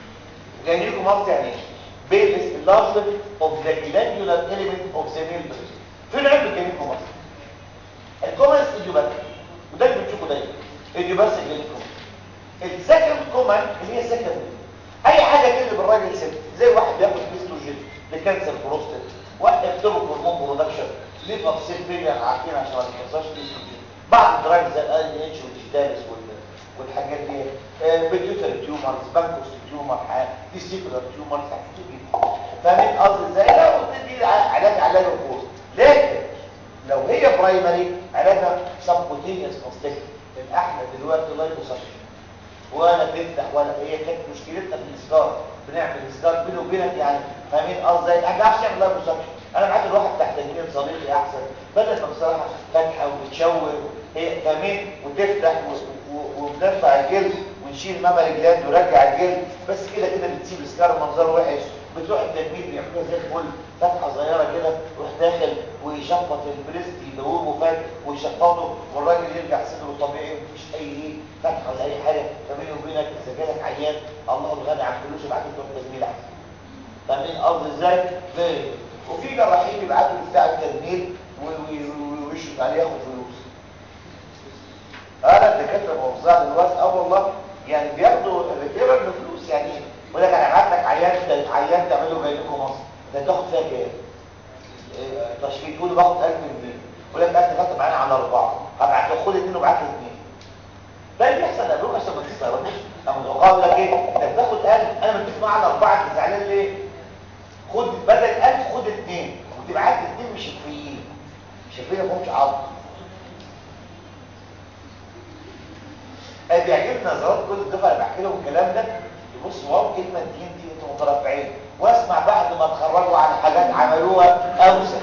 Speaker 1: جاي لكم مصر يعني ايه بيلس enlargement of the glandular element of the male breast في العلم جاي لكم مصر الكومنس ايديوباتيك وده اللي بنشوفه دايما ايديوباتيك جايلكم السكند كومن اللي هي سكند اي حاجه كده بالراجل ست زي واحد بياخد استروجين لكانسر بروستات واحد يكتبه هرمون برودكشن ليفر سيل فيلير عارفين عشان ما تنساش الاستروجين بعض الدراجز زي ال اتش والجيتالس والحاجات دي بيتيوتري تيومرز بانكوس تيومر ديسيكولار تيومرز كتير جدا فاهمين قصدي ازاي لا ودي علاج علاج الكورس لكن لو هي برايمري علاجها سبكوتينيوس ماستكتومي الاحلى دلوقتي لايبوسكشن ولا تفتح ولا هي كانت مشكلتنا في الاسكار بنعمل اسكار بيني وبينك يعني فاهمين قصدي انا ما بعرفش اعمل لايبوسكشن انا معاك الواحد تحت تجميل صديقي احسن بدل ما بصراحه فاتحه وبتشوه هي فاهمين وتفتح وبنرفع الجلد ونشيل ممل الجلد ونرجع الجلد بس كده كده بتسيب اسكار منظره وحش بتروح التجميل بيعملوها زي الفل فتحه صغيره كده يروح داخل ويشفط البريست يدوبه فات ويشفطه والراجل يرجع صدره طبيعي ومفيش اي ايه فتحه ولا اي حاجه فبيني وبينك اذا جالك عيان الله الغني عن فلوس يبعت له التجميل احسن فاهمين قصدي ازاي؟ زي وفي جراحين يبعتوا بتاع التجميل ويشرط عليه ياخد فلوس انا الدكاتره موزعه دلوقتي اه والله يعني بياخدوا الريفيرال بفلوس يعني يقول لك انا هبعت لك عيان عيان تعمله جاي لكم مصر ده تاخد فيها كام؟ تشكيل تقول باخد 1000 جنيه يقول لك انت خدت معانا على اربعه هبعت له خد اثنين وابعت لي اثنين ده اللي بيحصل قبلهم عشان ما تستغربوش اما يقول لك ايه انت بتاخد 1000 انا متفق معاه على اربعه انت زعلان ليه؟ خد بدل 1000 خد اثنين وتبعت لي اثنين مش شفيين شفيين ما همش عض انا بيعجبني نظرات كل الدفعه اللي بحكي لهم الكلام ده يبص واو كلمه دين دي انتوا مترفعين واسمع بعد ما اتخرجوا عن حاجات عملوها اوسخ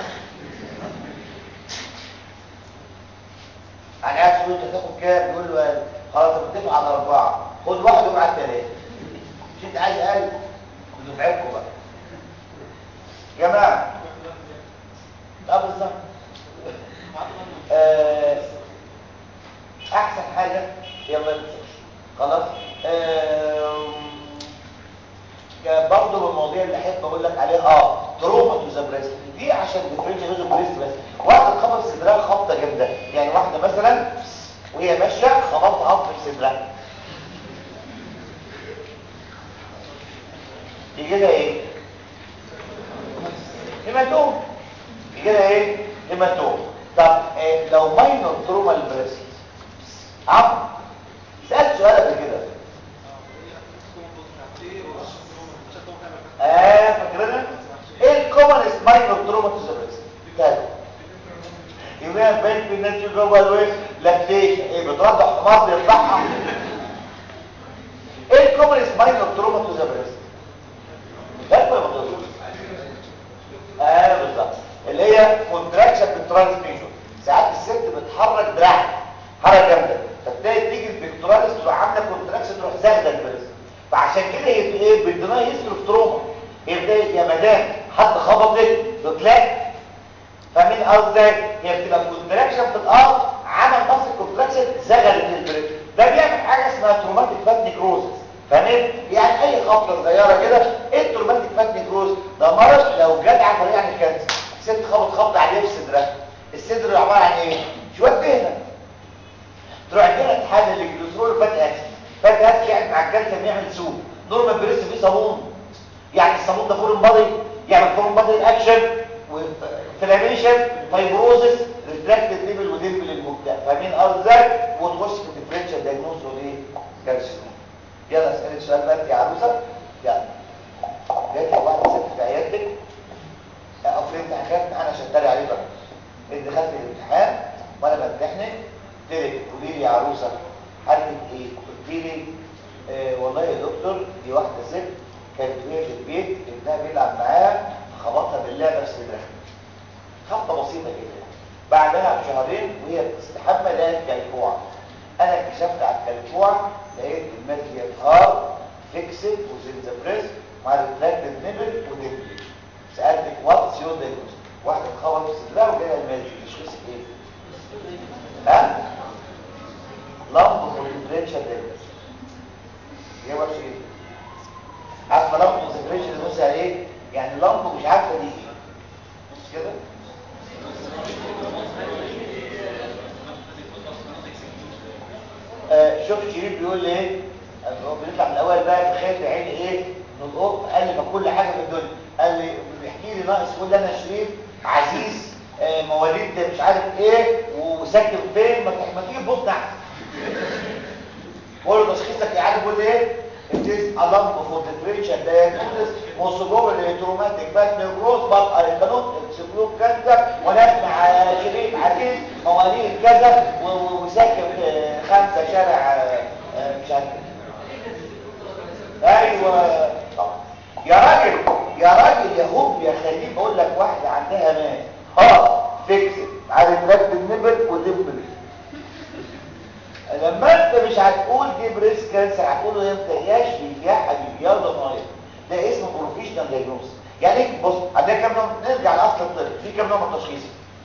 Speaker 1: يعني قاعد تقول انت تاخد كام يقول له خلاص متفق على اربعه خد واحد وابعت ثلاثه مش انت عايز قلب دفعتكم بقى يا جماعه اه بالظبط آه احسن حاجه يلا نمسكش خلاص آه برضه من المواضيع اللي احب اقول لك عليها اه تروما تو ذا بريست دي عشان ديفرنشال هيزو بريست بس واحده خبط صدرها خبطه جامده يعني واحده مثلا وهي ماشيه خبطت عظم في صدرها يجي لها ايه هيماتوم يجي لها ايه هيماتوم طب إيه لو ماينور تروما للبريست عم سالت سؤال قبل كده اه فاكرينها ايه الكومن ماينور تروما تو ذا بريست تاني يبقى بين في الناس جوه الويس لاكتيشن ايه بترضع حمار بيرضعها بالدناي هيستوري اوف تروما يبدا يا مدام حد خبطك بتلاقي فاهمين قصدي هي بتبقى كونتراكشن في الارض عمل ماسك كونتراكشن زغلت البريك ده بيعمل حاجه اسمها تروماتيك فات نيكروزس فاهمين يعني اي خبطه صغيره كده ايه التروماتيك فات نيكروز ده مرض لو جت على طريق عن الكانسر ست خبط خبط عليه في صدرها الصدر عباره عن ايه شويه دهنه تروح عندنا تحلل الجلوسرول فات اسيد فات اسيد يعني مع الكالسيوم يعمل سوب نورمال بريس فيه صابون يعني الصابون ده فورن بادي يعمل فورن بادي اكشن وانفلاميشن فايبروزس ريتراكتد ليبل وديمبل المبدع فاهمين قصدي ازاي وتخش في الديفرنشال دايجنوز وايه كارسينوم يلا اسالك سؤال بقى انت يا عروسه يلا جات لي واحده ست في عيادتك او في الامتحان انا عشان اتريق عليه بقى انت دخلت الامتحان وانا بمتحنك قلت لك قولي لي يا عروسه حالتك ايه قلت لي آه والله يا دكتور دي واحده ست كانت وهي في البيت ابنها بيلعب معاها خبطها باللعبه في صدرها خبطه بسيطه كده بعدها بشهرين وهي بتستحمى لقيت كلكوعه انا اكتشفت على الكلكوعه لقيت الماديه هارد فيكسد وزنزبريس مع ريتراكتد نيبل وديبلي سالتك واتس يور دايجنوز واحده اتخبط في صدرها وجالها الماديه تشخيصك ايه ها لمب كونسنتريشن دايجنوز هي وحشه ايه عارفه لمب كونسنتريشن دايجنوز يعني ايه يعني لمب مش عارفه دي ايه مش كده آه شوف شريف بيقول لي ايه هو بيطلع من الاول بقى بخير عين ايه نطق قال لي ما كل حاجه في الدنيا قال لي بيحكي لي ناقص يقول لي انا شريف عزيز آه مواليد مش عارف ايه وساكن فين ما تيجي تبص تحت بقول له تشخيصك يا عارف بيقول لي ايه It is a lump for differential diagnosis most probably traumatic fat necrosis but I cannot exclude cancer ونسمع شريف عزيز مواليد كذا وساكن في خمسة شارع مش عارف ايوه طبعا يا راجل يا راجل يا هوب يا خليل بقول لك واحدة عندها مات اه فيكسد على تركب النبل ودبل لما انت مش هتقول دي بريس كانسر هتقوله امتى يا شبيب يا حبيبي يا ضنايا ده اسمه بروفيشنال دايجنوز يعني ايه بص عندنا كام نوع نرجع لاصل الطب في كام نوع من التشخيص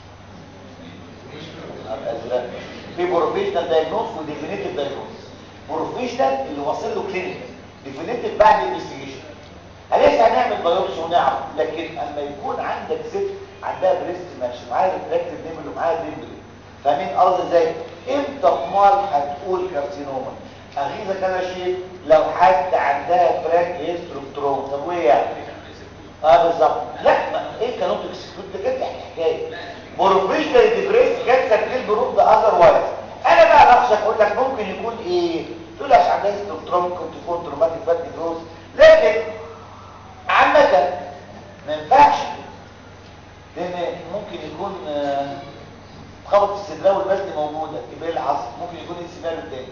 Speaker 1: في بروفيشنال دايجنوز وديفينيتيف دايجنوز بروفيشنال اللي واصل له كلينيك ديفينيتيف بعد انفستيجيشن هلسه هنعمل بايوبسي ونعرف لكن اما يكون عندك ست عندها بريست ماشي معاها ريتراكتيف نيمل ومعاها ديمبل فاهمين قصدي ازاي امتى امال هتقول كارسينوما اغيظك انا شيء لو حد عندها فراك هيستروكتروم طب وايه يعني اه بالظبط لا ما ايه كانوت اكسكلود ده كده حكايه بروفيشنال ديبريس كانسر في الجروب ده اذروايز انا بقى بخشى اقول لك ممكن يكون ايه تقول عشان عندها هيستروكتروم ممكن تكون تروماتيك فات نيكروز لكن عامه ما ينفعش لان ممكن يكون آه خبط الصدراء والمزن موجوده يبقى العصر ممكن يكون السنان الثاني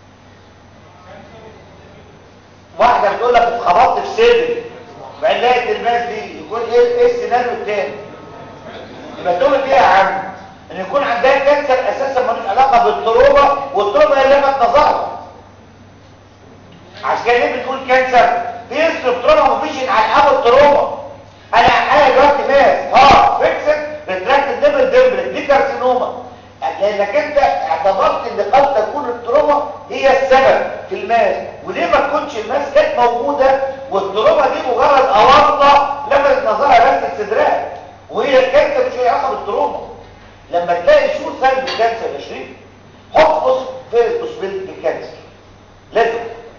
Speaker 1: واحده بتقول لك اتخبطت في صدري وبعدين لقيت الماس دي يكون ايه ايه السنان الثاني يبقى تقول ايه يا عم ان يكون عندها كانسر اساسا ملوش علاقه بالتروما والتروما هي اللي لفت نظرها عشان كده ليه بتقول كانسر في يصرف تروما مفيش على التروما انا انا دلوقتي ماس ها فيكسد ريتراكتد نيبل ديمبل دي كارسينوما لانك انت اعتبرت ان قد تكون التروما هي السبب في الماس وليه ما تكونش الماس كانت موجوده والتروما دي مجرد اورطه لفت نظرها بس صدرها وهي الكانسر مش علاقه بالتروما لما تلاقي شو سبب الكانسر يا شريف حط بص فيرس بوسبيلتي بالكانسر لازم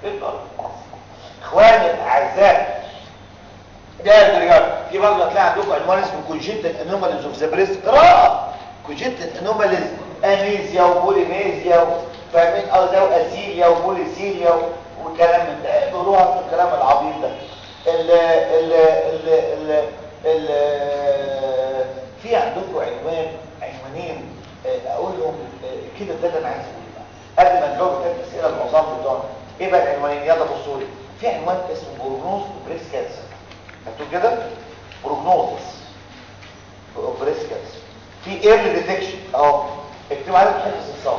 Speaker 1: اخواني الاعزاء ده الرجال في برضه هتلاقي عندكم عنوان اسمه كونجنتال انوماليز اوف ذا بريست قراءه كونجنتال انوماليز اميزيا وبوليميزيا فاهمين اه ده واسيليا وبوليسيليا والكلام من ده بيقولوها في الكلام العبيط ده ال ال ال ال ال في عندكم عنوان عنوانين اقولهم كده ده اللي انا عايز اقوله قبل ما نجاوب ثلاث اسئله المعظم بتوعنا ايه بقى العنوانين يلا بصوا لي في عنوان اسمه بروجنوز بريس كانسر مكتوب كده بروجنوزس بريس كانسر في ايرلي ديتكشن اهو اكتب عليه حفظ الصوت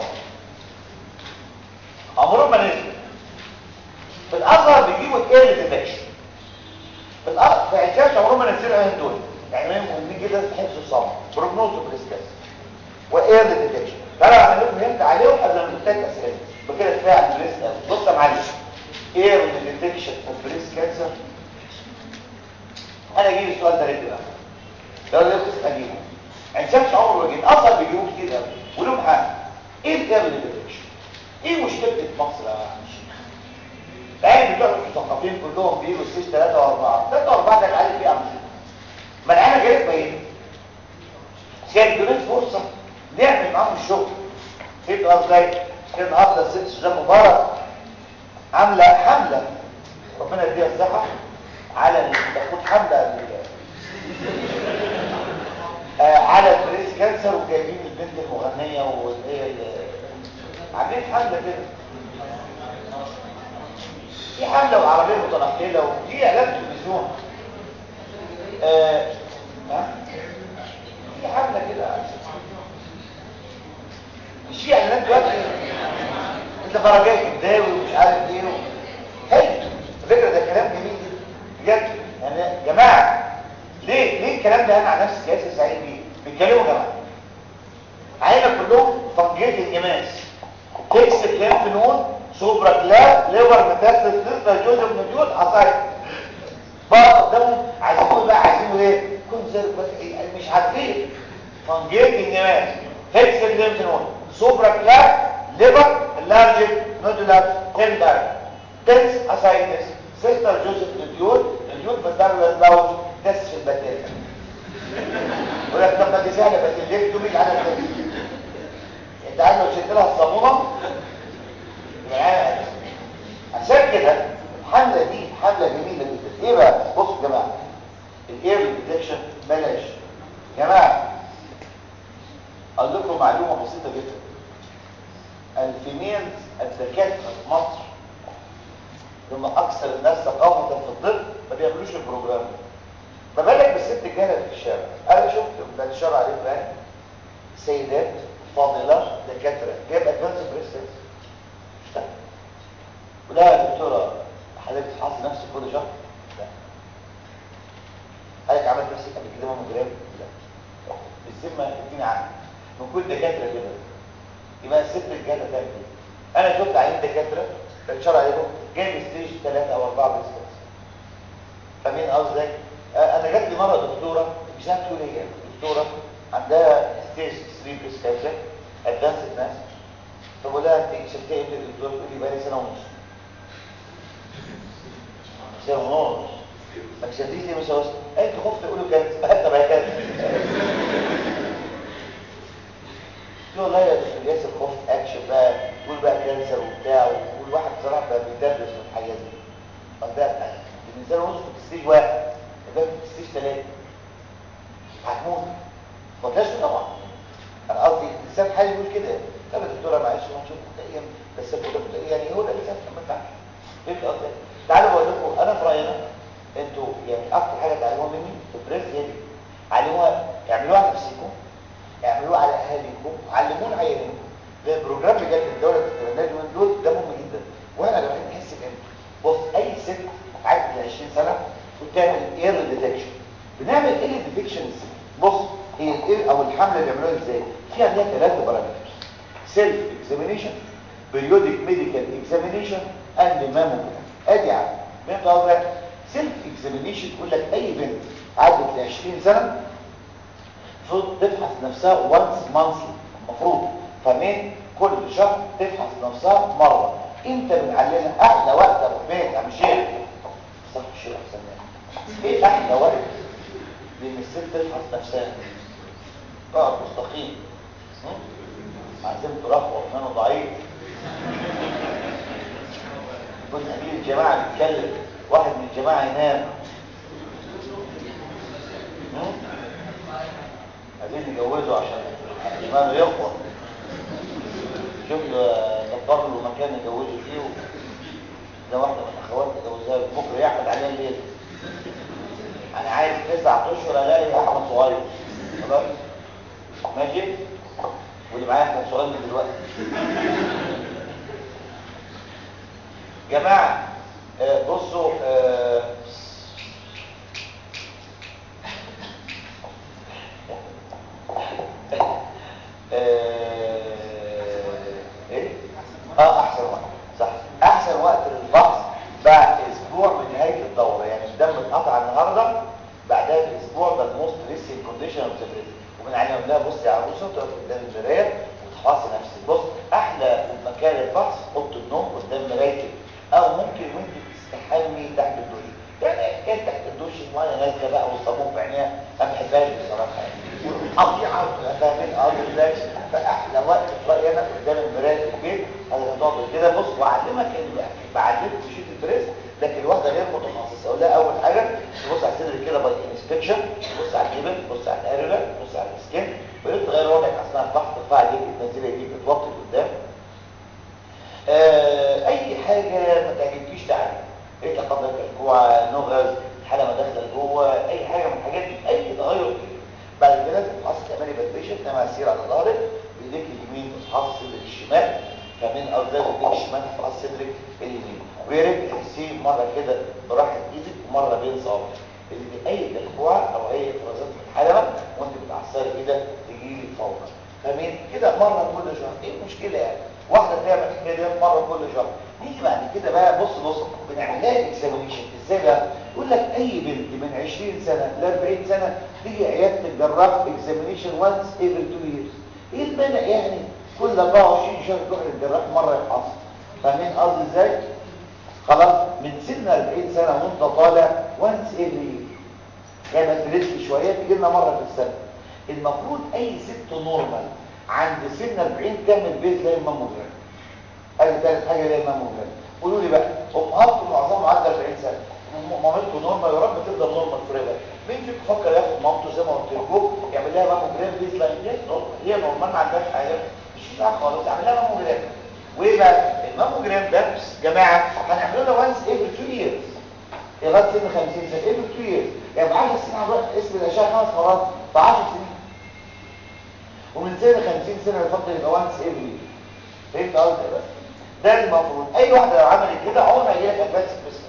Speaker 1: عمرهم ما نزل في الازهر بيجيبوا الايرلي ديتكشن كفايه على البريست قوي بص يا معلم ايه الديتكشن اوف بريست كانسر انا اجيب السؤال ده رجل بقى لو لقيت اجيبه يعني شافش عمره ما جيت اصلا بيجيبوه كتير قوي ولهم حاجه ايه الايرلي ديتكشن ايه مشكله مصر يا شيخ العيال بتوع المثقفين كلهم بيجوا ستيج 3 و4 3 و4 ده العيال فيه عمل ما العيال جايه باين سيادة فرصة نعمل معاهم الشغل يبقى ازاي كده النهارده الست سوزان مبارك عامله حمله ربنا يديها الصحه على تاخد حمله آه على البريس كانسر وجايبين البنت المغنيه واللي هي عاملين حمله كده في حمله وعربيه متنقله وفي اعلان تلفزيون آه ها في حمله كده مش في اعلانات دلوقتي انت فرجاك قدامي ومش عارف ايه حلو الفكره ده كلام جميل جدا بجد يعني يا جماعه ليه ليه الكلام ده انا عن نفسي ياسر سعيد بيه بيتكلموا يا جماعه عينه كلهم فنجيت الجماس تكسب ليمف نون سوبرا كلاب ليفر ميتاستاس لسه جوزيف نجود عصاير بقى قدامهم عايزينه بقى عايزينه ايه كون زي بس مش عارفين فنجيت الجماس تكسب ليمف نون سوبرا كلاب ليفر لارج نودولار تندر تنس اسايتس سيستر جوزيف نجود نجود بدل لو دس في البكتيريا ولك لما دي سهله بس اللي تميل على الدنيا انت عارف لو شلت لها الصابونه يعني عشان كده الحمله دي حمله جميله جدا ايه بقى بصوا يا جماعه الاير ديتكشن بلاش يا جماعه اقول لكم معلومه بسيطه جدا الفيميلز الدكاتره في مصر هم اكثر الناس ثقافه في الطب ما بيعملوش البروجرام ده ما بالك بالست الجهله في الشارع انا شفت بعد الشارع عليه فلان سيدات فاضله دكاتره جايب ادفانس بريست ولا يا دكتوره حضرتك تحصل نفسك كل شهر لا حضرتك عملت نفسك قبل كده ماموجرام لا بالذمه اديني عقل من كل دكاتره كده يبقى الست الجهله تعمل ايه انا شفت عينين دكاتره بتشرع عليهم جايب ستيج 3 او 4 بريست فاهمين قصدي انا جات لي مره دكتوره مش عارف تقول ايه دكتوره عندها ستيج 3 بريست كانسر ادفانسد ناس فبقول لها انت شفتي امتى الدكتور تقول لي بقالي سنه ونص سنه ونص ما كشفتيش ليه مش هوصل قالت خفت اقول له كانت حتى بقى كانت قلت له والله يا دكتور ياسر خفت اكشف بقى تقول بقى كانسر وبتاع والواحد بصراحه بقى بيدرس من الحاجات دي قلت من سنه ونص كنت ستيج واحد وده كنت ستيج ثلاثه هتموت ما قلتهاش طبعا انا قصدي الانسان حالي يقول كده طب يا دكتوره معلش هنشوف ايام بس يعني هو ده الانسان ما ينفعش فهمت قصدي تعالوا بقول لكم انا في راينا انتوا يعني اكتر حاجه تعلموها مني في البريس هي دي علموها اعملوها على نفسكم اعملوها على اهاليكم علمونا عيالكم ده بروجرام بجد الدوله بتستخدمه من دول ده مهم جدا واحنا لما نحس كده بص اي ست عدت ال 20 سنه وتعمل اير ديتكشن بنعمل ايه ديتكشن بص هي الايه او الحمله اللي بيعملوها ازاي في عندنا ثلاثه بارامترز سيلف اكزامينيشن بيريودك ميديكال اكزامينيشن اند ماموجرام ادي عارف بنت قصدك سيلف اكزامينيشن تقول لك اي بنت عدت ل 20 سنه المفروض تفحص نفسها وانس مانثلي المفروض فمين كل شهر تفحص نفسها مره انت بنعلمها احلى وقت يا ابو حميد يا عم شيخ صح الشيخ حسن ايه احلى وقت لان الست تفحص نفسها تقعد مستقيم عايزين ترفع وثمانه ضعيف يكون امين الجماعه بيتكلم واحد من الجماعه ينام عايزين نجوزه عشان ايمانه يقوى شوف دبر له مكان يجوزه فيه ده واحده من الاخوات تجوزها بكره يعقد عليها الليل انا عايز تسع اشهر الاقي احمد صغير خلاص ماشي واللي معايا احمد صغير من دلوقتي جماعه آه بصوا آه ايه اه احسن واحد كده بص واعلمك ال- بعلمك تشيل البريس لكن الواحده غير متخصصه اقول لها اول حاجه تبص على الصدر كده باي انسبكشن تبص على الجبل تبص على الاريولا تبص على السكين وانت تغير وضعك اثناء الفحص ترفع ايديك تنزل ايديك تتوطي لقدام آه، اي حاجه ما تعجبكيش تعالي ايه قبل الكوع نغز حاله ما داخله لجوه اي حاجه من الحاجات دي اي تغير فيه بعد كده تفحص تعملي بالبيشن تنام سير على ظهرك بايديك اليمين تفحص صدرك الشمال فمن ارض بايديك الشمال تفحص صدرك اليمين ويرد تحسيه مره كده براحه ايدك ومره بين صوابعك اللي دي اي تلكوعه او اي افرازات في الحلبه وانت بتعصري كده تجي لي فورا فاهمين كده مره كل شهر ايه المشكله يعني واحده تعمل الحكايه دي مره كل شهر نيجي بعد كده بقى بص بص بنعمل لها اكزامينيشن ازاي بقى يقول لك اي بنت من 20 سنه ل 40 سنه تيجي عياده الجراح اكزامينيشن وانس ايفري 2 ييرز ايه المانع يعني كل 24 شهر تروح للجراح مره يفحص فاهمين قصدي ازاي خلاص من سن 40 سنه وانت طالع وانس ايفري يير يعني ما تدرسش شويه تيجي لنا مره في السنه المفروض اي ست نورمال عند سن 40 تعمل بيز لاين ماموجرام ادي ثالث حاجه هي الماموجرام قولوا لي بقى امهاتكم معظمهم عدى 40 سنه م- مامته نورمال يا رب تفضل نورمال فريبر مين فيكم فكر ياخد مامته زي ما قلت لكم يعمل لها ماموجرام بيز لاين يس نورمال هي نورمال ما عندهاش حاجه مش فيها خالص اعمل لها ماموجرام وايه بقى الماموجرام ده يا جماعه هنعمله له وانس افري 2 ييرز لغايه سن 50 سنه افري 2 ييرز يعني ب 10 سنين هنروح اسم الاشعه خمس مرات ب 10 سنين ومن سن 50 سنه يفضل يبقى وانس افري فهمت قصدي بقى ده المفروض اي واحده لو عملت كده عمر ما يجي لك ادفانس بريسكت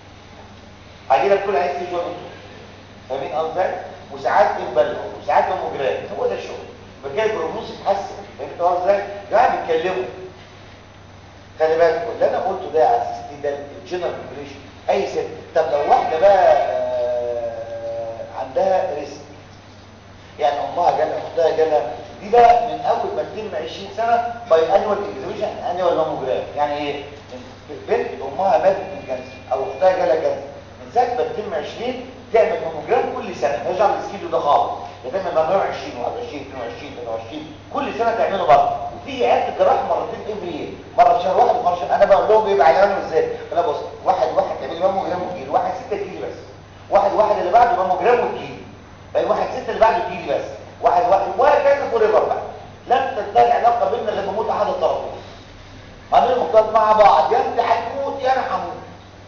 Speaker 1: هيجي لك كل عايز تيجي جوه فاهمين قصدي وساعات امبالغ وساعات ماموجرام هو ده الشغل فكده البروجنوز يتحسن فهمت قصدي يا جماعه بيتكلموا خلي بالكم اللي انا قلته ده على اساس ده الجنرال بوبوليشن اي ست طب لو واحده بقى آه، عندها ريسك يعني امها جالها اختها جالها دي بقى من اول ما تتم 20 سنه باي انوال اكزيبيشن انوال ماموجرام يعني ايه بنت امها ماتت من كانسر او اختها جالها كانسر من ساعه ما تتم 20 تعمل ماموجرام كل سنه مالهاش دعوه بالسكيدو ده خالص يتم ممنوع 20 21 22 23 كل سنه تعمله برضه وفي عياده الجراح مرتين افري مره في شهر واحد ومره في شهر انا بقول لهم بيبقى علامه ازاي انا بص واحد واحد تعمل ماموجرام وتجيلي واحد 6 تجيلي بس واحد واحد اللي بعده ماموجرام وتجيلي بقى واحد 6 اللي بعده تجيلي بس واحد واحد وهكذا فور ايفر بقى لن تزداد علاقه بيننا غير بموت احد الطرفين هنفضل مع بعض يا انت هتموت يا انا هموت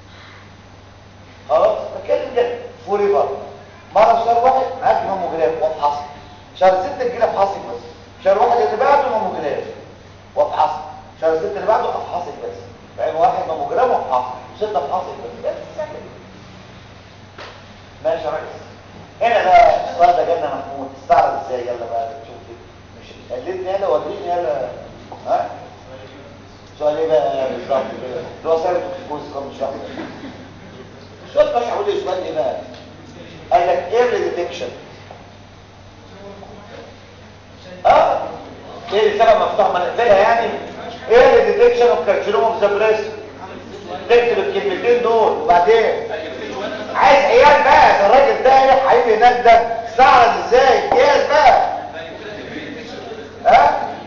Speaker 1: خلاص بتكلم كده فور ايفر مره في شهر واحد معاك ماموجرام وافحص شهر 6 تجيلي افحصك بس شهر واحد اللي بعده ماموجرام وافحص شهر 6 اللي بعده افحصك بس بعين واحد ماموجرام وافحص ستة افحصك بس بس سهل ماشي يا ريس هنا بقى السؤال ده جالنا محمود استعرض ازاي يلا بقى نشوف كده مش قلدني يلا وريني يلا ها سؤال ايه بقى بالظبط كده اللي هو سابت الكوز كم مش واحد السؤال مش هقول لي سؤال ايه بقى قال لك ايرلي ديتكشن اه ايه السبب مفتوح ما نقفلها يعني ايرلي ديتكشن اوف كارسينوما اوف ذا بريست تكتب الكلمتين دول وبعدين عايز عيال بقى ده الراجل ده ايه حبيبي هناك ده استعرض ازاي جاهز بقى ها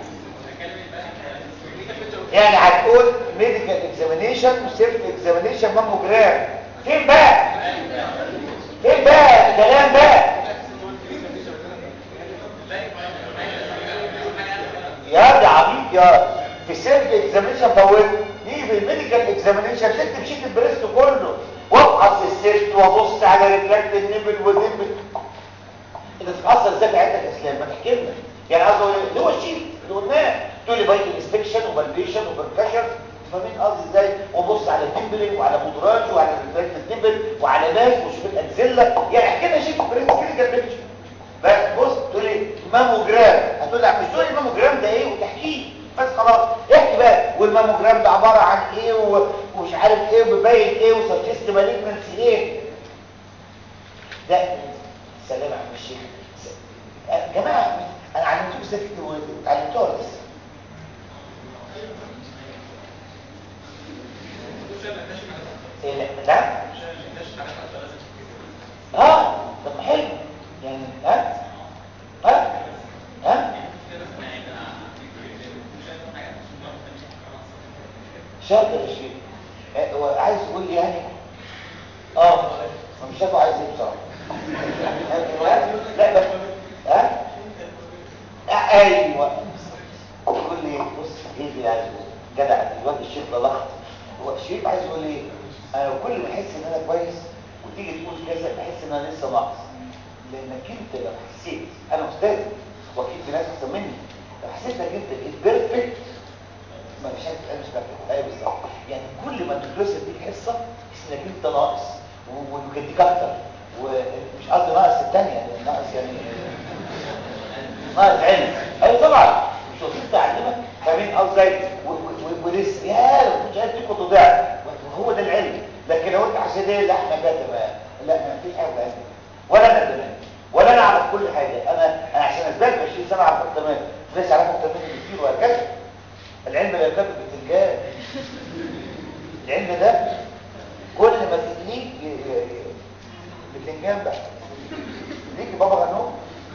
Speaker 1: يعني هتقول ميديكال اكزامينيشن وسيلف اكزامينيشن ماموجرام فين بقى فين بقى الكلام بقى يا ده عبيط يا في السيلف اكزامينيشن فوت نيجي في الميديكال اكزامينيشن تكتب شيت البريست كله وابحث السيرت وابص على ريفلكت النبل والنبل انت تتاثر ازاي في عيادتك اسلام ما تحكي لنا يعني عايز اقول اللي هو الشيت اللي قلناه تقول لي بايت انسبكشن وفاليديشن وبركشن فاهمين قصدي ازاي وابص على التمبلنج وعلى مدراج وعلى ريفلكت النبل وعلى ماس وشوف الانزله يعني احكي لنا شيت البريست كلينيكال بيكتشر بس بص تقول لي ماموجرام هتقول لي مش تقول لي الماموجرام ده ايه وتحكيه بس خلاص احكي بقى والماموجرام ده عباره عن ايه و... ومش عارف ايه وبيبين ايه وسجست مالجنسي ايه ده سلام يا عم الشيخ س- يا جماعه انا علمتكم ازاي تكتبوا اتعلمتوها ولا لسه إيه لا نعم اه طب حلو يعني ها ها ها شاطر يا شيخ آه، هو عايز يقول لي يعني اه مش شايفه عايز ايه بصراحه لا بس ها آه، ايوه يقول لي بص ايه اللي عايز يقول جدع الواد الشيخ ده لخط هو الشيخ عايز يقول ايه انا كل ما احس ان انا كويس وتيجي تقول كذا بحس ان انا لسه ناقص لانك انت لو حسيت انا استاذ واكيد في ناس احسن مني لو حسيت انك انت البيرفكت ما فيش حاجه انا مش بيرفكت ايوه بالظبط يعني كل ما الدكتور يديك حصه تحس انك انت ناقص و- ويديك اكتر ومش قصدي ناقص الثانيه ناقص يعني ناقص علم ايوه طبعا مش وظيفه تعلمك فاهمين قصدي و- و- ولسه يا لو كنت عارف تكون تضيع وهو ده العلم لكن لو انت عشان ايه لا احنا كده لا ما فيش حاجه بعلم. ولا انا تمام ولا انا اعرف كل حاجه انا انا عشان اثبت 20 سنه اعرف تمام ليش اعرف اكتر مني بكتير وهكذا العلم لا يكتب بالتنجان العلم ده كل ما تدليك ي- ي- ي- بتنجان بقى ليكي بابا غنوم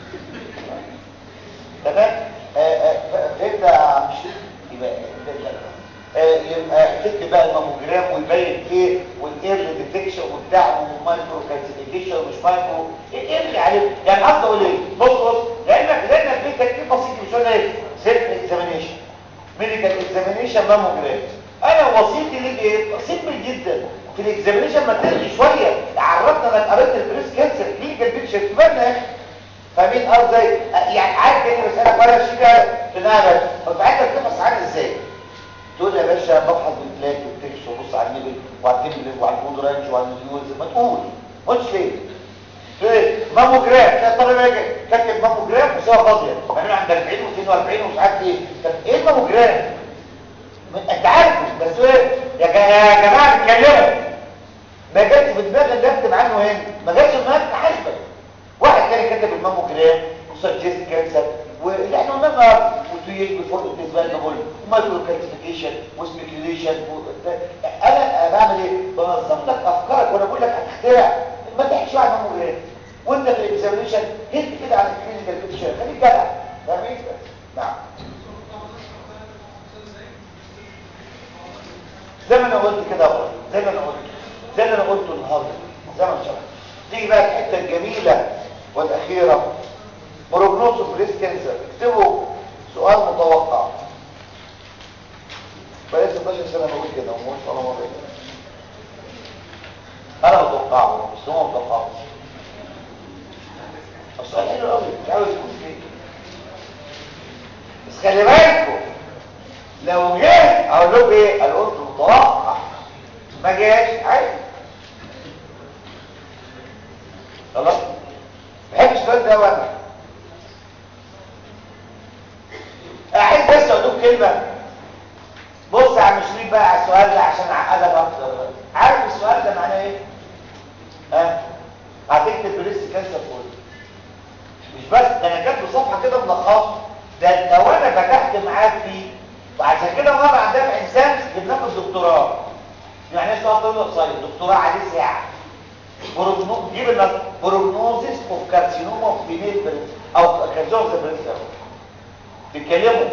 Speaker 1: تمام آه، آه، ف- فهمت يا عم شيخ؟ يبقى آه، يبقى تكتب بقى الماموجرام ويبين ايه والايرلي ديتكشن وبتاع ومايكرو كالسيفيكيشن ومش مايكرو ايه اللي عليه يعني قصدي اقول ايه بص بص لانك لانك في تركيب بسيط مش ولا ايه سيلف اكزامينيشن ميديكال اكزامينيشن ماموجرام انا وصيتي ليك ايه سيمبل جدا في الاكزامينيشن ما تلغي شويه عرفنا انك قريت البريس كانسر كلينيكال بيكتشر تبان اهي فاهمين قصدي يعني عارف ايه بسالك ولا شيء ده في نعمه فانت بتفحص عنها ازاي تقول لي يا باشا بفحص بالبلاك والتكس وبص على النبل وعلى التبل وعلى الفود رانش وعلى النيوز ما تقول ما قلتش ليه ايه ماموجرام ده طالب يجي كاتب ماموجرام وسوا فاضيه يعني عند 40 و42 ومش عارف ايه طب ايه الماموجرام انت عارفه بس ايه يا جا- يا جماعه بتكلموا ما جاتش في دماغي اللي اكتب عنه هنا ما جاتش في دماغي حاسبه واحد تاني كتب الماموجرام وسجست كانسر واللي احنا قلنا النهارده وتويج بفوق بالنسبه لنا بقول مايكرو كالسيفيكيشن وسبيكيوليشن انا بعمل ايه بنظم لك افكارك وانا بقول لك هتخترع ما تحكيش عن الماموجرام وانت في الاكزامينشن هد كده على الكلينيكال بيكتشر خليك جدع فاهمين نعم زي ما انا قلت كده بقى زي ما انا قلت زي اللي انا قلته النهارده زي ما انا شرحت تيجي بقى الحته الجميله والاخيره بروجنوز بريست كانسر اكتبوا سؤال متوقع بقى 16 سنه بقول كده ومش ولا مره كده انا متوقعه بس هو متوقعه السؤال حلو قوي مش عاوز يكون فيه بس خلي بالكم لو جه اقول لكم ايه انا قلت متوقع ما جاش عادي خلاص بحب السؤال ده وانا احب بس اقول لكم كلمه بص يا عم شريف بقى على السؤال ده عشان اعقدك اكتر عارف السؤال ده معناه ايه ها هتكتب بريست كانسر كله مش بس ده انا كاتبه صفحه كده ملخصه ده لو انا فتحت معاك فيه وعشان كده مره عندنا في انسان جبنا في الدكتوراه يعني ايه سؤال طويل قصير دكتوراه عليه ساعه بروجنوز جيب الناس بروجنوزيس اوف كارسينوما اوف فيميل بريست او كارسينوما اوف بريست تتكلموا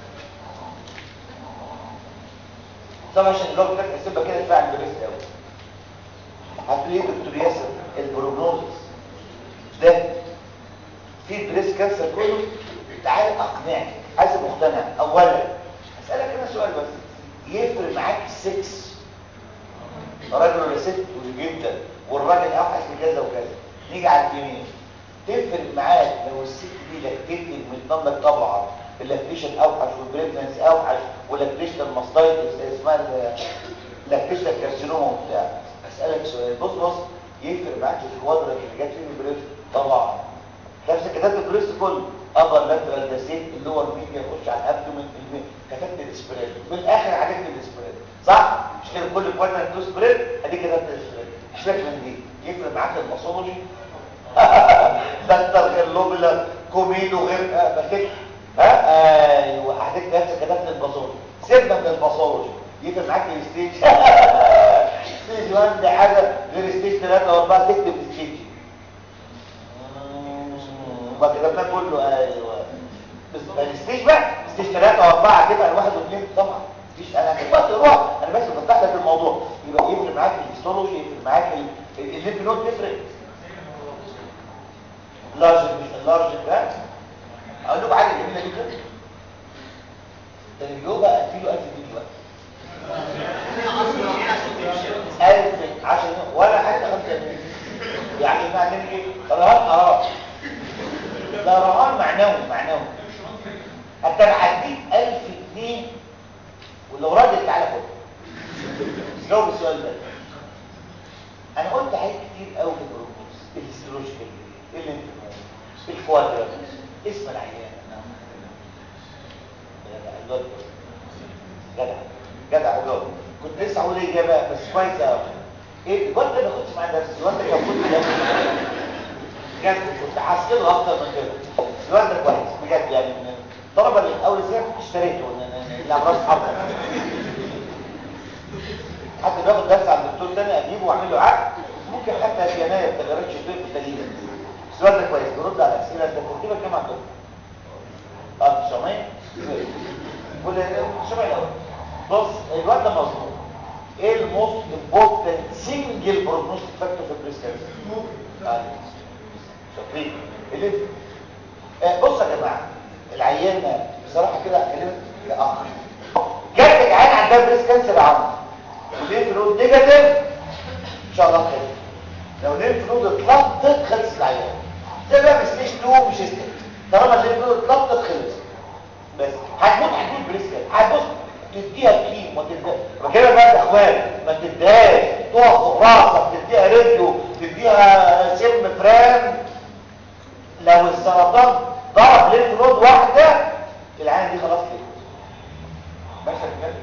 Speaker 1: طبعا عشان اللي هو بتاعت حسابها كده تفعل بريست قوي هتلاقيه دكتور ياسر البروجنوزيس ده في البريست كانسر كله تعال اقنعك عايز مقتنع اولا اسالك انا سؤال بس يفرق معاك السكس راجل ولا ست جدا والراجل اوحش بكذا وكذا نيجي على اليمين تفرق معاك لو الست دي لاكتيتد متنمط طبعا اللاكتيشن اوحش والبريجننس اوحش واللاكتيشن الماستايتس اسمها اللاكتيشن كارسينوما وبتاع اسالك سؤال بص بص يفرق معاك الكوادرك اللي جت فيه البريست طبعا نفس كتابه البريست كله ابر لاترال داسيت اللور ميديا يخش على الابدومن كتبت السبريد في الاخر عالجت السبريد صح مش كده كل كوادرنت تو سبريد ادي كتبت السبريد مش فاكر من دي يفرق معاك الماسولوجي دكتور غير لوبلا كوميدو غير آه بكده ها ايوه هتكتب نفس كتابه الباثولوجي سيبنا من الباثولوجي يفرق معاك الستيج ستيج 1 دي حاجه غير ستيج 3 و4 تكتب ستيج ما كتبناه كله ايوه بس الستيج بقى ستيج 3 و4 تبقى الواحد واثنين طبعا مفيش انا كنت روح انا بس هيستولوجي يفرق معاك الليمف نود تفرق لارج مش اللارج ده اقول لكم حاجه جميله جدا ده اليوجا اديله 1000 جنيه دلوقتي 1000 عشان ولا حتى 5 جنيه يعني معناه ايه رهان اه ده رهان معنوي معنوي انت بعديك 1000 جنيه ولو راجل تعالى خد جاوب السؤال ده انا قلت حاجات كتير قوي في البروجنوز الهيستولوجيكال الانتماء الكوادرات اسم العيان جدع جدع جدع وجاوب كنت لسه هقول اجابه بس كويس قوي ايه الواد ده ما كنتش معاه درس الواد ده كان كنت بجد كنت حاسكله اكتر من كده الواد ده كويس بجد يعني من الطلبه اللي في اول سنه كنت اشتريته الامراض حرب حتى بياخد درس عند دكتور تاني اجيبه واعمل له عقد ممكن حتى في يناير ما تغيرش فيه في الدليل السؤال ده كويس بيرد على الاسئله انت ترتيبك كام عندكم؟ اه 900 كل 900 الاول بص الواد ده مظبوط ايه الموست امبورتنت سنجل بروجنوستيك فاكتور في البريست كانسر؟ شاطرين اللي آه بص يا جماعه العيان بصراحه كده هكلمك كاخ جاتك عيان عندها بريست كانسر يا عم وليه فلود نيجاتيف ان شاء الله خير لو ليه فلود اتلطت خلص العيان ده بقى مش ستيج 2 مش ستيج طالما ليه فلود اتلطت خلص بس هتموت هتموت بريست كانسر هتبص تديها كيم وتديها فكده بقى يا اخوان ما تديهاش تقف فوق راسك تديها راديو تديها سم فران لو السرطان ضرب ليف نود واحده العين دي خلاص كده ماشي كده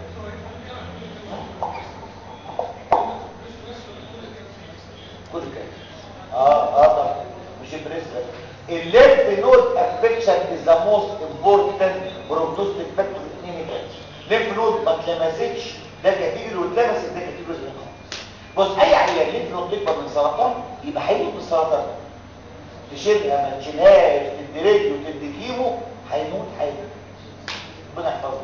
Speaker 1: كل كده اه اه طبعا مش البريس بس الليف نود افكشن از ذا موست امبورتنت بروجنوستيك فاكتور ان اني كانسر ليف نود ما اتلمستش ده كاتيجوري واتلمست ده كاتيجوري بص اي عيان ليف نود تكبر من سرطان يبقى هيموت من السرطان تشيلها ما تشيلهاش تدي راديو تدي كيمو هيموت هيموت ربنا يحفظه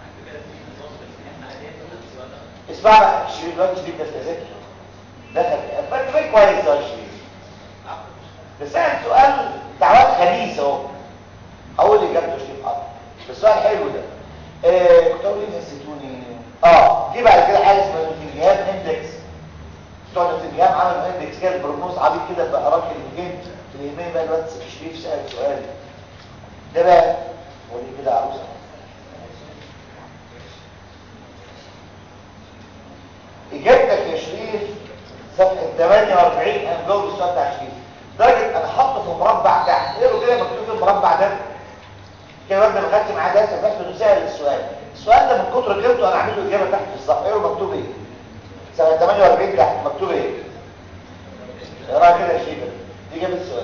Speaker 1: اسمع بقى شريف دلوقتي شريف ده تذاكر دخل فانت بقى كويس يا شريف بس انا سؤال دعوات خبيث اهو هقول اجابته شريف حاضر بس سؤال حلو ده آه كنت اقول ايه نسيتوني اه في بعد كده حاجه اسمها نوتنجهام اندكس بتوع نوتنجهام عملوا اندكس كده البروجنوز عبيط كده بقراك الجيم اليمين بقى الواد شريف سأل سؤال ده بقى ودي كده عروسة اجابتك يا شريف صفحة 48 انا مجاوب السؤال بتاع شريف درجة انا حاطه في مربع تحت اقروا كده مكتوب في المربع ده كده الواد ما خدش معاه درس بس نسال السؤال السؤال ده من كتر قيمته انا عامل له اجابه تحت في الصفحه اقروا مكتوب ايه صفحة 48 تحت مكتوب ايه اقراها كده يا شريف دي جابت السؤال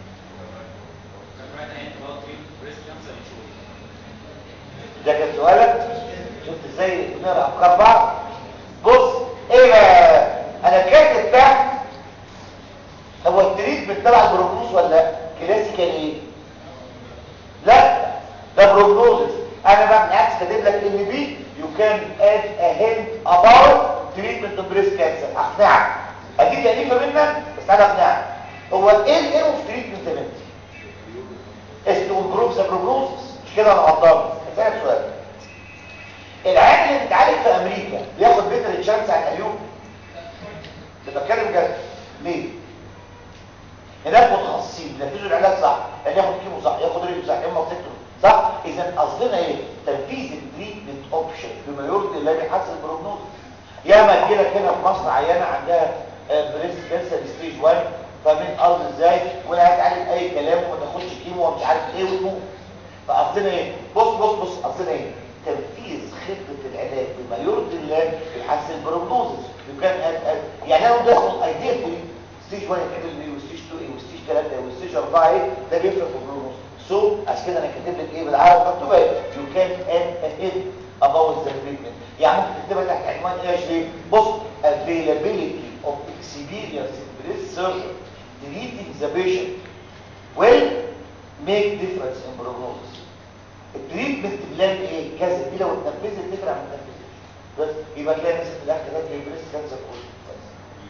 Speaker 1: ده كان سؤالك شفت ازاي بنقرا افكار بعض بص ايه بقى انا كاتب تحت هو التريتمنت تبع البروجنوز ولا كلاسيكال ايه لا ده بروجنوزس انا بقى بالعكس كاتب لك ان بي يو كان اد ا هنت اباوت تريتمنت اوف بريست كانسر اقنعك اديك تاليفه منك بس انا اقنعك هو ايه الايه اوف تريتمنت ده is to improve the prognosis مش كده انا غلطان اسالك سؤال العيان اللي بيتعالج في امريكا بياخد بيتر تشانس عن ايوب بتتكلم جد ليه هناك متخصصين بينفذوا العلاج صح يعني ياخد كيمو صح ياخد ريو صح ياخد سيكتور صح اذا قصدنا ايه تنفيذ التريتمنت اوبشن بما يرضي الله بيحسن البروجنوز ياما تجيلك هنا في مصر عيانه عندها بريست كانسر ستيج 1 فاهمين ارض ازاي ولا هتعالج اي كلام وما تاخدش كيمو ومش عارف ايه وتموت فقصدنا ايه بص بص بص قصدنا ايه تنفيذ خطه العلاج بما يرضي الله يحسن البروجنوزس يمكن يعني انا ده اسمه ايديال ستيج 1 يتعمل ايه وستيج 2 ايه وستيج 3 ايه وستيج 4 ايه ده بيفرق في البروجنوز سو عشان كده انا كاتب لك ايه بالعربي مكتوب ايه يو كان اد اد about the treatment يعني ممكن تكتبها تحت عنوان ايه يا شريف بص availability of experience in breast surgery treating the patient will make difference in prognosis التريتمنت بلان ايه كذا دي لو اتنفذت تفرق عن التنفيذ بس يبقى تلاقي مثلا في الاخر ده بريست كانسر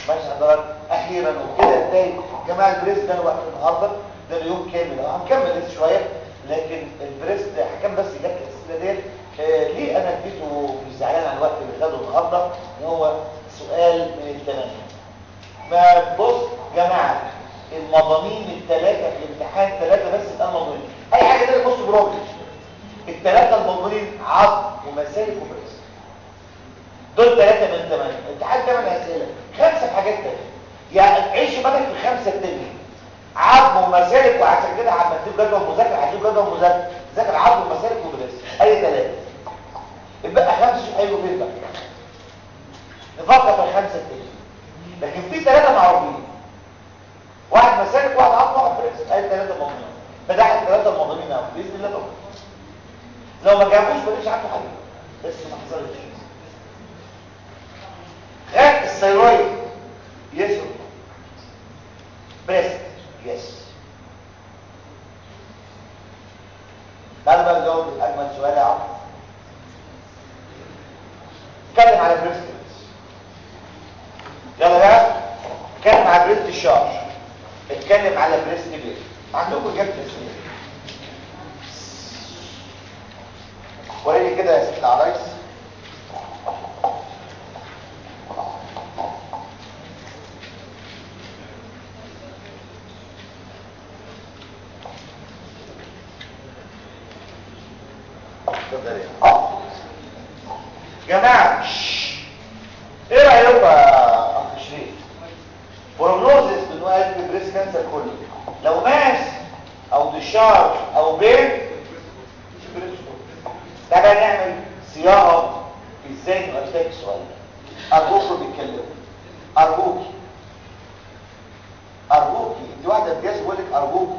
Speaker 1: ماشي حضرتك اخيرا وكده انتهي جماعه البريست ده وقت النهارده ده اليوم كامل هنكمل لسه شويه لكن البريست حكام بس جت الاسئله ديت آه ليه انا اديته مش زعلان على الوقت اللي خده النهارده وهو سؤال من الثمانيه ما بص جماعه المضامين الثلاثه في الامتحان ثلاثه بس الان مضامين اي حاجه تانية بص بروجرام الثلاثه المضمونين عظم ومسالك وبريست دول ثلاثة من ثمانية امتحان ثمان أسئلة خمسة في حاجات تانية يعني عيش بالك في الخمسة التانية عظم ومسالك وعشان كده عم تجيب جدول مذاكرة هتجيب جدول مذاكرة ذاكر عظم ومسالك وبريست أي ثلاثة يبقى خمسة شوف هيجوا فين بقى نفكر في الخمسة التانية لكن في ثلاثة معروفين واحد مسالك واحد عظم واحد بريست أي ثلاثة مضمونين فده الثلاثة المضمونين أهو بإذن الله طبعا لو ما جابوش ماليش عنده حاجة بس ما حصلتش غير الثيرويد يس بريست يس بعد بقى نجاوب اجمل سؤال يا عم اتكلم على بريست يلا بقى اتكلم على بريست الشعر اتكلم على بريست بير عندكم اجابه بريست وريني كده يا ست العرايس جماعة ايه رأيكم يا اخ شريف بروجنوزس من قلب بريس كانسر كله لو ماس او دشار او بين تعالى نعمل صياغه ازاي نؤديك السؤال ده ارجوكم بيتكلموا ارجوكي ارجوكي انت واحده امتياز بقول لك ارجوكي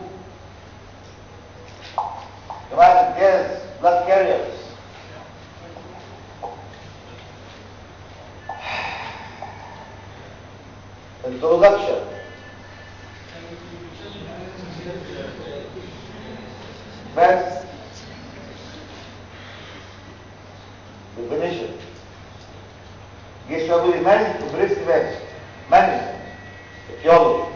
Speaker 1: جماعه امتياز بلاد كاريرز introduction بس definition جيش يقول مانج وبريست مانج مانج etiology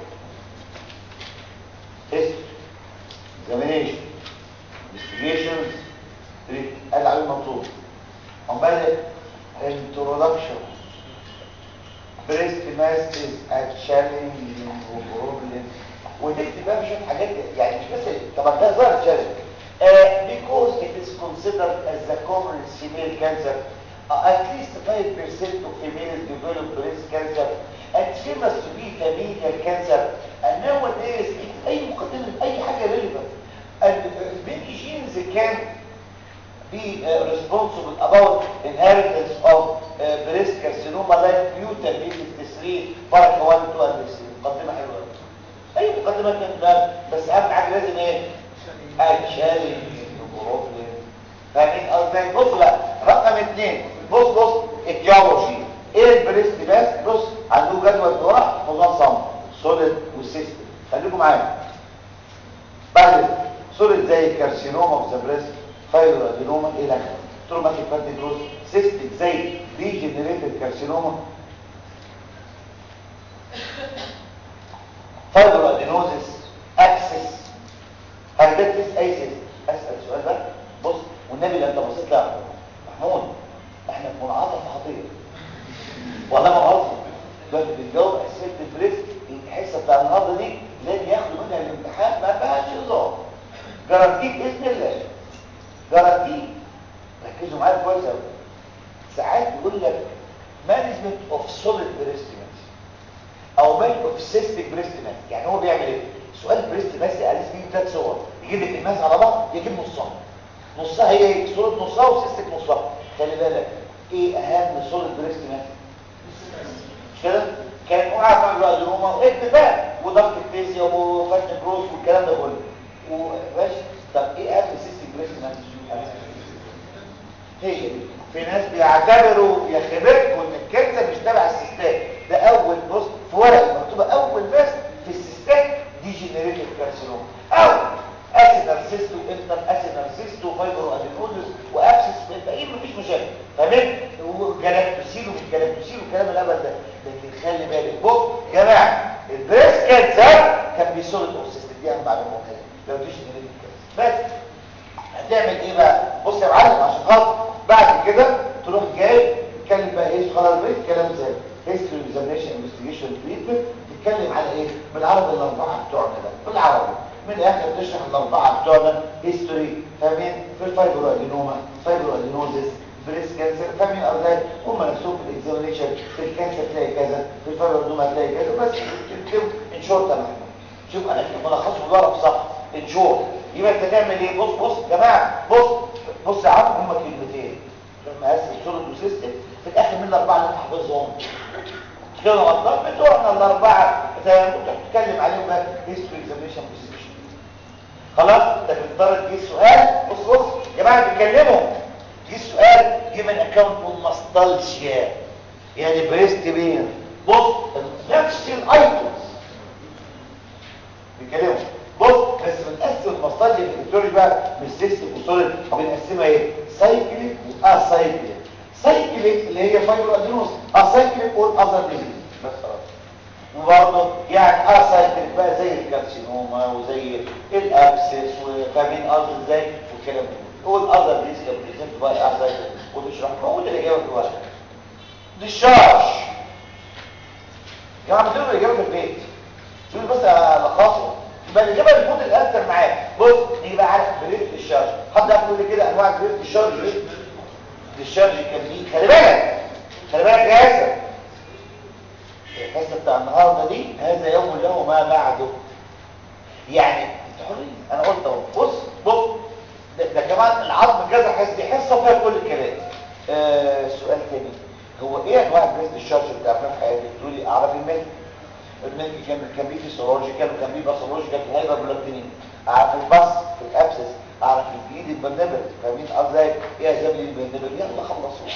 Speaker 1: history examination investigations treatment قال عليه المطلوب عمال introduction breast mass is a challenging problem وتكتب بقى شويه حاجات يعني مش بس طبعا ده ظاهر challenge uh, because it is considered as the common female cancer uh, at least 5% of females develop breast cancer and famous to be familial cancer and nowadays اي مقدمه اي حاجه relevant and uh, many genes can be uh, responsible about inheritance of uh, breast carcinoma like mutant B53 فرق 1 2 and 3 مقدمه حلوه قوي اي مقدمه كانت بقى بس اهم حاجه لازم ايه اتشالنج بروبلم فاهمين قصدي بص بقى رقم اثنين بص بص اتيولوجي ايه البريست بس بص عنده جدول دورة نظام صم سوليد والسيستم خليكم معايا بعد سوليد زي الكارسينوما اوف ذا بريست فايبر ادينوما الى اخره تروماتيك فاتيكروز سيستيك زي ديجنريتد كارسينوما فايبر ادينوزيس اكسس هايبتس اي سيستم اسال السؤال ده بص والنبي لو انت بصيت لا محمود احنا في منعطف خطير والله ما بهزر دلوقتي بنجاوب اسئله البريست الحصه بتاع النهارده دي لازم ياخدوا منها الامتحان ما فيهاش هزار جرانتيك باذن الله جرانتي ركزوا معايا كويس قوي ساعات بيقول لك مانجمنت اوف سوليد بريست ماس او مانجمنت اوف سيستيك بريست ماس يعني هو بيعمل ايه سؤال بريست ماس عليه بيجيب ثلاث صور يجيب لك الماس على بعض يجيب نصها نصها هي ايه سوليد نصها وسيستيك نصها خلي بالك ايه اهم سوليد بريست ماس مش كده كان وقع مع الادروما واكتب بقى وضغط الفيزياء وفتح بروس والكلام ده كله وباش طب ايه اهم سيستيك بريست ماس هي دي في ناس بيعتبروا يا خبركم ان الكنسر مش تبع السيستات ده اول بص في ورقه مكتوبه اول بس في السيستات دي جينيريتيف كارسينوم او اسينارسيستو انتر اسينارسيستو فايبرو ادينوزس وابسس الباقيين مفيش مشاكل فاهمين وجلاكتوسيل ومش جلاكتوسيل والكلام الهبل ده لكن خلي بالك بص بقيت الكلام زي هيستوري اكزامينشن انفستيجيشن تريتمنت بتتكلم على ايه بالعربي الاربعه بتوعنا ده بالعربي من الاخر تشرح الاربعه بتوعنا هيستوري فاهمين في الفايبرو ادينوما فايبرو ادينوزيس بريس كانسر فاهمين ازاي هم نفسهم في الاكزامينشن في الكانسر تلاقي كذا في الفايبرو ادينوما تلاقي كذا بس تكتب ان شورت انا شوف انا ملخصه بالورقه في صفحه ان شورت يبقى انت تعمل ايه بص بص يا جماعه بص بص يا عم هم كلمتين لما اسس سوليد وسيستم في الاخر من الاربعه اللي انت حافظهم كده غلطان بتوعنا الاربعه زي ما كنت بتتكلم عليهم بقى هيستوري اكزامينشن بوزيشن خلاص انت بتضطر تجيب سؤال بص بص يا جماعه بيتكلموا جه سؤال جيب اكونت والماستالجيا يعني بريست بين بص نفس الايتمز بيتكلموا بص بس بنقسم الماستالجيا في الدكتوري بقى من سيستم وسوليد بنقسمها ايه سايكليك واسايكليك سايكليك اللي هي فايبر ادينوس اسايكليك والاذر ديزيز بس خلاص وبرضه يعني اسايكليك بقى زي الكارسينوما وزي الابسس وفاهمين قصدي ازاي والكلام ده والاذر ديزيز كان بريزنت بقى اسايكليك وتشرح موجود الاجابه في الورقه ديشارج يا جماعه بتقولوا الاجابه في البيت دول بس لخصوا يبقى الاجابه المفروض الاثر معاك بص نيجي بقى على بريد الشارج حد يقول لي كده انواع بريد الشارج ايه الشارج كان فيه خلي بالك خلي بالك يا ياسر الحصه بتاع النهارده دي هذا يوم له ما بعده يعني انت حرين انا قلت اهو بص بص ده, ده كمان العظم كذا حصه دي حصه فيها كل الكلام آه سؤال تاني هو ايه انواع بريد الشارج اللي بتعرفها في حياتك تقولي اعرف الملك الملك كان كان بيه في سيرولوجيكال وكان بيه باثولوجيكال في الهايبر بلاكتينين اعرف البص في الابسس اعرف الجليد البرنبل فاهمين قصدي ايه يا زميلي البرنبل يلا خلصوا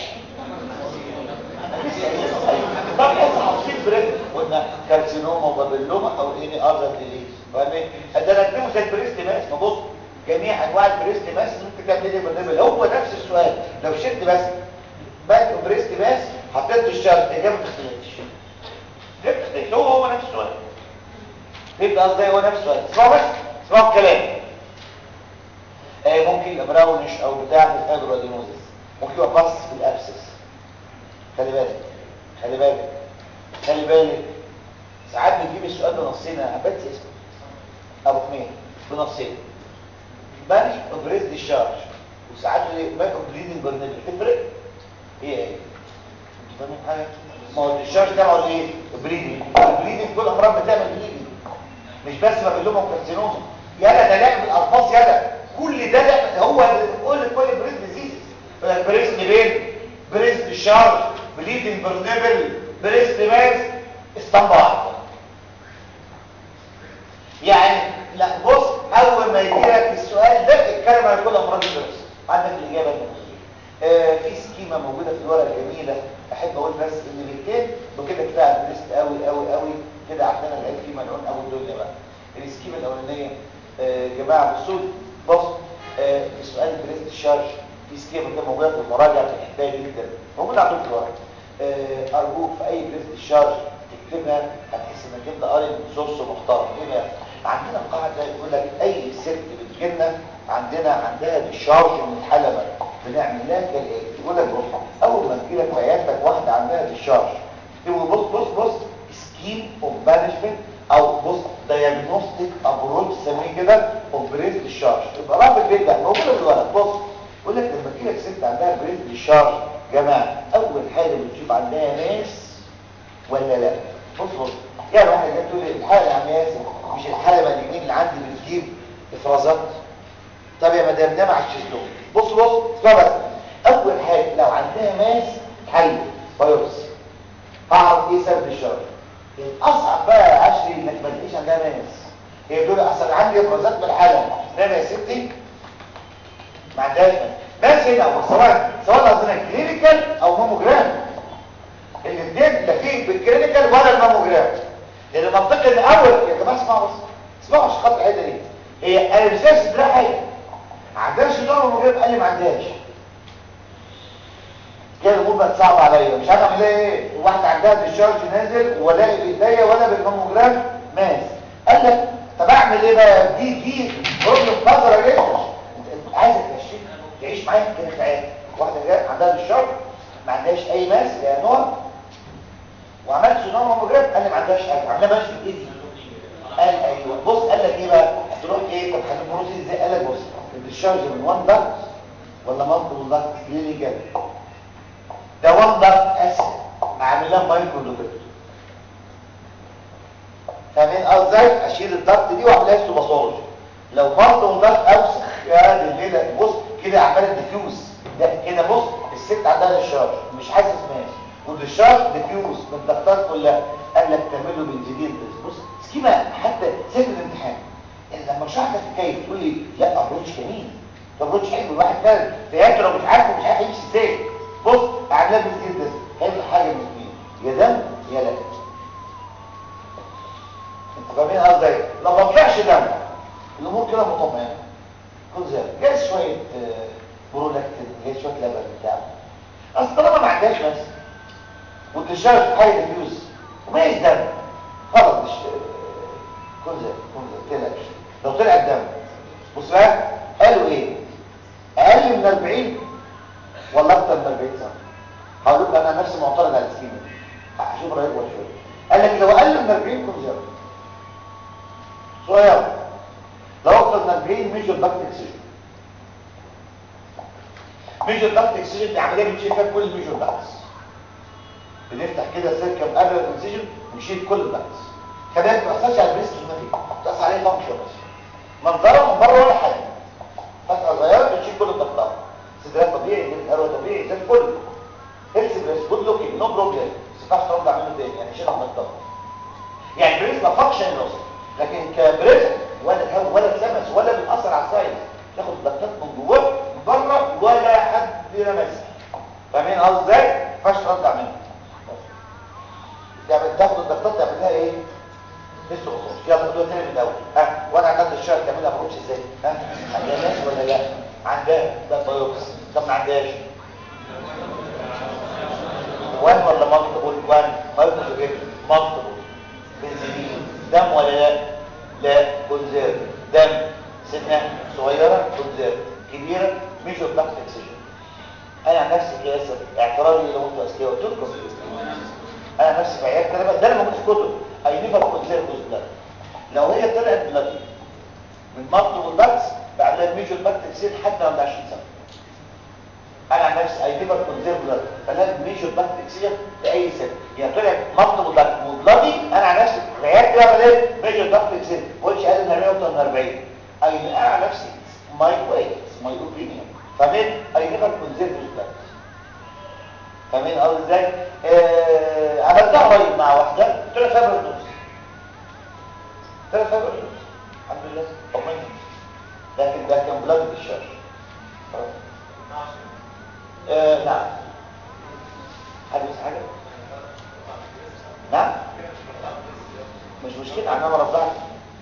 Speaker 1: طب احنا حاطين بريد قلنا كارسينوما وبابيلوما او اني اذر ديزيز فاهمين ده انا اكتبه زي البريست ماس ما بص جميع انواع البريست ماس ممكن تعمل لي برنبل هو نفس السؤال لو شلت بس باقي بريست ماس حطيت الشرط الاجابه ما تختلفش ليه هو هو نفس السؤال يبقى قصدي هو نفس السؤال اسمعوا بس اسمعوا الكلام آه ممكن يبقى براونش او بتاع في الفايبرودينوزيس ممكن يبقى بص في الابسس خلي بالك خلي بالك خلي بالك ساعات بنجيب السؤال بنصين انا حبيت اسمه ابو حميد بنصين بانش اوبريز ديشارج وساعات ما اوبريدنج برنامج تفرق ايه ايه انتوا فاهمين حاجه ما هو الديشارج ده هو ايه بريدنج البريدنج كل امراض بتعمل بريدنج مش بس بابيلوما وكارسينوما يلا ده لعب الالفاظ يلا كل ده لعب هو كل كل بريد ديزيز بريست بين بريست ديشارج بليدنج برنبل بريست ماس اسطمبه واحده يعني لا بص اول ما يجي لك السؤال ده اتكلم عن كل امراض البريست عندك الاجابه الموجوده آه في سكيمه موجوده في الورقه الجميله احب اقول بس ان بيتين وكده كفايه على البريست قوي قوي قوي كده عندنا العيب فيه ملعون قوي الدنيا بقى السكيمه الاولانيه يا آه جماعه بصوا بص آه في سؤال البريست شارج في سكيمه كده موجوده في المراجعه بنحبها جدا موجوده عندكم في الورقه آه ارجوك في اي بريست شارج تكتبها هتحس انك انت قاري من سورس محترم ايه بقى عندنا قاعده يقول لك اي ست بتجيلنا عندنا عندها ديشارج من الحلبه بنعمل لها كالاتي يقول لك بص اول ما تجي لك عيادتك واحده عندها ديشارج يقول بص بص بص سكيم اوف مانجمنت او بص دايجنوستيك ابروتش سميه كده اوف بريز ديشارج يبقى رابط جدا موجوده في الورق بص يقول لك لما تجي لك ست عندها بريز ديشارج جماعه اول حاجه بتشوف عندها ناس ولا لا بص بص يعني واحد جاي تقول لي الحاله يا عم ياسر مش الحلبه اليمين اللي عندي بتجيب افرازات طب يا مدام ده مع الشيزلون بص بص اسمع بس اول حاجه لو عندها ماس حل فيروس هعرف ايه سبب الشر الاصعب بقى يا عشري انك ما تلاقيش عندها ماس هي دول اصل عندي افرازات من الحلبه انما يا ستي ما عندهاش ماس هنا هو سواء سواء قصدنا كلينيكال او ماموجرام الاثنين لا فيه بالكلينيكال ولا الماموجرام لان المنطقه ان اول يا جماعه اسمعوا بس اسمعوا عشان خاطر الحته دي هي انا مش ناسي ده حاجه ما عندهاش نوع ماموجرام قال لي ما عندهاش كده الامور بقت صعبه عليا مش عارف اعمل ايه واحده عندها ديشارج نازل ولا بايديا ولا بالماموجرام ماس قال لك طب اعمل ايه بقى دي دي بروبلم قذره جدا عايزك تمشي تعيش معايا كده في عيادة واحده جايه عندها ديشارج ما عندهاش اي ماس يا نوع عندهاش حاجه عامله ماشي بايه دي قال ايوه بص قال لك ايه بقى تروح ايه طب هنبروز ازاي قال لك بص الديشارج من وان دكت ولا مالتيبل دكت كلينيكال ده وان دكت اسف عاملها مايكرو دوبيت فاهمين ازاي اشيل الضغط دي واعملها سوباسولوجي لو مالتيبل دكت اوسخ يا دي الليله بص كده عمال ديفيوز ده كده بص الست عندها ديشارج مش حاسس ماشي والديشارج ديفيوز من الضغطات كلها قال لك تعمل له بنزيدين بص سكيما حتى سيف الامتحان ان لما شرحت الحكايه تقول لي لا ابروتش جميل طب ابروتش حلو الواحد فعلا فياته لو مش عارفه مش عارف يمشي ازاي بص اعملها بنزيدين ده هيبقى حاجه من اثنين يا دم يا لا انتوا فاهمين قصدي ايه لو ما طلعش دم الامور كده مطمئنه كل زي جايز شويه برولاكتين جايز شويه لبن بتاع اصل طالما ما عندهاش بس والدشاش حي ديفيوز وما دم خلاص مش كل زي كل زي تلاش لو طلع الدم بص بقى قالوا ايه اقل من 40 ولا اكتر من 40 سنه هقول لكم انا نفسي معترض على السكيما هشوف رايكم شويه قال لك لو اقل من 40 كل زي صغير لو اكتر من 40 ميجر داكت اكسجين ميجر داكت اكسجين دي عمليه بنشيل فيها كل الميجر داكتس بنفتح كده سيركم قبل الاكسجين ونشيل كل الداكتس كذلك ما تاثرش على البريست النفي تاثر عليه فانكشن بس منظره من بره ولا حاجه فتحه صغيره بنشيل كل الضغطات صدرات طبيعي الهواء طبيعي زي الفل هيلث بريست جود لوكينج نو بروبلم بس ما ينفعش ترد منه تاني يعني شيلها من الضغط يعني البريست ما فانكشن لوس لكن كبريست ولا الهواء ولا اتلمس ولا بيأثر على السايز تاخد الضغطات من جواه من بره ولا حد لمسها فاهمين قصدي ازاي؟ ما ينفعش ترد منه يعني تاخد الضغطات تعملها ايه لسه وصول يلا خدوها تاني من الاول ها وانا عندي الشهر تعملها بروتش ازاي ها عندها ناس ولا لا عندها ده بايوكس طب ما عندهاش وان ولا مالتيبل وان مالتيبل ايه مالتيبل بنزيدين دم ولا لا لا كونزيرف دم سنه صغيره كونزيرف كبيره ميجور ضغط اكسجين انا عن نفسي كياسر اعتراضي لو انتوا اذكياء قلت لكم انا نفسي في عيادة كده ده اللي موجود في كتب اي نيفر كونسيرف بلاد لو هي طلعت بلاد من مالتو والباكس بعد الميجور باكت تصير حتى عند 20 سنه انا عن نفسي اي نيفر كونسيرف بلاد فلازم ميجور باكت تصير لاي سن يعني طلعت مالتو والباكت وبلادي انا عن نفسي في عيادة كده بعمل ايه ميجور باكت تصير قلتش اقل من 40 اكتر من 40 اي انا عن نفسي ماي واي ماي اوبينيون فاهمين اي نيفر كونسيرف بلاد فاهمين قصدي ازاي آه عملتها قريب مع واحده طلع فيها برنوس طلع فيها برنوس الحمد لله طمني لكن ده كان بلاد الشر آه نعم حد بس حاجه نعم مش مشكله عنها مرضعت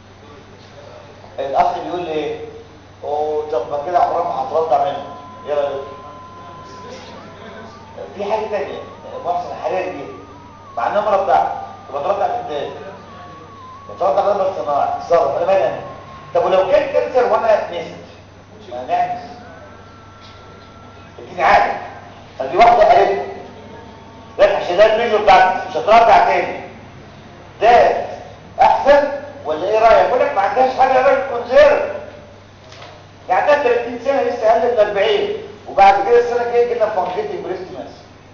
Speaker 1: الاخ بيقول لي ايه اوه طب ما كده عمرها ما هترضع منه ايه رايك في حاجة تانية محسن الحراري دي مع انها مرضعة بترضع في الدال بترضع غير الصناعي الصرف انا مالي انا طب ولو كان كانسر وانا نست ما نعمس اديني عادة فدي واحدة قالت ده عشان ده الميجو بتاعتي مش هترضع تاني ده احسن ولا ايه رايك يقول لك ما عندهاش حاجه غير الكونسيرف يعني ده 30 سنه لسه اقل من 40 وبعد كده السنه الجايه جبنا فانجيتنج بريست ماس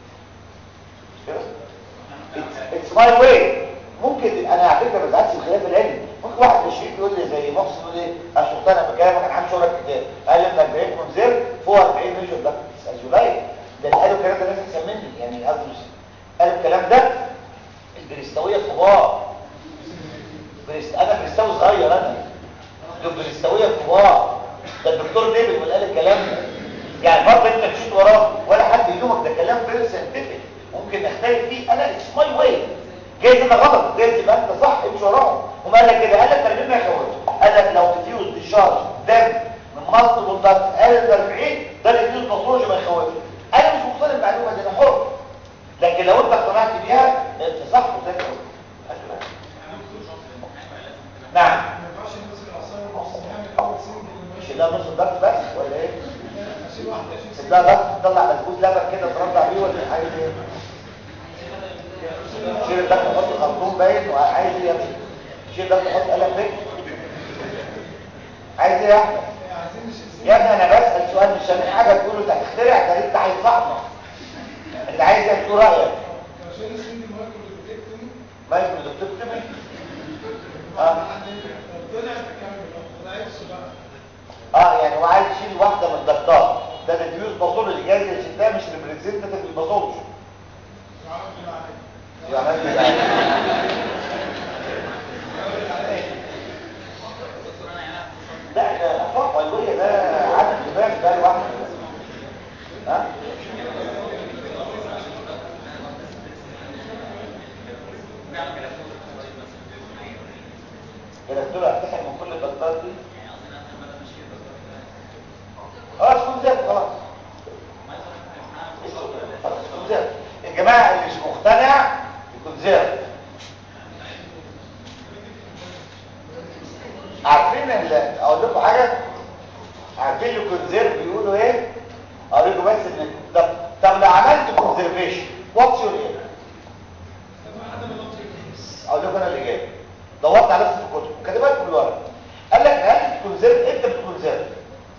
Speaker 1: اتس ماي واي ممكن انا على فكره ما بزعلش الخلاف العلمي ممكن واحد مشريك يقول لي زي محسن يقول ايه انا شفت انا بكلمك كان عندي شغل كتاب قال لي من 40 منزل فوق 40 مليون ده ازولاي ده اللي قالوا الكلام ده ناس احسن مني يعني قصدي قالوا الكلام ده البريستاويه كبار بريست انا بريستاوي صغير انا دول بريستاويه كبار ده الدكتور ديفيد اللي قال الكلام ده يعني برضه انت مشيت وراه ولا حد يلومك ده كلام فيري ساينتفك ممكن نختلف فيه انا اتس ماي واي جايز انا غلط جايز يبقى انت صح امشي وراهم هم قال لك كده قال لك ترجمه ما يخوفش قال لك لو تفيوز بالشارج دم من مالتيبل ضغط اقل من 40 ده الفيوز باثولوجي ما يخوفش انا مش مقتنع بالمعلومه دي انا حر لكن لو انت اقتنعت بيها انت صح وزي الفل نعم مش لا نص الضغط بس ولا ايه لا ضغط تطلع بسبوس لبن كده ترضع بيه ولا حاجه ايه شيل الدكتور حط خرطوم باين وعايز ايه يا ابني شيل الدكتور حط قلم بك عايز ايه يا احمد يا ابني انا بسال سؤال مش سامع حاجه تقوله انت هتخترع ده انت هيصحنا انت عايز ايه تقول رايك مايكرو دكتور اه اه يعني هو عايز يشيل واحده من الضغطات ده ديفيوز باثولوجي جاي يشيل ده مش ريبريزنتيف للباثولوجي يعني لا ده اخفاق قلبيه ده عدد دماغ ده لوحده ها الدكتور هتحل من كل الضغطات دي اه تكون زاد خلاص خلاص تكون زاد الجماعه اللي مش مقتنع يكون زاد عارفين ال- اقول لكم حاجه عارفين الكونزيرف بيقولوا ايه اقول لكم بس ان طب طب لو عملت كونزرفيشن واتس يور ايه اقول لكم انا اللي جاي دورت على نفسي في الكتب وكاتبها لكم بالورق قال لك هل الكونزيرف انت بتكونزيرف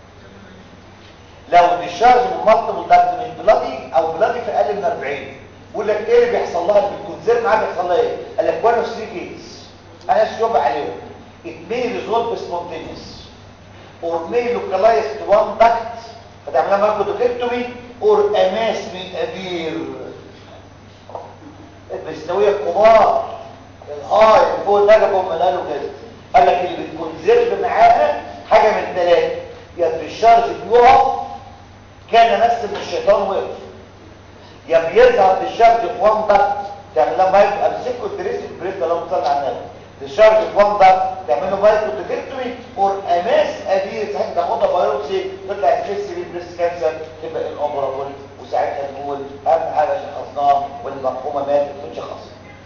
Speaker 1: لو ديشارج من مالتيبل داكت مش بلادي او بلادي في اقل من 40 بيقول لك ايه اللي بيحصل لها اللي بتكونزيرف معاها بيحصل لها ايه قال لك one of three cases انا اشوف عليهم it may resolve spontaneous or may localize to one duct فتعملها ماركودوكيكتومي or a mass من ابير البستوية الكبار الهاي اللي فوق النجفة هم قالوا كده قال لك اللي بتكونزيرف معاها حاجة من ثلاثة يا الديشارج بيقف كان نفس ان الشيطان وقف يا بيظهر الديشارج في وان دكت تعمل لها مايكرو امسكه الدريس البريس ده لو تصلي على النبي الديشارج في وان دكت تعمل له مايكرو ديكتومي اور اماس ابير ساعتها تاخدها بايوبسي تطلع سبيس بي بريست كانسر تبقى الاوبرابول وساعتها نقول اهم حاجه شخصناها والمرحومه ماتت وتشخص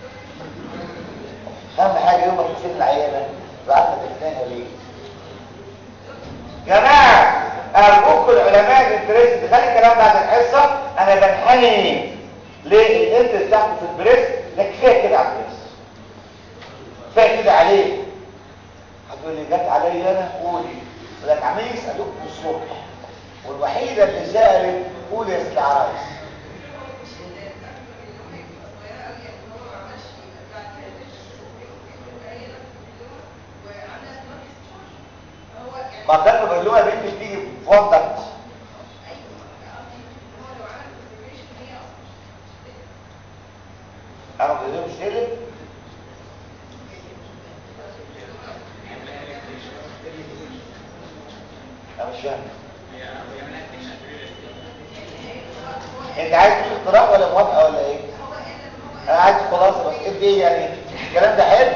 Speaker 1: اهم حاجه يوم ما تشوف العيانه بعدنا تفنانها ليه جماعة أرجوكم العلماء الانترست خلي الكلام بعد الحصة أنا بنحني ليه الانترست بتاعته في البريس ده كفاية كده على البريس كفاية كده عليه هتقول لي جت عليا أنا قولي ولك عمال يسألوك الصبح والوحيدة اللي سألت قولي يا ست العرايس ما ده بقول له يا بنتي بتيجي في وان دكت انا بقول له مش تقلب انا مش فاهم انت عايز تقول اقتراح ولا موافقه ولا ايه انا عايز خلاصه بس ايه دي يعني الكلام ده حلو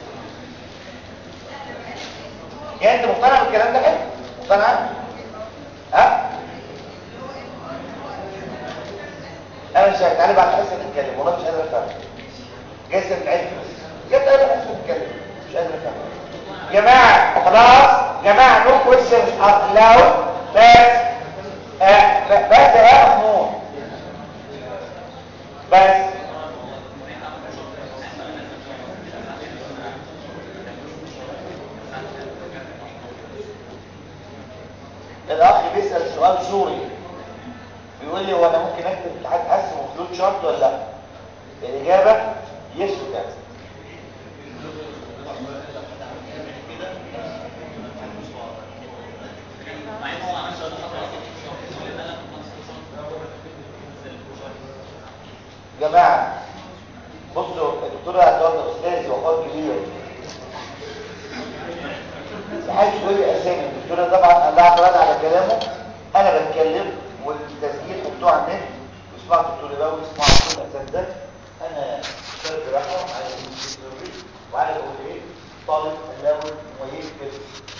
Speaker 1: يعني انت مقتنع بالكلام ده حلو مقتنع ها انا مش هتعالى بعد حصه نتكلم والله مش قادر افهم جاي العلم جبت قادر حصه نتكلم مش قادر افهم جماعه خلاص جماعه نو كويشنز الاود بس آه بس يا محمود بس الاخ بيسال سؤال سوري بيقول لي هو انا ممكن اكتب امتحان قسم وفلوت شارت ولا لا الاجابه يس وكذا جماعه بصوا الدكتور هتقعد استاذ وقال كبير عايز يقول لي اسامي الدكتوره طبعا الله اعتراض على كلامه انا بتكلم والتسجيل بتوع على النت اسمعوا الدكتور ده واسمعوا كل الاساتذه انا استاذ جراحه عايز اقول وعايز اقول ايه طالب الاول مميز في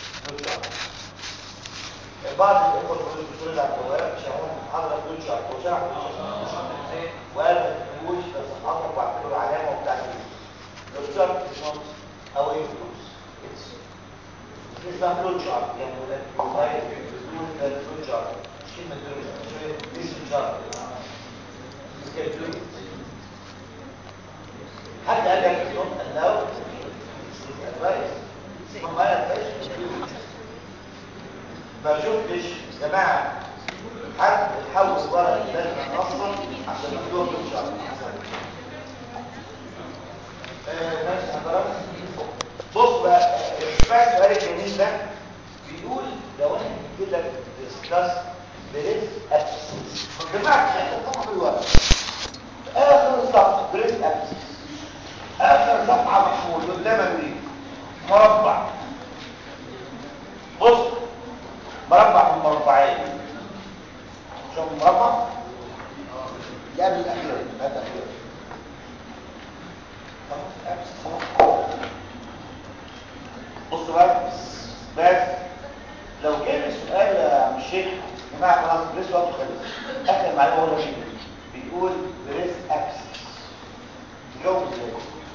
Speaker 1: بعض الاخوه بيقولوا الدكتور اللي على الجوال شرحوا محاضره فلوت شارت وشرح فلوت شارت وقال ما تقولوش بس حضرتك وعملوا له علامه وبتاع فلوت شارت او ايه فلوس اسمها فلوت شارت يعني موبايل بتقول ده فلوت شارت كلمه فلوت شارت شارت جماعه حد يحاول ورق لازم نصا عشان مفتوح ان شاء الله آه، ماشي حضرتك بص بقى بقى السؤال الجميل ده بيقول لو انا جبت لك ديسكاس بريس ابسس جماعه احنا طبعا الورق اخر صفحه بريس ابسس اخر صفحه محمول قدامك دي مربع بص مربع من مربعين شوف المربع اللي قبل الاخير هذا الاخير بص بقى بس لو جه سؤال يا عم الشيخ يا جماعه خلاص بريس وقته خلص اخر معلومه ولا شيء بيقول بريس اكسس جاوب ازاي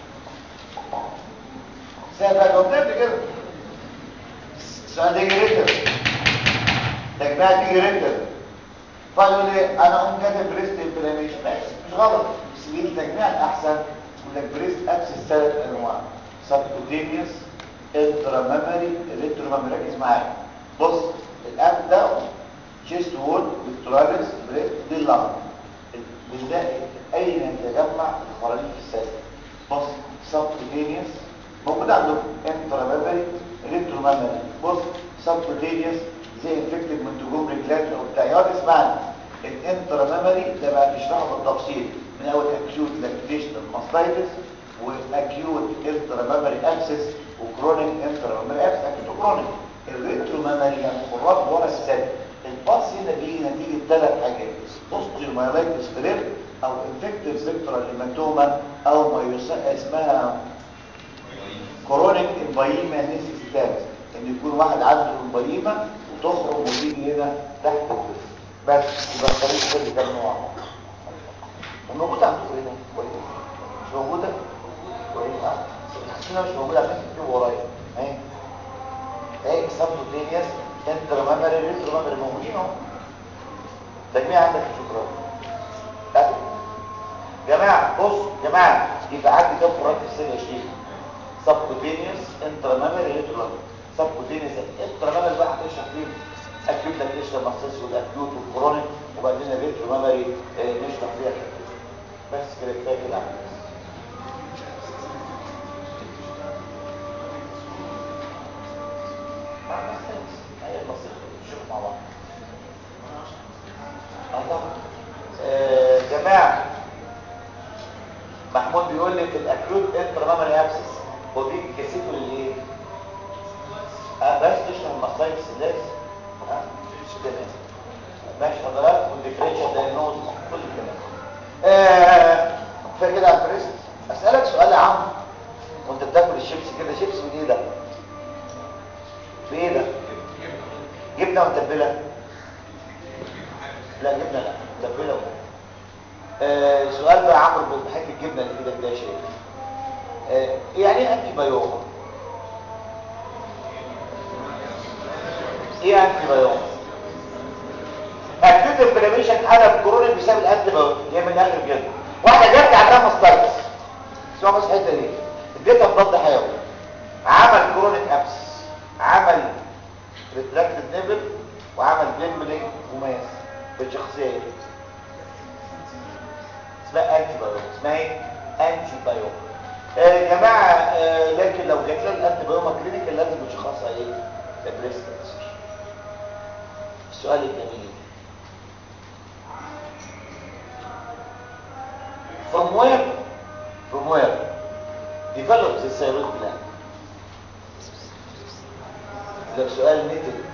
Speaker 1: سهل بقى جاوبت قبل كده السؤال ده يجي ريتر ده جماعه تيجي ريتر فقالوا لي انا اقوم كاتب بريست انفلاميشن مش غلط بس دي التجميع الاحسن يقول لك بريست اكسس ثلاث انواع سبكوتينيوس انترامامري ريترومامري ركز معايا بص الاب ده تشيست وول فيكتوراليس بريست دي اللمبه بنلاقي اين يتجمع الخراريج في السيستم بص سبكوتينيوس موجود عندكم انترامامري ريترومامري بص سبكوتينيوس زي انفكتد من تجوم رجلات او بتاع يقعد اسمعني الانترامامري ده بقى نشرحه بالتفصيل من اول اكيوت لاكتيشنال ماستايتس واكيوت انترامامري ابسس وكرونيك انترامامري ابسس اكيوت وكرونيك الريترومامري يعني خراج ورا السد الباص هنا بيجي نتيجه ثلاث حاجات اوستيومايلايتس ستريب او انفكتيف سيكتورال هيماتوما او ما يسمى اسمها كرونيك امبايما نيسيستامس ان يكون واحد عنده امبايما وتخرج وتيجي هنا تحت الجسم بس يبقى الخليج كل كام نوع موجوده عندكم هنا كويس مش موجوده كويس اه حاسين مش موجوده عشان تكتبوا ورايا اهي اهي سبتوتينيوس انترامامري ريترومامري موجودين اهو تجميع عندك شكرا لا جماعه بص جماعه يبقى عندي كام فراغ في السن 20 سبكوتينيوس انترامامري ريترومامري سبكوتينيوس انترامامري بقى هتشرح فيه اكيوت لاكتيشن ماسس والاكيوت والكرونيك وبعدين الريترومامري آه نشرح فيها كده بس كده كفايه كده عم هي المصير نشوف مع بعض الله آه جماعه محمود بيقول لي في الاكيوت انترامامري ابسس هو بيجي كسيته للايه اه بس تشرح المصايص ازاي اه تمام ماشي حضرتك والديفرنشال دايجنوز كل الكلام آه فكده على البريست اسالك سؤال يا عم وانت بتاكل الشيبسي كده شيبسي من ايه ده بايه ده جبنه ومتبله لا جبنه لا متبله ولا آه سؤال بقى عمرو بحكي الجبنه اللي في ايدك ده شيء آه يعني ايه انتي بايوما ايه انتي بايوما اكيوت انفلاميشن حاله كورونا بسبب الانتي بايوما هي من الاخر كده واحده جت عندها ماستايتس اسمها بس الحته دي اديتها مضاد حيوي عمل كرونيك ابس عمل ريتراكتد نيبل وعمل بيمبلينج وماس بالشخصيه اسمها انتي بايوما اسمها ايه انتي بايوما آه يا جماعه آه لكن لو جات لنا الانتي بايوما كلينيكال لازم نشخصها ايه بريست كانسر السؤال الجميل from where from where develops the thyroid gland ده سؤال نيتل